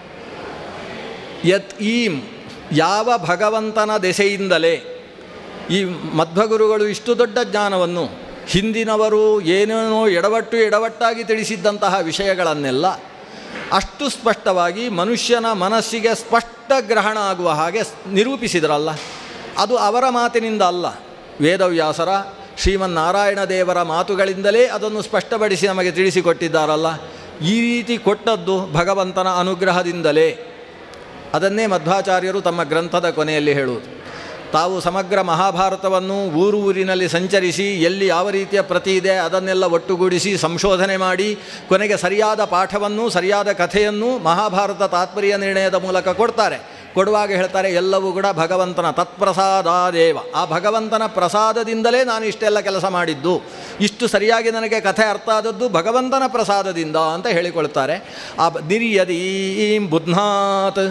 ಯತ್ ಈಂ ಯಾವ ಭಗವಂತನ ದೆಸೆಯಿಂದಲೇ ಈ ಮಧ್ವಗುರುಗಳು ಇಷ್ಟು ದೊಡ್ಡ ಜ್ಞಾನವನ್ನು ಹಿಂದಿನವರು ಏನೇನೋ ಎಡವಟ್ಟು ಎಡವಟ್ಟಾಗಿ ತಿಳಿಸಿದ್ದಂತಹ ವಿಷಯಗಳನ್ನೆಲ್ಲ ಅಷ್ಟು ಸ್ಪಷ್ಟವಾಗಿ ಮನುಷ್ಯನ ಮನಸ್ಸಿಗೆ ಸ್ಪಷ್ಟ ಗ್ರಹಣ ಆಗುವ ಹಾಗೆ ನಿರೂಪಿಸಿದ್ರಲ್ಲ ಅದು ಅವರ ಮಾತಿನಿಂದ ಅಲ್ಲ ವೇದವ್ಯಾಸರ ಶ್ರೀಮನ್ನಾರಾಯಣ ದೇವರ ಮಾತುಗಳಿಂದಲೇ ಅದನ್ನು ಸ್ಪಷ್ಟಪಡಿಸಿ ನಮಗೆ ತಿಳಿಸಿಕೊಟ್ಟಿದ್ದಾರಲ್ಲ ಈ ರೀತಿ ಕೊಟ್ಟದ್ದು ಭಗವಂತನ ಅನುಗ್ರಹದಿಂದಲೇ ಅದನ್ನೇ ಮಧ್ವಾಚಾರ್ಯರು ತಮ್ಮ ಗ್ರಂಥದ ಕೊನೆಯಲ್ಲಿ ಹೇಳುವುದು ತಾವು ಸಮಗ್ರ ಮಹಾಭಾರತವನ್ನು ಊರು ಊರಿನಲ್ಲಿ ಸಂಚರಿಸಿ ಎಲ್ಲಿ ಯಾವ ರೀತಿಯ ಪ್ರತಿ ಇದೆ ಅದನ್ನೆಲ್ಲ ಒಟ್ಟುಗೂಡಿಸಿ ಸಂಶೋಧನೆ ಮಾಡಿ ಕೊನೆಗೆ ಸರಿಯಾದ ಪಾಠವನ್ನು ಸರಿಯಾದ ಕಥೆಯನ್ನು ಮಹಾಭಾರತ ತಾತ್ಪರ್ಯ ನಿರ್ಣಯದ ಮೂಲಕ ಕೊಡ್ತಾರೆ ಕೊಡುವಾಗ ಹೇಳ್ತಾರೆ ಎಲ್ಲವೂ ಕೂಡ ಭಗವಂತನ ತತ್ಪ್ರಸಾದಾದೇವ ಆ ಭಗವಂತನ ಪ್ರಸಾದದಿಂದಲೇ ನಾನು ಇಷ್ಟೆಲ್ಲ ಕೆಲಸ ಮಾಡಿದ್ದು ಇಷ್ಟು ಸರಿಯಾಗಿ ನನಗೆ ಕಥೆ ಅರ್ಥ ಆದದ್ದು ಭಗವಂತನ ಪ್ರಸಾದದಿಂದ ಅಂತ ಹೇಳಿಕೊಳ್ತಾರೆ ಆ ನಿರ್ಯದೀಂ ಬುದ್ನಾತ್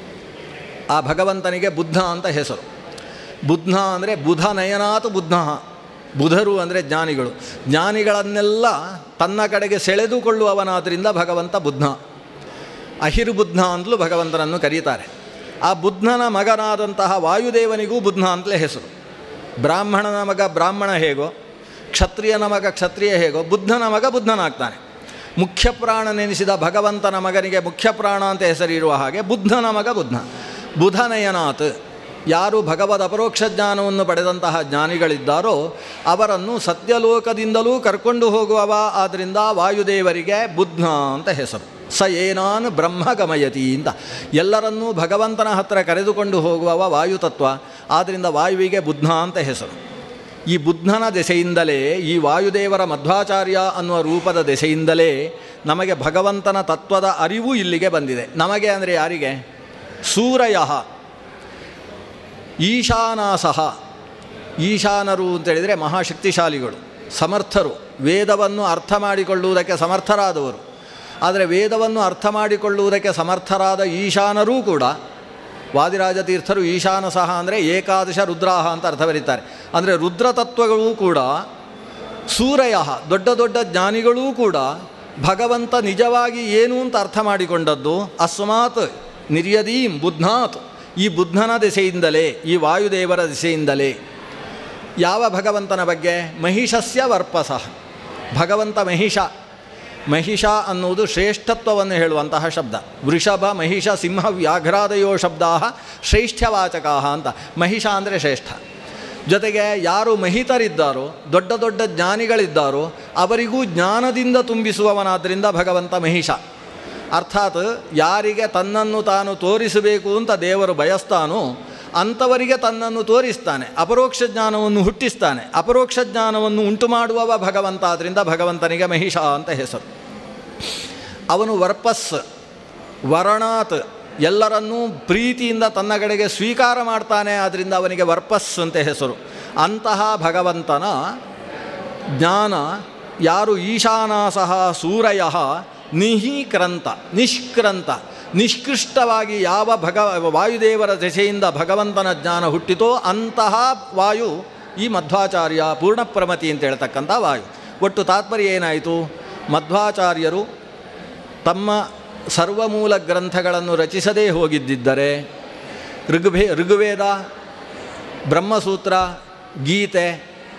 ಆ ಭಗವಂತನಿಗೆ ಬುದ್ಧ ಅಂತ ಹೆಸರು ಬುದ್ಧ ಅಂದರೆ ಬುಧ ನಯನಾತ್ ಬುದ್ಧ ಬುಧರು ಅಂದರೆ ಜ್ಞಾನಿಗಳು ಜ್ಞಾನಿಗಳನ್ನೆಲ್ಲ ತನ್ನ ಕಡೆಗೆ ಸೆಳೆದುಕೊಳ್ಳುವವನಾದ್ದರಿಂದ ಭಗವಂತ ಬುದ್ಧ ಅಹಿರ್ಬುದ್ಧ ಅಂತಲೂ ಭಗವಂತನನ್ನು ಕರೀತಾರೆ ಆ ಬುದ್ಧನ ಮಗನಾದಂತಹ ವಾಯುದೇವನಿಗೂ ಬುದ್ಧ ಅಂತಲೇ ಹೆಸರು ಬ್ರಾಹ್ಮಣನ ಮಗ ಬ್ರಾಹ್ಮಣ ಹೇಗೋ ಕ್ಷತ್ರಿಯನ ಮಗ ಕ್ಷತ್ರಿಯ ಹೇಗೋ ಬುದ್ಧನ ಮಗ ಬುದ್ಧನಾಗ್ತಾನೆ ಮುಖ್ಯ ಪ್ರಾಣ ನೆನೆಸಿದ ಭಗವಂತನ ಮಗನಿಗೆ ಮುಖ್ಯ ಪ್ರಾಣ ಅಂತ ಹೆಸರಿರುವ ಹಾಗೆ ಬುದ್ಧನ ಮಗ ಬುದ್ಧ ಬುಧನಯನಾಥ್ ಯಾರು ಭಗವದ್ ಅಪರೋಕ್ಷ ಜ್ಞಾನವನ್ನು ಪಡೆದಂತಹ ಜ್ಞಾನಿಗಳಿದ್ದಾರೋ ಅವರನ್ನು ಸತ್ಯಲೋಕದಿಂದಲೂ ಕರ್ಕೊಂಡು ಹೋಗುವವ ಆದ್ದರಿಂದ ವಾಯುದೇವರಿಗೆ ಬುದ್ಧ ಅಂತ ಹೆಸರು ಸ ಏನಾನ್ ಬ್ರಹ್ಮ ಗಮಯತಿ ಅಂತ ಎಲ್ಲರನ್ನೂ ಭಗವಂತನ ಹತ್ತಿರ ಕರೆದುಕೊಂಡು ಹೋಗುವವ ವಾಯುತತ್ವ ಆದ್ದರಿಂದ ವಾಯುವಿಗೆ ಬುದ್ಧ ಅಂತ ಹೆಸರು ಈ ಬುದ್ಧನ ದೆಸೆಯಿಂದಲೇ ಈ ವಾಯುದೇವರ ಮಧ್ವಾಚಾರ್ಯ ಅನ್ನುವ ರೂಪದ ದೆಸೆಯಿಂದಲೇ ನಮಗೆ ಭಗವಂತನ ತತ್ವದ ಅರಿವು ಇಲ್ಲಿಗೆ ಬಂದಿದೆ ನಮಗೆ ಅಂದರೆ ಯಾರಿಗೆ ಸೂರಯ ಈಶಾನಾಸಹ ಈಶಾನರು ಅಂತೇಳಿದರೆ ಮಹಾಶಕ್ತಿಶಾಲಿಗಳು ಸಮರ್ಥರು ವೇದವನ್ನು ಅರ್ಥ ಮಾಡಿಕೊಳ್ಳುವುದಕ್ಕೆ ಸಮರ್ಥರಾದವರು ಆದರೆ ವೇದವನ್ನು ಅರ್ಥ ಮಾಡಿಕೊಳ್ಳುವುದಕ್ಕೆ ಸಮರ್ಥರಾದ ಈಶಾನರೂ ಕೂಡ ವಾದಿರಾಜ ತೀರ್ಥರು ಈಶಾನ ಸಹ ಅಂದರೆ ಏಕಾದಶ ರುದ್ರಾಹ ಅಂತ ಅರ್ಥ ಬರೀತಾರೆ ಅಂದರೆ ರುದ್ರತತ್ವಗಳೂ ಕೂಡ ಸೂರಯ ದೊಡ್ಡ ದೊಡ್ಡ ಜ್ಞಾನಿಗಳೂ ಕೂಡ ಭಗವಂತ ನಿಜವಾಗಿ ಏನು ಅಂತ ಅರ್ಥ ಮಾಡಿಕೊಂಡದ್ದು ಅಸ್ಮಾತ್ ನಿರ್ಯದೀಂ ಬುಧ್ನಾತ್ ಈ ಬುದ್ಧನ ದಿಸೆಯಿಂದಲೇ ಈ ವಾಯುದೇವರ ದಿಸೆಯಿಂದಲೇ ಯಾವ ಭಗವಂತನ ಬಗ್ಗೆ ಮಹಿಷಸ್ಯ ವರ್ಪಸ ಭಗವಂತ ಮಹಿಷ ಮಹಿಷ ಅನ್ನುವುದು ಶ್ರೇಷ್ಠತ್ವವನ್ನು ಹೇಳುವಂತಹ ಶಬ್ದ ವೃಷಭ ಮಹಿಷ ಸಿಂಹ ವ್ಯಾಘ್ರಾದಯೋ ಶಬ್ದಾ ಶ್ರೇಷ್ಠವಾಚಕ ಅಂತ ಮಹಿಷ ಅಂದರೆ ಶ್ರೇಷ್ಠ ಜೊತೆಗೆ ಯಾರು ಮಹಿತರಿದ್ದಾರೋ ದೊಡ್ಡ ದೊಡ್ಡ ಜ್ಞಾನಿಗಳಿದ್ದಾರೋ ಅವರಿಗೂ ಜ್ಞಾನದಿಂದ ತುಂಬಿಸುವವನಾದ್ದರಿಂದ ಭಗವಂತ ಮಹಿಷ ಅರ್ಥಾತ್ ಯಾರಿಗೆ ತನ್ನನ್ನು ತಾನು ತೋರಿಸಬೇಕು ಅಂತ ದೇವರು ಬಯಸ್ತಾನೋ ಅಂಥವರಿಗೆ ತನ್ನನ್ನು ತೋರಿಸ್ತಾನೆ ಅಪರೋಕ್ಷ ಜ್ಞಾನವನ್ನು ಹುಟ್ಟಿಸ್ತಾನೆ ಅಪರೋಕ್ಷ ಜ್ಞಾನವನ್ನು ಉಂಟು ಮಾಡುವವ ಭಗವಂತ ಆದ್ದರಿಂದ ಭಗವಂತನಿಗೆ ಮಹಿಷ ಅಂತ ಹೆಸರು ಅವನು ವರ್ಪಸ್ ವರಣಾತ್ ಎಲ್ಲರನ್ನೂ ಪ್ರೀತಿಯಿಂದ ತನ್ನ ಕಡೆಗೆ ಸ್ವೀಕಾರ ಮಾಡ್ತಾನೆ ಆದ್ದರಿಂದ ಅವನಿಗೆ ವರ್ಪಸ್ ಅಂತ ಹೆಸರು ಅಂತಹ ಭಗವಂತನ ಜ್ಞಾನ ಯಾರು ಈಶಾನಾಸಹ ಸೂರಯ ನಿಹೀಕ್ರಂತ ನಿಷ್ಕ್ರಂತ ನಿಷ್ಕೃಷ್ಟವಾಗಿ ಯಾವ ಭಗ ವಾಯುದೇವರ ದೆಸೆಯಿಂದ ಭಗವಂತನ ಜ್ಞಾನ ಹುಟ್ಟಿತೋ ಅಂತಹ ವಾಯು ಈ ಮಧ್ವಾಚಾರ್ಯ ಪೂರ್ಣಪ್ರಮತಿ ಅಂತ ಹೇಳ್ತಕ್ಕಂಥ ವಾಯು ಒಟ್ಟು ತಾತ್ಪರ್ಯ ಏನಾಯಿತು ಮಧ್ವಾಚಾರ್ಯರು ತಮ್ಮ ಸರ್ವಮೂಲ ಗ್ರಂಥಗಳನ್ನು ರಚಿಸದೇ ಹೋಗಿದ್ದಿದ್ದರೆ ಋಗ್ಭೇ ಋಗ್ವೇದ ಬ್ರಹ್ಮಸೂತ್ರ ಗೀತೆ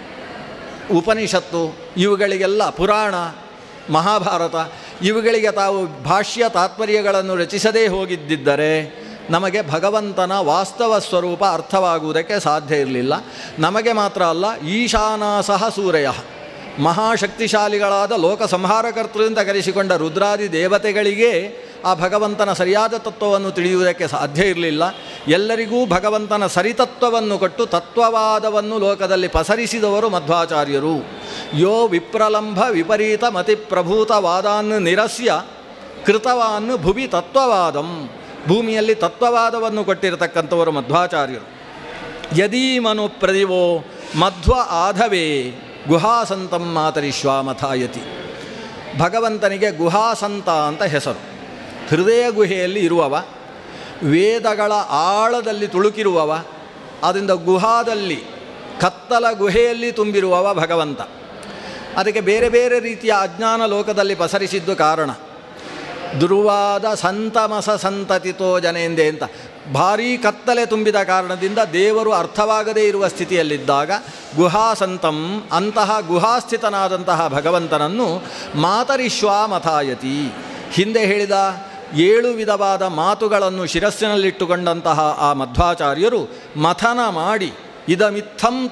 ಉಪನಿಷತ್ತು ಇವುಗಳಿಗೆಲ್ಲ ಪುರಾಣ ಮಹಾಭಾರತ ಇವುಗಳಿಗೆ ತಾವು ಭಾಷ್ಯ ತಾತ್ಪರ್ಯಗಳನ್ನು ರಚಿಸದೇ ಹೋಗಿದ್ದಿದ್ದರೆ ನಮಗೆ ಭಗವಂತನ ವಾಸ್ತವ ಸ್ವರೂಪ ಅರ್ಥವಾಗುವುದಕ್ಕೆ ಸಾಧ್ಯ ಇರಲಿಲ್ಲ ನಮಗೆ ಮಾತ್ರ ಅಲ್ಲ ಈಶಾನಾಸಹ ಸೂರ್ಯ ಮಹಾಶಕ್ತಿಶಾಲಿಗಳಾದ ಲೋಕ ಸಂಹಾರಕರ್ತೃ ಅಂತ ಕರೆಸಿಕೊಂಡ ರುದ್ರಾದಿ ದೇವತೆಗಳಿಗೆ ಆ ಭಗವಂತನ ಸರಿಯಾದ ತತ್ವವನ್ನು ತಿಳಿಯುವುದಕ್ಕೆ ಸಾಧ್ಯ ಇರಲಿಲ್ಲ ಎಲ್ಲರಿಗೂ ಭಗವಂತನ ಸರಿತತ್ವವನ್ನು ಕೊಟ್ಟು ತತ್ವವಾದವನ್ನು ಲೋಕದಲ್ಲಿ ಪಸರಿಸಿದವರು ಮಧ್ವಾಚಾರ್ಯರು ಯೋ ವಿಪ್ರಲಂಭ ವಿಪರೀತ ಮತಿ ಪ್ರಭೂತವಾದಾನ್ ನಿರಸ್ಯ ಕೃತವಾನ್ ಭುವಿ ತತ್ವವಾದಂ ಭೂಮಿಯಲ್ಲಿ ತತ್ವವಾದವನ್ನು ಕೊಟ್ಟಿರತಕ್ಕಂಥವರು ಮಧ್ವಾಚಾರ್ಯರು ಯದೀ ಮನು ಪ್ರದಿವೋ ಮಧ್ವ ಆಧವೇ ಗುಹಾಸಂತಂ ಮಾತರಿಶ್ವಾಮಥಾಯತಿ ಭಗವಂತನಿಗೆ ಗುಹಾಸಂತ ಅಂತ ಹೆಸರು ಹೃದಯ ಗುಹೆಯಲ್ಲಿ ಇರುವವ ವೇದಗಳ ಆಳದಲ್ಲಿ ತುಳುಕಿರುವವ ಅದರಿಂದ ಗುಹಾದಲ್ಲಿ ಕತ್ತಲ ಗುಹೆಯಲ್ಲಿ ತುಂಬಿರುವವ ಭಗವಂತ ಅದಕ್ಕೆ ಬೇರೆ ಬೇರೆ ರೀತಿಯ ಅಜ್ಞಾನ ಲೋಕದಲ್ಲಿ ಪಸರಿಸಿದ್ದು ಕಾರಣ ದುರ್ವಾದ ಸಂತಮಸ ಸಂತತಿತೋ ಜನೆಂದೆ ಅಂತ ಭಾರೀ ಕತ್ತಲೆ ತುಂಬಿದ ಕಾರಣದಿಂದ ದೇವರು ಅರ್ಥವಾಗದೇ ಇರುವ ಸ್ಥಿತಿಯಲ್ಲಿದ್ದಾಗ ಗುಹಾಸಂತಂ ಅಂತಹ ಗುಹಾಸ್ಥಿತನಾದಂತಹ ಭಗವಂತನನ್ನು ಮಾತರಿಶ್ವಾಮಥಾಯತಿ ಹಿಂದೆ ಹೇಳಿದ ಏಳು ವಿಧವಾದ ಮಾತುಗಳನ್ನು ಶಿರಸ್ಸಿನಲ್ಲಿಟ್ಟುಕೊಂಡಂತಹ ಆ ಮಧ್ವಾಚಾರ್ಯರು ಮಥನ ಮಾಡಿ ಇದಮಿತ್ತಂತ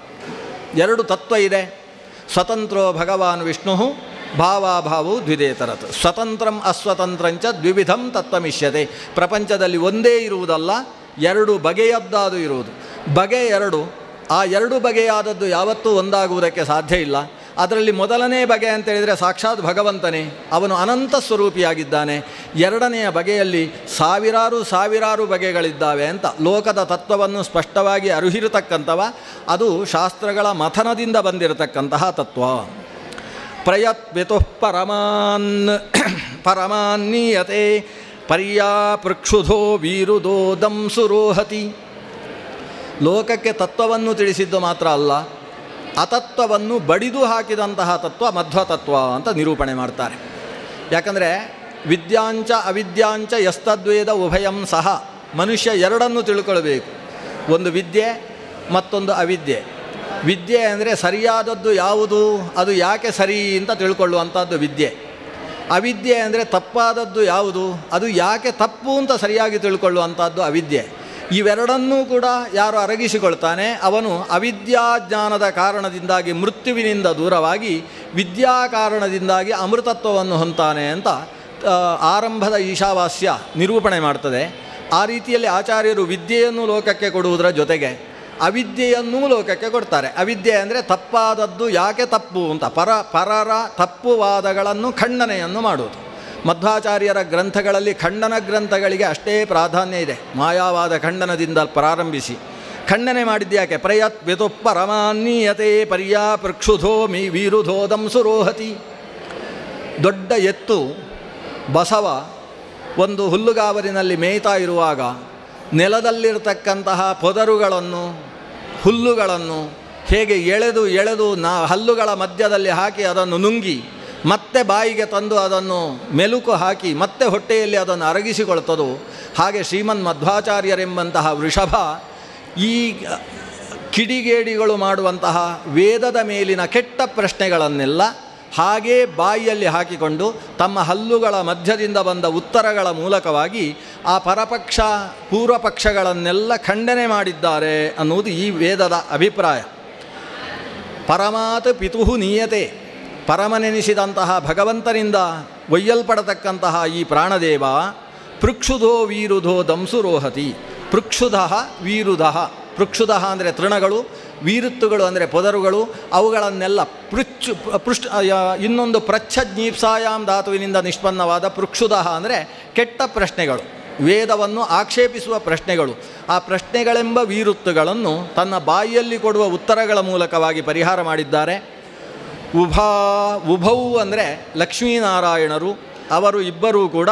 ಎರಡು ತತ್ವ ಇದೆ ಸ್ವತಂತ್ರೋ ಭಗವಾನ್ ವಿಷ್ಣು ಭಾವಾಭಾವು ದ್ವಿಧೇತರತ್ ಸ್ವತಂತ್ರಂ ಅಸ್ವತಂತ್ರಂಚ ದ್ವಿವಿಧಂ ತತ್ವಮಿಷ್ಯತೆ ಪ್ರಪಂಚದಲ್ಲಿ ಒಂದೇ ಇರುವುದಲ್ಲ ಎರಡು ಬಗೆಯದ್ದಾದು ಇರುವುದು ಬಗೆ ಎರಡು ಆ ಎರಡು ಬಗೆಯಾದದ್ದು ಯಾವತ್ತೂ ಒಂದಾಗುವುದಕ್ಕೆ ಸಾಧ್ಯ ಇಲ್ಲ ಅದರಲ್ಲಿ ಮೊದಲನೇ ಬಗೆ ಅಂತೇಳಿದರೆ ಸಾಕ್ಷಾತ್ ಭಗವಂತನೇ ಅವನು ಅನಂತ ಸ್ವರೂಪಿಯಾಗಿದ್ದಾನೆ ಎರಡನೆಯ ಬಗೆಯಲ್ಲಿ ಸಾವಿರಾರು ಸಾವಿರಾರು ಬಗೆಗಳಿದ್ದಾವೆ ಅಂತ ಲೋಕದ ತತ್ವವನ್ನು ಸ್ಪಷ್ಟವಾಗಿ ಅರುಹಿರತಕ್ಕಂಥವ ಅದು ಶಾಸ್ತ್ರಗಳ ಮಥನದಿಂದ ಬಂದಿರತಕ್ಕಂತಹ ತತ್ವ ಪ್ರಯತ್ವಿತು ಪರಮಾನ್ ಪರಮಾನ್ನೀಯತೆ ಪರ್ಯಾಪೃಕ್ಷುಧೋ ವೀರುದೋ ದಂಸುರೋಹತಿ ಲೋಕಕ್ಕೆ ತತ್ವವನ್ನು ತಿಳಿಸಿದ್ದು ಮಾತ್ರ ಅಲ್ಲ ಅತತ್ವವನ್ನು ಬಡಿದು ಹಾಕಿದಂತಹ ತತ್ವ ಮಧ್ವತತ್ವ ಅಂತ ನಿರೂಪಣೆ ಮಾಡ್ತಾರೆ ಯಾಕಂದರೆ ವಿದ್ಯಾಂಚ ಅವಿದ್ಯಾಂಚ ಯಸ್ತದ್ವೇದ ಉಭಯಂ ಸಹ ಮನುಷ್ಯ ಎರಡನ್ನು ತಿಳ್ಕೊಳ್ಬೇಕು ಒಂದು ವಿದ್ಯೆ ಮತ್ತೊಂದು ಅವಿದ್ಯೆ ವಿದ್ಯೆ ಅಂದರೆ ಸರಿಯಾದದ್ದು ಯಾವುದು ಅದು ಯಾಕೆ ಸರಿ ಅಂತ ತಿಳ್ಕೊಳ್ಳುವಂಥದ್ದು ವಿದ್ಯೆ ಅವಿದ್ಯೆ ಅಂದರೆ ತಪ್ಪಾದದ್ದು ಯಾವುದು ಅದು ಯಾಕೆ ತಪ್ಪು ಅಂತ ಸರಿಯಾಗಿ ತಿಳ್ಕೊಳ್ಳುವಂಥದ್ದು ಅವಿದ್ಯೆ ಇವೆರಡನ್ನೂ ಕೂಡ ಯಾರು ಅರಗಿಸಿಕೊಳ್ತಾನೆ ಅವನು ಅವಿದ್ಯಾಜ್ಞಾನದ ಕಾರಣದಿಂದಾಗಿ ಮೃತ್ಯುವಿನಿಂದ ದೂರವಾಗಿ ವಿದ್ಯಾ ಕಾರಣದಿಂದಾಗಿ ಅಮೃತತ್ವವನ್ನು ಹೊಂತಾನೆ ಅಂತ ಆ, ಆರಂಭದ ಈಶಾವಾಸ್ಯ ನಿರೂಪಣೆ ಮಾಡ್ತದೆ ಆ ರೀತಿಯಲ್ಲಿ ಆಚಾರ್ಯರು ವಿದ್ಯೆಯನ್ನು ಲೋಕಕ್ಕೆ ಕೊಡುವುದರ ಜೊತೆಗೆ ಅವಿದ್ಯೆಯನ್ನೂ ಲೋಕಕ್ಕೆ ಕೊಡ್ತಾರೆ ಅವಿದ್ಯೆ ಅಂದರೆ ತಪ್ಪಾದದ್ದು ಯಾಕೆ ತಪ್ಪು ಅಂತ ಪರ ಪರರ ತಪ್ಪುವಾದಗಳನ್ನು ಖಂಡನೆಯನ್ನು ಮಾಡುವುದು ಮಧ್ವಾಚಾರ್ಯರ ಗ್ರಂಥಗಳಲ್ಲಿ ಖಂಡನ ಗ್ರಂಥಗಳಿಗೆ ಅಷ್ಟೇ ಪ್ರಾಧಾನ್ಯ ಇದೆ ಮಾಯಾವಾದ ಖಂಡನದಿಂದ ಪ್ರಾರಂಭಿಸಿ ಖಂಡನೆ ಮಾಡಿದ್ಯಾಕೆ ಪ್ರಯತ್ ವ್ಯತು ಪರಮಾನ್ನೀಯತೆ ಪರ್ಯಾಪೃಕ್ಷುಧೋ ಮೀ ವೀರುಧೋದಂ ಸುರೋಹತಿ ದೊಡ್ಡ ಎತ್ತು ಬಸವ ಒಂದು ಹುಲ್ಲುಗಾವಲಿನಲ್ಲಿ ಮೇಯ್ತಾ ಇರುವಾಗ ನೆಲದಲ್ಲಿರ್ತಕ್ಕಂತಹ ಪೊದರುಗಳನ್ನು ಹುಲ್ಲುಗಳನ್ನು ಹೇಗೆ ಎಳೆದು ಎಳೆದು ನಾ ಹಲ್ಲುಗಳ ಮಧ್ಯದಲ್ಲಿ ಹಾಕಿ ಅದನ್ನು ನುಂಗಿ ಮತ್ತೆ ಬಾಯಿಗೆ ತಂದು ಅದನ್ನು ಮೆಲುಕು ಹಾಕಿ ಮತ್ತೆ ಹೊಟ್ಟೆಯಲ್ಲಿ ಅದನ್ನು ಅರಗಿಸಿಕೊಳ್ತದೋ ಹಾಗೆ ಶ್ರೀಮನ್ ಮಧ್ವಾಚಾರ್ಯರೆಂಬಂತಹ ವೃಷಭ ಈ ಕಿಡಿಗೇಡಿಗಳು ಮಾಡುವಂತಹ ವೇದದ ಮೇಲಿನ ಕೆಟ್ಟ ಪ್ರಶ್ನೆಗಳನ್ನೆಲ್ಲ ಹಾಗೇ ಬಾಯಿಯಲ್ಲಿ ಹಾಕಿಕೊಂಡು ತಮ್ಮ ಹಲ್ಲುಗಳ ಮಧ್ಯದಿಂದ ಬಂದ ಉತ್ತರಗಳ ಮೂಲಕವಾಗಿ ಆ ಪರಪಕ್ಷ ಪೂರ್ವ ಪಕ್ಷಗಳನ್ನೆಲ್ಲ ಖಂಡನೆ ಮಾಡಿದ್ದಾರೆ ಅನ್ನುವುದು ಈ ವೇದದ ಅಭಿಪ್ರಾಯ ಪರಮಾತ್ ಪಿತುಹು ನೀಯತೆ ಪರಮನೆನಿಸಿದಂತಹ ಭಗವಂತನಿಂದ ಒಯ್ಯಲ್ಪಡತಕ್ಕಂತಹ ಈ ಪ್ರಾಣದೇವ ಪೃಕ್ಷುಧೋ ವೀರುಧೋ ದಂಸುರೋಹತಿ ಪೃಕ್ಷುಧ ವೀರುಧ ಪೃಕ್ಷುಧ ಅಂದರೆ ತೃಣಗಳು ವೀರುತ್ತುಗಳು ಅಂದರೆ ಪೊದರುಗಳು ಅವುಗಳನ್ನೆಲ್ಲ ಪೃಚ್ಚು ಪೃಷ್ಠ ಯ- ಇನ್ನೊಂದು ಪ್ರಚ್ಛಜ್ಞೀಪ್ಸಾಯಾಮ್ ಧಾತುವಿನಿಂದ ನಿಷ್ಪನ್ನವಾದ ಪೃಕ್ಷುಧ ಅಂದರೆ ಕೆಟ್ಟ ಪ್ರಶ್ನೆಗಳು ವೇದವನ್ನು ಆಕ್ಷೇಪಿಸುವ ಪ್ರಶ್ನೆಗಳು ಆ ಪ್ರಶ್ನೆಗಳೆಂಬ ವೀರುತ್ತುಗಳನ್ನು ತನ್ನ ಬಾಯಿಯಲ್ಲಿ ಕೊಡುವ ಉತ್ತರಗಳ ಮೂಲಕವಾಗಿ ಪರಿಹಾರ ಮಾಡಿದ್ದಾರೆ ಉಭಾ ಉಭೌ ಅಂದರೆ ಲಕ್ಷ್ಮೀನಾರಾಯಣರು ಅವರು ಇಬ್ಬರೂ ಕೂಡ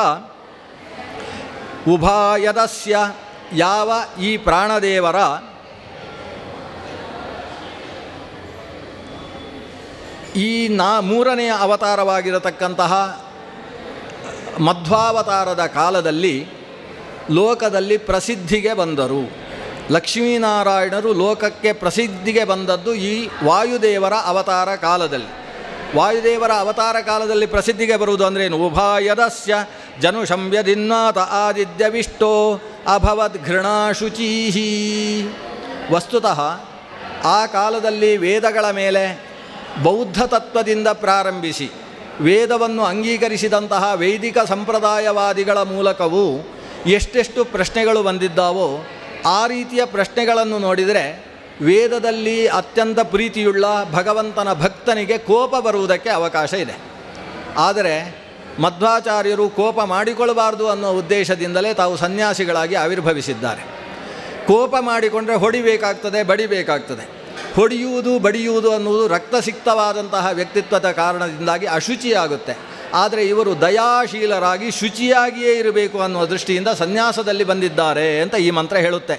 ಉಭಾಯದಸ್ಯ ಯಾವ ಈ ಪ್ರಾಣದೇವರ ಈ ನಾ ಮೂರನೆಯ ಅವತಾರವಾಗಿರತಕ್ಕಂತಹ ಮಧ್ವಾವತಾರದ ಕಾಲದಲ್ಲಿ ಲೋಕದಲ್ಲಿ ಪ್ರಸಿದ್ಧಿಗೆ ಬಂದರು ಲಕ್ಷ್ಮೀನಾರಾಯಣರು ಲೋಕಕ್ಕೆ ಪ್ರಸಿದ್ಧಿಗೆ ಬಂದದ್ದು ಈ ವಾಯುದೇವರ ಅವತಾರ ಕಾಲದಲ್ಲಿ ವಾಯುದೇವರ ಅವತಾರ ಕಾಲದಲ್ಲಿ ಪ್ರಸಿದ್ಧಿಗೆ ಬರುವುದು ಅಂದ್ರೇನು ಉಭಾಯದಸ್ಯ ಜನು ಸಂವ್ಯದಿನ್ನಾತ ಆದಿದ್ಯವಿಷ್ಟೋ ಅಭವದ್ ಘೃಣಾಶುಚೀಹಿ ವಸ್ತುತಃ ಆ ಕಾಲದಲ್ಲಿ ವೇದಗಳ ಮೇಲೆ ಬೌದ್ಧ ತತ್ವದಿಂದ ಪ್ರಾರಂಭಿಸಿ ವೇದವನ್ನು ಅಂಗೀಕರಿಸಿದಂತಹ ವೈದಿಕ ಸಂಪ್ರದಾಯವಾದಿಗಳ ಮೂಲಕವೂ ಎಷ್ಟೆಷ್ಟು ಪ್ರಶ್ನೆಗಳು ಬಂದಿದ್ದಾವೋ ಆ ರೀತಿಯ ಪ್ರಶ್ನೆಗಳನ್ನು ನೋಡಿದರೆ ವೇದದಲ್ಲಿ ಅತ್ಯಂತ ಪ್ರೀತಿಯುಳ್ಳ ಭಗವಂತನ ಭಕ್ತನಿಗೆ ಕೋಪ ಬರುವುದಕ್ಕೆ ಅವಕಾಶ ಇದೆ ಆದರೆ ಮಧ್ವಾಚಾರ್ಯರು ಕೋಪ ಮಾಡಿಕೊಳ್ಳಬಾರ್ದು ಅನ್ನೋ ಉದ್ದೇಶದಿಂದಲೇ ತಾವು ಸನ್ಯಾಸಿಗಳಾಗಿ ಆವಿರ್ಭವಿಸಿದ್ದಾರೆ ಕೋಪ ಮಾಡಿಕೊಂಡ್ರೆ ಹೊಡಿಬೇಕಾಗ್ತದೆ ಬಡಿಬೇಕಾಗ್ತದೆ ಹೊಡೆಯುವುದು ಬಡಿಯುವುದು ಅನ್ನುವುದು ರಕ್ತಸಿಕ್ತವಾದಂತಹ ವ್ಯಕ್ತಿತ್ವದ ಕಾರಣದಿಂದಾಗಿ ಅಶುಚಿಯಾಗುತ್ತೆ ಆದರೆ ಇವರು ದಯಾಶೀಲರಾಗಿ ಶುಚಿಯಾಗಿಯೇ ಇರಬೇಕು ಅನ್ನುವ ದೃಷ್ಟಿಯಿಂದ ಸನ್ಯಾಸದಲ್ಲಿ ಬಂದಿದ್ದಾರೆ ಅಂತ ಈ ಮಂತ್ರ ಹೇಳುತ್ತೆ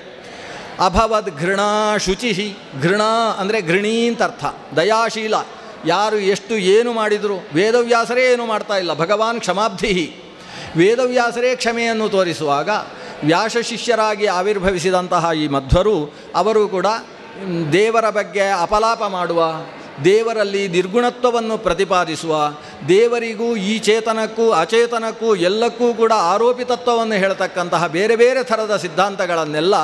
ಅಭವದ್ ಘೃಣಾ ಶುಚಿ ಘೃಣಾ ಅಂದರೆ ಘೃಣೀ ಅಂತ ಅರ್ಥ ದಯಾಶೀಲ ಯಾರು ಎಷ್ಟು ಏನು ಮಾಡಿದರು ವೇದವ್ಯಾಸರೇ ಏನು ಮಾಡ್ತಾ ಇಲ್ಲ ಭಗವಾನ್ ಕ್ಷಮಾಬ್ಧಿ ವೇದವ್ಯಾಸರೇ ಕ್ಷಮೆಯನ್ನು ತೋರಿಸುವಾಗ ವ್ಯಾಸ ಶಿಷ್ಯರಾಗಿ ಆವಿರ್ಭವಿಸಿದಂತಹ ಈ ಮಧ್ವರು ಅವರು ಕೂಡ ಮ್, ದೇವರ ಬಗ್ಗೆ ಅಪಲಾಪ ಮಾಡುವ ದೇವರಲ್ಲಿ ನಿರ್ಗುಣತ್ವವನ್ನು ಪ್ರತಿಪಾದಿಸುವ ದೇವರಿಗೂ ಈ ಚೇತನಕ್ಕೂ ಅಚೇತನಕ್ಕೂ ಎಲ್ಲಕ್ಕೂ ಕೂಡ ಆರೋಪಿತತ್ವವನ್ನು ಹೇಳ್ತಕ್ಕಂತಹ ಬೇರೆ ಬೇರೆ ಥರದ ಸಿದ್ಧಾಂತಗಳನ್ನೆಲ್ಲ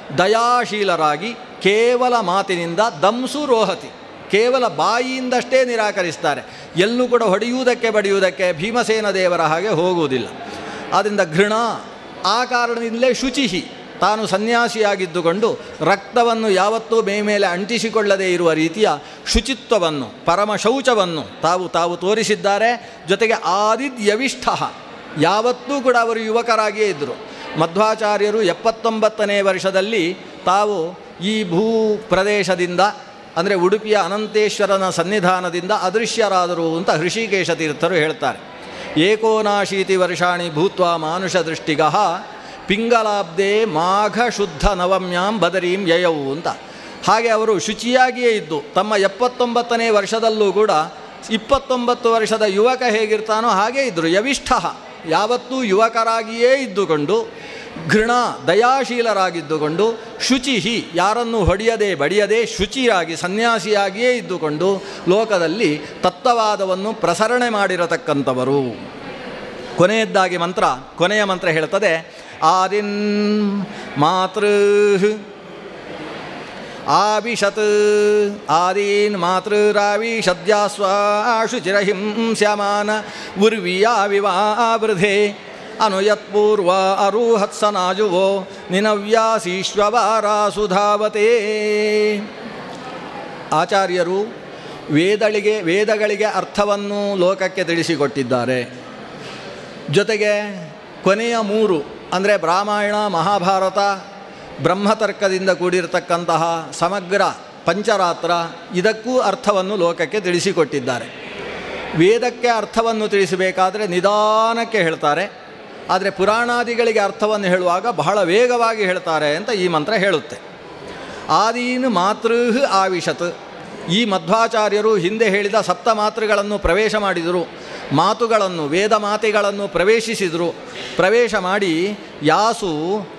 ದಯಾಶೀಲರಾಗಿ ಕೇವಲ ಮಾತಿನಿಂದ ದಂಸು ರೋಹತಿ ಕೇವಲ ಬಾಯಿಯಿಂದಷ್ಟೇ ನಿರಾಕರಿಸ್ತಾರೆ ಎಲ್ಲೂ ಕೂಡ ಹೊಡೆಯುವುದಕ್ಕೆ ಬಡಿಯುವುದಕ್ಕೆ ಭೀಮಸೇನ ದೇವರ ಹಾಗೆ ಹೋಗುವುದಿಲ್ಲ ಆದ್ದರಿಂದ ಘೃಣ ಆ ಕಾರಣದಿಂದಲೇ ಶುಚಿಹಿ ತಾನು ಸನ್ಯಾಸಿಯಾಗಿದ್ದುಕೊಂಡು ರಕ್ತವನ್ನು ಯಾವತ್ತೂ ಮೇ ಮೇಲೆ ಅಂಟಿಸಿಕೊಳ್ಳದೇ ಇರುವ ರೀತಿಯ ಶುಚಿತ್ವವನ್ನು ಪರಮ ಶೌಚವನ್ನು ತಾವು ತಾವು ತೋರಿಸಿದ್ದಾರೆ ಜೊತೆಗೆ ಆದಿದ್ಯವಿಷ್ಠ ಯಾವತ್ತೂ ಕೂಡ ಅವರು ಯುವಕರಾಗಿಯೇ ಇದ್ದರು ಮಧ್ವಾಚಾರ್ಯರು ಎಪ್ಪತ್ತೊಂಬತ್ತನೇ ವರ್ಷದಲ್ಲಿ ತಾವು ಈ ಭೂ ಪ್ರದೇಶದಿಂದ ಅಂದರೆ ಉಡುಪಿಯ ಅನಂತೇಶ್ವರನ ಸನ್ನಿಧಾನದಿಂದ ಅದೃಶ್ಯರಾದರು ಅಂತ ಹೃಷಿಕೇಶ ತೀರ್ಥರು ಹೇಳ್ತಾರೆ ಏಕೋನಾಶೀತಿ ವರ್ಷಾಣಿ ಭೂತ್ವ ಮಾನುಷ ದೃಷ್ಟಿಗಃ ಪಿಂಗಲಾಬ್ದೆ ಮಾಘ ಶುದ್ಧ ನವಮ್ಯಾಂ ಬದರೀಂ ಯಯವು ಅಂತ ಹಾಗೆ ಅವರು ಶುಚಿಯಾಗಿಯೇ ಇದ್ದು ತಮ್ಮ ಎಪ್ಪತ್ತೊಂಬತ್ತನೇ ವರ್ಷದಲ್ಲೂ ಕೂಡ ಇಪ್ಪತ್ತೊಂಬತ್ತು ವರ್ಷದ ಯುವಕ ಹೇಗಿರ್ತಾನೋ ಹಾಗೇ ಇದ್ದರು ಯವಿಷ್ಠ ಯಾವತ್ತೂ ಯುವಕರಾಗಿಯೇ ಇದ್ದುಕೊಂಡು ಘೃಣ ದಯಾಶೀಲರಾಗಿದ್ದುಕೊಂಡು ಶುಚಿಹಿ ಯಾರನ್ನು ಹೊಡೆಯದೆ ಬಡಿಯದೆ ಶುಚಿಯಾಗಿ ಸನ್ಯಾಸಿಯಾಗಿಯೇ ಇದ್ದುಕೊಂಡು ಲೋಕದಲ್ಲಿ ತತ್ವವಾದವನ್ನು ಪ್ರಸರಣೆ ಮಾಡಿರತಕ್ಕಂಥವರು ಕೊನೆಯದ್ದಾಗಿ ಮಂತ್ರ ಕೊನೆಯ ಮಂತ್ರ ಹೇಳ್ತದೆ ಆದಿನ್ ಮಾತೃ ಆವಿಶತ್ ಆದೀನ್ ಮಾತೃರಾವಿಷದ್ಯಾಸ್ವಾಶುಚಿರಹಿಂ ಸ್ಯಮಾನ ಉರ್ವಿಯಾವಿವಾವೃಧೆ ಅನುಯತ್ಪೂರ್ವ ಅರುಹತ್ಸನಾಜುವೋ ನಿನವ್ಯಾಸೀಶ್ವವಾರಾಸುಧಾವತೇ ಆಚಾರ್ಯರು ವೇದಳಿಗೆ ವೇದಗಳಿಗೆ ಅರ್ಥವನ್ನು ಲೋಕಕ್ಕೆ ತಿಳಿಸಿಕೊಟ್ಟಿದ್ದಾರೆ ಜೊತೆಗೆ ಕೊನೆಯ ಮೂರು ಅಂದರೆ ರಾಮಾಯಣ ಮಹಾಭಾರತ ಬ್ರಹ್ಮತರ್ಕದಿಂದ ಕೂಡಿರತಕ್ಕಂತಹ ಸಮಗ್ರ ಪಂಚರಾತ್ರ ಇದಕ್ಕೂ ಅರ್ಥವನ್ನು ಲೋಕಕ್ಕೆ ತಿಳಿಸಿಕೊಟ್ಟಿದ್ದಾರೆ ವೇದಕ್ಕೆ ಅರ್ಥವನ್ನು ತಿಳಿಸಬೇಕಾದರೆ ನಿಧಾನಕ್ಕೆ ಹೇಳ್ತಾರೆ ಆದರೆ ಪುರಾಣಾದಿಗಳಿಗೆ ಅರ್ಥವನ್ನು ಹೇಳುವಾಗ ಬಹಳ ವೇಗವಾಗಿ ಹೇಳ್ತಾರೆ ಅಂತ ಈ ಮಂತ್ರ ಹೇಳುತ್ತೆ ಆದೀನ್ ಮಾತೃಹ್ ಆವಿಶತ್ ಈ ಮಧ್ವಾಚಾರ್ಯರು ಹಿಂದೆ ಹೇಳಿದ ಸಪ್ತ ಮಾತೃಗಳನ್ನು ಪ್ರವೇಶ ಮಾಡಿದರು ಮಾತುಗಳನ್ನು ವೇದ ಮಾತೆಗಳನ್ನು ಪ್ರವೇಶಿಸಿದರು ಪ್ರವೇಶ ಮಾಡಿ ಯಾಸು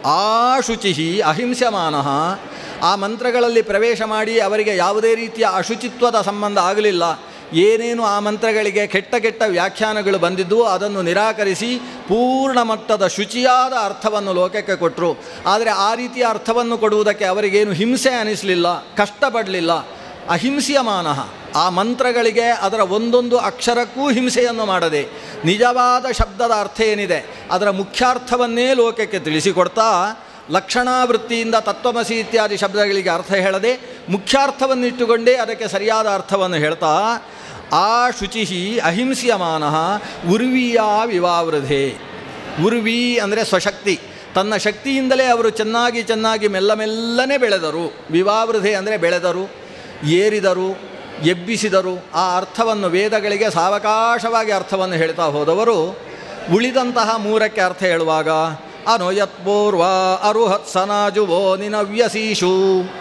ಆಶುಚಿ ಅಹಿಂಸ್ಯಮಾನಃ ಆ ಮಂತ್ರಗಳಲ್ಲಿ ಪ್ರವೇಶ ಮಾಡಿ ಅವರಿಗೆ ಯಾವುದೇ ರೀತಿಯ ಅಶುಚಿತ್ವದ ಸಂಬಂಧ ಆಗಲಿಲ್ಲ ಏನೇನು ಆ ಮಂತ್ರಗಳಿಗೆ ಕೆಟ್ಟ ಕೆಟ್ಟ ವ್ಯಾಖ್ಯಾನಗಳು ಬಂದಿದ್ದವು ಅದನ್ನು ನಿರಾಕರಿಸಿ ಪೂರ್ಣ ಮಟ್ಟದ ಶುಚಿಯಾದ ಅರ್ಥವನ್ನು ಲೋಕಕ್ಕೆ ಕೊಟ್ಟರು ಆದರೆ ಆ ರೀತಿಯ ಅರ್ಥವನ್ನು ಕೊಡುವುದಕ್ಕೆ ಅವರಿಗೇನು ಹಿಂಸೆ ಅನಿಸಲಿಲ್ಲ ಕಷ್ಟಪಡಲಿಲ್ಲ ಅಹಿಂಸ್ಯಮಾನಃ ಆ ಮಂತ್ರಗಳಿಗೆ ಅದರ ಒಂದೊಂದು ಅಕ್ಷರಕ್ಕೂ ಹಿಂಸೆಯನ್ನು ಮಾಡದೆ ನಿಜವಾದ ಶಬ್ದದ ಅರ್ಥ ಏನಿದೆ ಅದರ ಮುಖ್ಯಾರ್ಥವನ್ನೇ ಲೋಕಕ್ಕೆ ತಿಳಿಸಿಕೊಡ್ತಾ ಲಕ್ಷಣಾವೃತ್ತಿಯಿಂದ ತತ್ವಮಸಿ ಇತ್ಯಾದಿ ಶಬ್ದಗಳಿಗೆ ಅರ್ಥ ಹೇಳದೆ ಮುಖ್ಯಾರ್ಥವನ್ನಿಟ್ಟುಕೊಂಡೇ ಅದಕ್ಕೆ ಸರಿಯಾದ ಅರ್ಥವನ್ನು ಹೇಳ್ತಾ ಆ ಶುಚಿ ಅಹಿಂಸ್ಯಮಾನ ಉರ್ವಿಯ ವಿವಾವೃಧೆ ಉರ್ವಿ ಅಂದರೆ ಸ್ವಶಕ್ತಿ ತನ್ನ ಶಕ್ತಿಯಿಂದಲೇ ಅವರು ಚೆನ್ನಾಗಿ ಚೆನ್ನಾಗಿ ಮೆಲ್ಲ ಮೆಲ್ಲನೆ ಬೆಳೆದರು ವಿವಾವೃಧೆ ಅಂದರೆ ಬೆಳೆದರು ಏರಿದರು ಎಬ್ಬಿಸಿದರು ಆ ಅರ್ಥವನ್ನು ವೇದಗಳಿಗೆ ಸಾವಕಾಶವಾಗಿ ಅರ್ಥವನ್ನು ಹೇಳ್ತಾ ಹೋದವರು ಉಳಿದಂತಹ ಮೂರಕ್ಕೆ ಅರ್ಥ ಹೇಳುವಾಗ ಅನುಯತ್ಪೂರ್ವ ಅರುಹತ್ ಸನಾಜುವೋ ನಿನವ್ಯಸೀಷು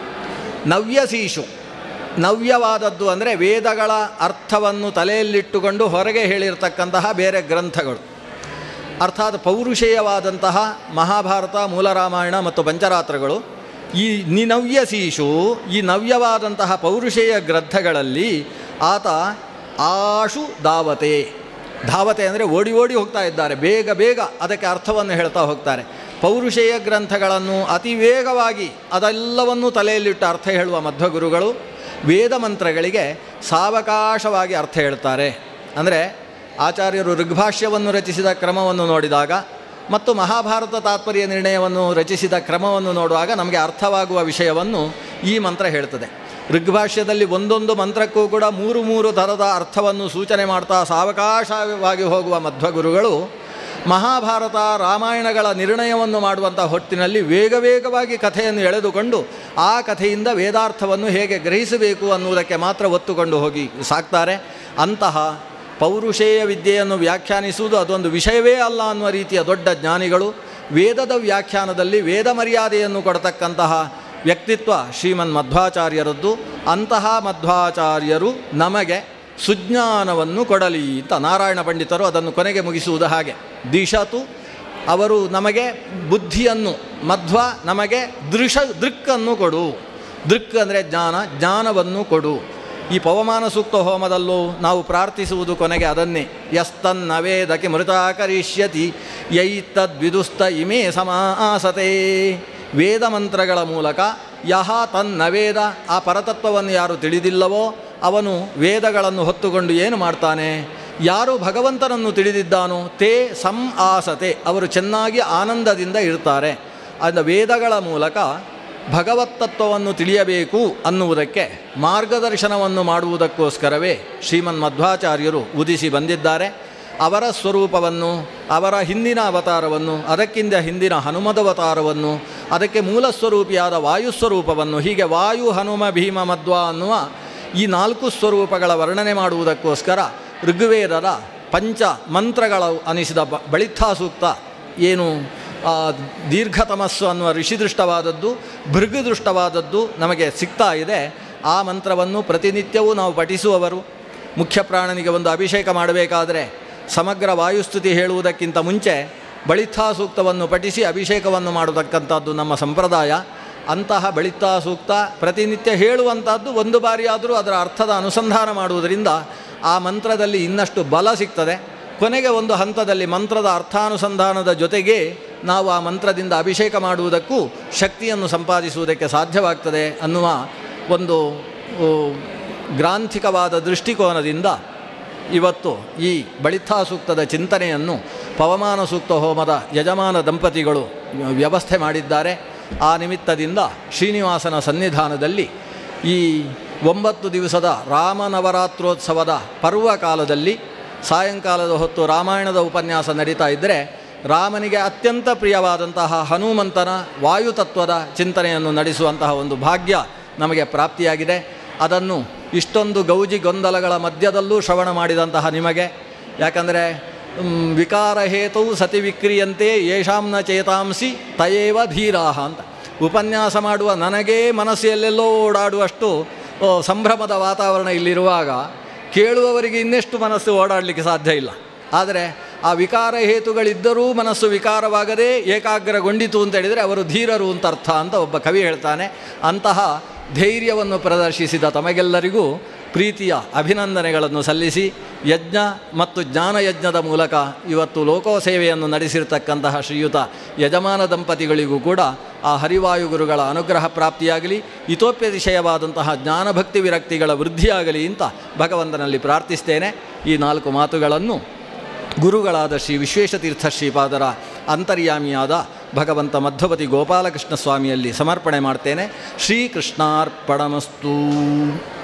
ನವ್ಯಸೀಷು ನವ್ಯವಾದದ್ದು ಅಂದರೆ ವೇದಗಳ ಅರ್ಥವನ್ನು ತಲೆಯಲ್ಲಿಟ್ಟುಕೊಂಡು ಹೊರಗೆ ಹೇಳಿರ್ತಕ್ಕಂತಹ ಬೇರೆ ಗ್ರಂಥಗಳು ಅರ್ಥಾತ್ ಪೌರುಷೇಯವಾದಂತಹ ಮಹಾಭಾರತ ಮೂಲರಾಮಾಯಣ ಮತ್ತು ಪಂಚರಾತ್ರಗಳು ಈ ನಿನವ್ಯಸೀಷು ಈ ನವ್ಯವಾದಂತಹ ಪೌರುಷೇಯ ಗ್ರಂಥಗಳಲ್ಲಿ ಆತ ಆಶು ಧಾವತೆ ಧಾವತೆ ಅಂದರೆ ಓಡಿ ಓಡಿ ಹೋಗ್ತಾ ಇದ್ದಾರೆ ಬೇಗ ಬೇಗ ಅದಕ್ಕೆ ಅರ್ಥವನ್ನು ಹೇಳ್ತಾ ಹೋಗ್ತಾರೆ ಪೌರುಷೇಯ ಗ್ರಂಥಗಳನ್ನು ಅತಿ ವೇಗವಾಗಿ ಅದೆಲ್ಲವನ್ನೂ ತಲೆಯಲ್ಲಿಟ್ಟು ಅರ್ಥ ಹೇಳುವ ಮಧ್ವಗುರುಗಳು ವೇದ ಮಂತ್ರಗಳಿಗೆ ಸಾವಕಾಶವಾಗಿ ಅರ್ಥ ಹೇಳ್ತಾರೆ ಅಂದರೆ ಆಚಾರ್ಯರು ಋಗ್ಭಾಷ್ಯವನ್ನು ರಚಿಸಿದ ಕ್ರಮವನ್ನು ನೋಡಿದಾಗ ಮತ್ತು ಮಹಾಭಾರತ ತಾತ್ಪರ್ಯ ನಿರ್ಣಯವನ್ನು ರಚಿಸಿದ ಕ್ರಮವನ್ನು ನೋಡುವಾಗ ನಮಗೆ ಅರ್ಥವಾಗುವ ವಿಷಯವನ್ನು ಈ ಮಂತ್ರ ಹೇಳ್ತದೆ ಋಗ್ಭಾಷ್ಯದಲ್ಲಿ ಒಂದೊಂದು ಮಂತ್ರಕ್ಕೂ ಕೂಡ ಮೂರು ಮೂರು ಥರದ ಅರ್ಥವನ್ನು ಸೂಚನೆ ಮಾಡ್ತಾ ಸಾವಕಾಶವಾಗಿ ಹೋಗುವ ಮಧ್ವಗುರುಗಳು ಮಹಾಭಾರತ ರಾಮಾಯಣಗಳ ನಿರ್ಣಯವನ್ನು ಮಾಡುವಂಥ ಹೊತ್ತಿನಲ್ಲಿ ವೇಗ ವೇಗವಾಗಿ ಕಥೆಯನ್ನು ಎಳೆದುಕೊಂಡು ಆ ಕಥೆಯಿಂದ ವೇದಾರ್ಥವನ್ನು ಹೇಗೆ ಗ್ರಹಿಸಬೇಕು ಅನ್ನುವುದಕ್ಕೆ ಮಾತ್ರ ಒತ್ತುಕೊಂಡು ಹೋಗಿ ಸಾಕ್ತಾರೆ ಅಂತಹ ಪೌರುಷೇಯ ವಿದ್ಯೆಯನ್ನು ವ್ಯಾಖ್ಯಾನಿಸುವುದು ಅದೊಂದು ವಿಷಯವೇ ಅಲ್ಲ ಅನ್ನುವ ರೀತಿಯ ದೊಡ್ಡ ಜ್ಞಾನಿಗಳು ವೇದದ ವ್ಯಾಖ್ಯಾನದಲ್ಲಿ ವೇದ ಮರ್ಯಾದೆಯನ್ನು ಕೊಡತಕ್ಕಂತಹ ವ್ಯಕ್ತಿತ್ವ ಶ್ರೀಮನ್ ಮಧ್ವಾಚಾರ್ಯರದ್ದು ಅಂತಹ ಮಧ್ವಾಚಾರ್ಯರು ನಮಗೆ ಸುಜ್ಞಾನವನ್ನು ಕೊಡಲಿ ಅಂತ ನಾರಾಯಣ ಪಂಡಿತರು ಅದನ್ನು ಕೊನೆಗೆ ಮುಗಿಸುವುದು ಹಾಗೆ ದಿಶತು ಅವರು ನಮಗೆ ಬುದ್ಧಿಯನ್ನು ಮಧ್ವ ನಮಗೆ ದೃಶ ದೃಕ್ಕನ್ನು ಕೊಡು ದೃಕ್ ಅಂದರೆ ಜ್ಞಾನ ಜ್ಞಾನವನ್ನು ಕೊಡು ಈ ಪವಮಾನ ಸೂಕ್ತ ಹೋಮದಲ್ಲೂ ನಾವು ಪ್ರಾರ್ಥಿಸುವುದು ಕೊನೆಗೆ ಅದನ್ನೇ ಯಸ್ತನ್ನವೇದಕ್ಕೆ ಮೃತಾಕರಿಷ್ಯತಿ ಯೈತದ್ವಿದುಸ್ತ ಇಮೇ ಸಮಾಸತೆ ವೇದ ಮಂತ್ರಗಳ ಮೂಲಕ ಯಹ ತನ್ನವೇದ ಆ ಪರತತ್ವವನ್ನು ಯಾರು ತಿಳಿದಿಲ್ಲವೋ ಅವನು ವೇದಗಳನ್ನು ಹೊತ್ತುಕೊಂಡು ಏನು ಮಾಡ್ತಾನೆ ಯಾರು ಭಗವಂತನನ್ನು ತಿಳಿದಿದ್ದಾನೋ ತೇ ಸಂ ಆಸತೆ ಅವರು ಚೆನ್ನಾಗಿ ಆನಂದದಿಂದ ಇರ್ತಾರೆ ಅದರ ವೇದಗಳ ಮೂಲಕ ಭಗವತ್ತತ್ವವನ್ನು ತಿಳಿಯಬೇಕು ಅನ್ನುವುದಕ್ಕೆ ಮಾರ್ಗದರ್ಶನವನ್ನು ಮಾಡುವುದಕ್ಕೋಸ್ಕರವೇ ಶ್ರೀಮನ್ ಮಧ್ವಾಚಾರ್ಯರು ಉದಿಸಿ ಬಂದಿದ್ದಾರೆ ಅವರ ಸ್ವರೂಪವನ್ನು ಅವರ ಹಿಂದಿನ ಅವತಾರವನ್ನು ಅದಕ್ಕಿಂತ ಹಿಂದಿನ ಹನುಮದವತಾರವನ್ನು ಅದಕ್ಕೆ ಮೂಲ ಸ್ವರೂಪಿಯಾದ ವಾಯುಸ್ವರೂಪವನ್ನು ಹೀಗೆ ವಾಯು ಹನುಮ ಭೀಮ ಮಧ್ವ ಅನ್ನುವ ಈ ನಾಲ್ಕು ಸ್ವರೂಪಗಳ ವರ್ಣನೆ ಮಾಡುವುದಕ್ಕೋಸ್ಕರ ಋಗ್ವೇದದ ಪಂಚ ಮಂತ್ರಗಳು ಅನಿಸಿದ ಬ ಬಳಿತ್ಥಾ ಸೂಕ್ತ ಏನು ಆ, ದೀರ್ಘತಮಸ್ಸು ಅನ್ನುವ ಋಷಿದೃಷ್ಟವಾದದ್ದು ಭೃಗುದೃಷ್ಟವಾದದ್ದು ನಮಗೆ ಸಿಗ್ತಾ ಇದೆ ಆ ಮಂತ್ರವನ್ನು ಪ್ರತಿನಿತ್ಯವೂ ನಾವು ಪಠಿಸುವವರು ಮುಖ್ಯ ಪ್ರಾಣನಿಗೆ ಒಂದು ಅಭಿಷೇಕ ಮಾಡಬೇಕಾದರೆ ಸಮಗ್ರ ವಾಯುಸ್ತುತಿ ಹೇಳುವುದಕ್ಕಿಂತ ಮುಂಚೆ ಬಳಿತ್ಥಾ ಸೂಕ್ತವನ್ನು ಪಠಿಸಿ ಅಭಿಷೇಕವನ್ನು ಮಾಡತಕ್ಕಂಥದ್ದು ನಮ್ಮ ಸಂಪ್ರದಾಯ ಅಂತಹ ಬಳಿತ್ತಾ ಸೂಕ್ತ ಪ್ರತಿನಿತ್ಯ ಹೇಳುವಂಥದ್ದು ಒಂದು ಬಾರಿಯಾದರೂ ಅದರ ಅರ್ಥದ ಅನುಸಂಧಾನ ಮಾಡುವುದರಿಂದ ಆ ಮಂತ್ರದಲ್ಲಿ ಇನ್ನಷ್ಟು ಬಲ ಸಿಗ್ತದೆ ಕೊನೆಗೆ ಒಂದು ಹಂತದಲ್ಲಿ ಮಂತ್ರದ ಅರ್ಥಾನುಸಂಧಾನದ ಜೊತೆಗೆ ನಾವು ಆ ಮಂತ್ರದಿಂದ ಅಭಿಷೇಕ ಮಾಡುವುದಕ್ಕೂ ಶಕ್ತಿಯನ್ನು ಸಂಪಾದಿಸುವುದಕ್ಕೆ ಸಾಧ್ಯವಾಗ್ತದೆ ಅನ್ನುವ ಒಂದು ಉ, ಗ್ರಾಂಥಿಕವಾದ ದೃಷ್ಟಿಕೋನದಿಂದ ಇವತ್ತು ಈ ಬಳಿತ್ಥಾ ಸೂಕ್ತದ ಚಿಂತನೆಯನ್ನು ಪವಮಾನ ಸೂಕ್ತ ಹೋಮದ ಯಜಮಾನ ದಂಪತಿಗಳು ವ್ಯವಸ್ಥೆ ಮಾಡಿದ್ದಾರೆ ಆ ನಿಮಿತ್ತದಿಂದ ಶ್ರೀನಿವಾಸನ ಸನ್ನಿಧಾನದಲ್ಲಿ ಈ ಒಂಬತ್ತು ದಿವಸದ ರಾಮನವರಾತ್ರೋತ್ಸವದ ಪರ್ವಕಾಲದಲ್ಲಿ ಸಾಯಂಕಾಲದ ಹೊತ್ತು ರಾಮಾಯಣದ ಉಪನ್ಯಾಸ ನಡೀತಾ ಇದ್ದರೆ ರಾಮನಿಗೆ ಅತ್ಯಂತ ಪ್ರಿಯವಾದಂತಹ ಹನುಮಂತನ ವಾಯುತತ್ವದ ಚಿಂತನೆಯನ್ನು ನಡೆಸುವಂತಹ ಒಂದು ಭಾಗ್ಯ ನಮಗೆ ಪ್ರಾಪ್ತಿಯಾಗಿದೆ ಅದನ್ನು ಇಷ್ಟೊಂದು ಗೌಜಿ ಗೊಂದಲಗಳ ಮಧ್ಯದಲ್ಲೂ ಶ್ರವಣ ಮಾಡಿದಂತಹ ನಿಮಗೆ ಯಾಕಂದರೆ ಮ್, ವಿಕಾರಹೇತು ಸತಿ ವಿಕ್ರಿಯಂತೆ ಯೇಷಾಂ ನ ಚೇತಾಂಸಿ ತಯೇವ ಧೀರಾಹ ಅಂತ ಉಪನ್ಯಾಸ ಮಾಡುವ ನನಗೇ ಮನಸ್ಸು ಎಲ್ಲೆಲ್ಲೋ ಓಡಾಡುವಷ್ಟು ಓ, ಸಂಭ್ರಮದ ವಾತಾವರಣ ಇಲ್ಲಿರುವಾಗ ಕೇಳುವವರಿಗೆ ಇನ್ನೆಷ್ಟು ಮನಸ್ಸು ಓಡಾಡಲಿಕ್ಕೆ ಸಾಧ್ಯ ಇಲ್ಲ ಆದರೆ ಆ ವಿಕಾರ ಹೇತುಗಳಿದ್ದರೂ ಮನಸ್ಸು ವಿಕಾರವಾಗದೇ ಏಕಾಗ್ರಗೊಂಡಿತು ಅಂತ ಹೇಳಿದರೆ ಅವರು ಧೀರರು ಅಂತ ಅರ್ಥ ಅಂತ ಒಬ್ಬ ಕವಿ ಹೇಳ್ತಾನೆ ಅಂತಹ ಧೈರ್ಯವನ್ನು ಪ್ರದರ್ಶಿಸಿದ ತಮಗೆಲ್ಲರಿಗೂ ಪ್ರೀತಿಯ ಅಭಿನಂದನೆಗಳನ್ನು ಸಲ್ಲಿಸಿ ಯಜ್ಞ ಮತ್ತು ಜ್ಞಾನಯಜ್ಞದ ಮೂಲಕ ಇವತ್ತು ಲೋಕೋಸೇವೆಯನ್ನು ನಡೆಸಿರ್ತಕ್ಕಂತಹ ಶ್ರೀಯುತ ಯಜಮಾನ ದಂಪತಿಗಳಿಗೂ ಕೂಡ ಆ ಹರಿವಾಯು ಗುರುಗಳ ಅನುಗ್ರಹ ಪ್ರಾಪ್ತಿಯಾಗಲಿ ಇತೋಪ್ಯತಿಶಯವಾದಂತಹ ಜ್ಞಾನಭಕ್ತಿ ವಿರಕ್ತಿಗಳ ವೃದ್ಧಿಯಾಗಲಿ ಅಂತ ಭಗವಂತನಲ್ಲಿ ಪ್ರಾರ್ಥಿಸ್ತೇನೆ ಈ ನಾಲ್ಕು ಮಾತುಗಳನ್ನು ಗುರುಗಳಾದ ಶ್ರೀ ವಿಶ್ವೇಶತೀರ್ಥ ಶ್ರೀಪಾದರ ಅಂತರ್ಯಾಮಿಯಾದ ಭಗವಂತ ಮಧ್ವಪತಿ ಗೋಪಾಲಕೃಷ್ಣ ಸ್ವಾಮಿಯಲ್ಲಿ ಸಮರ್ಪಣೆ ಮಾಡ್ತೇನೆ ಶ್ರೀಕೃಷ್ಣಾರ್ಪಣಮಸ್ತು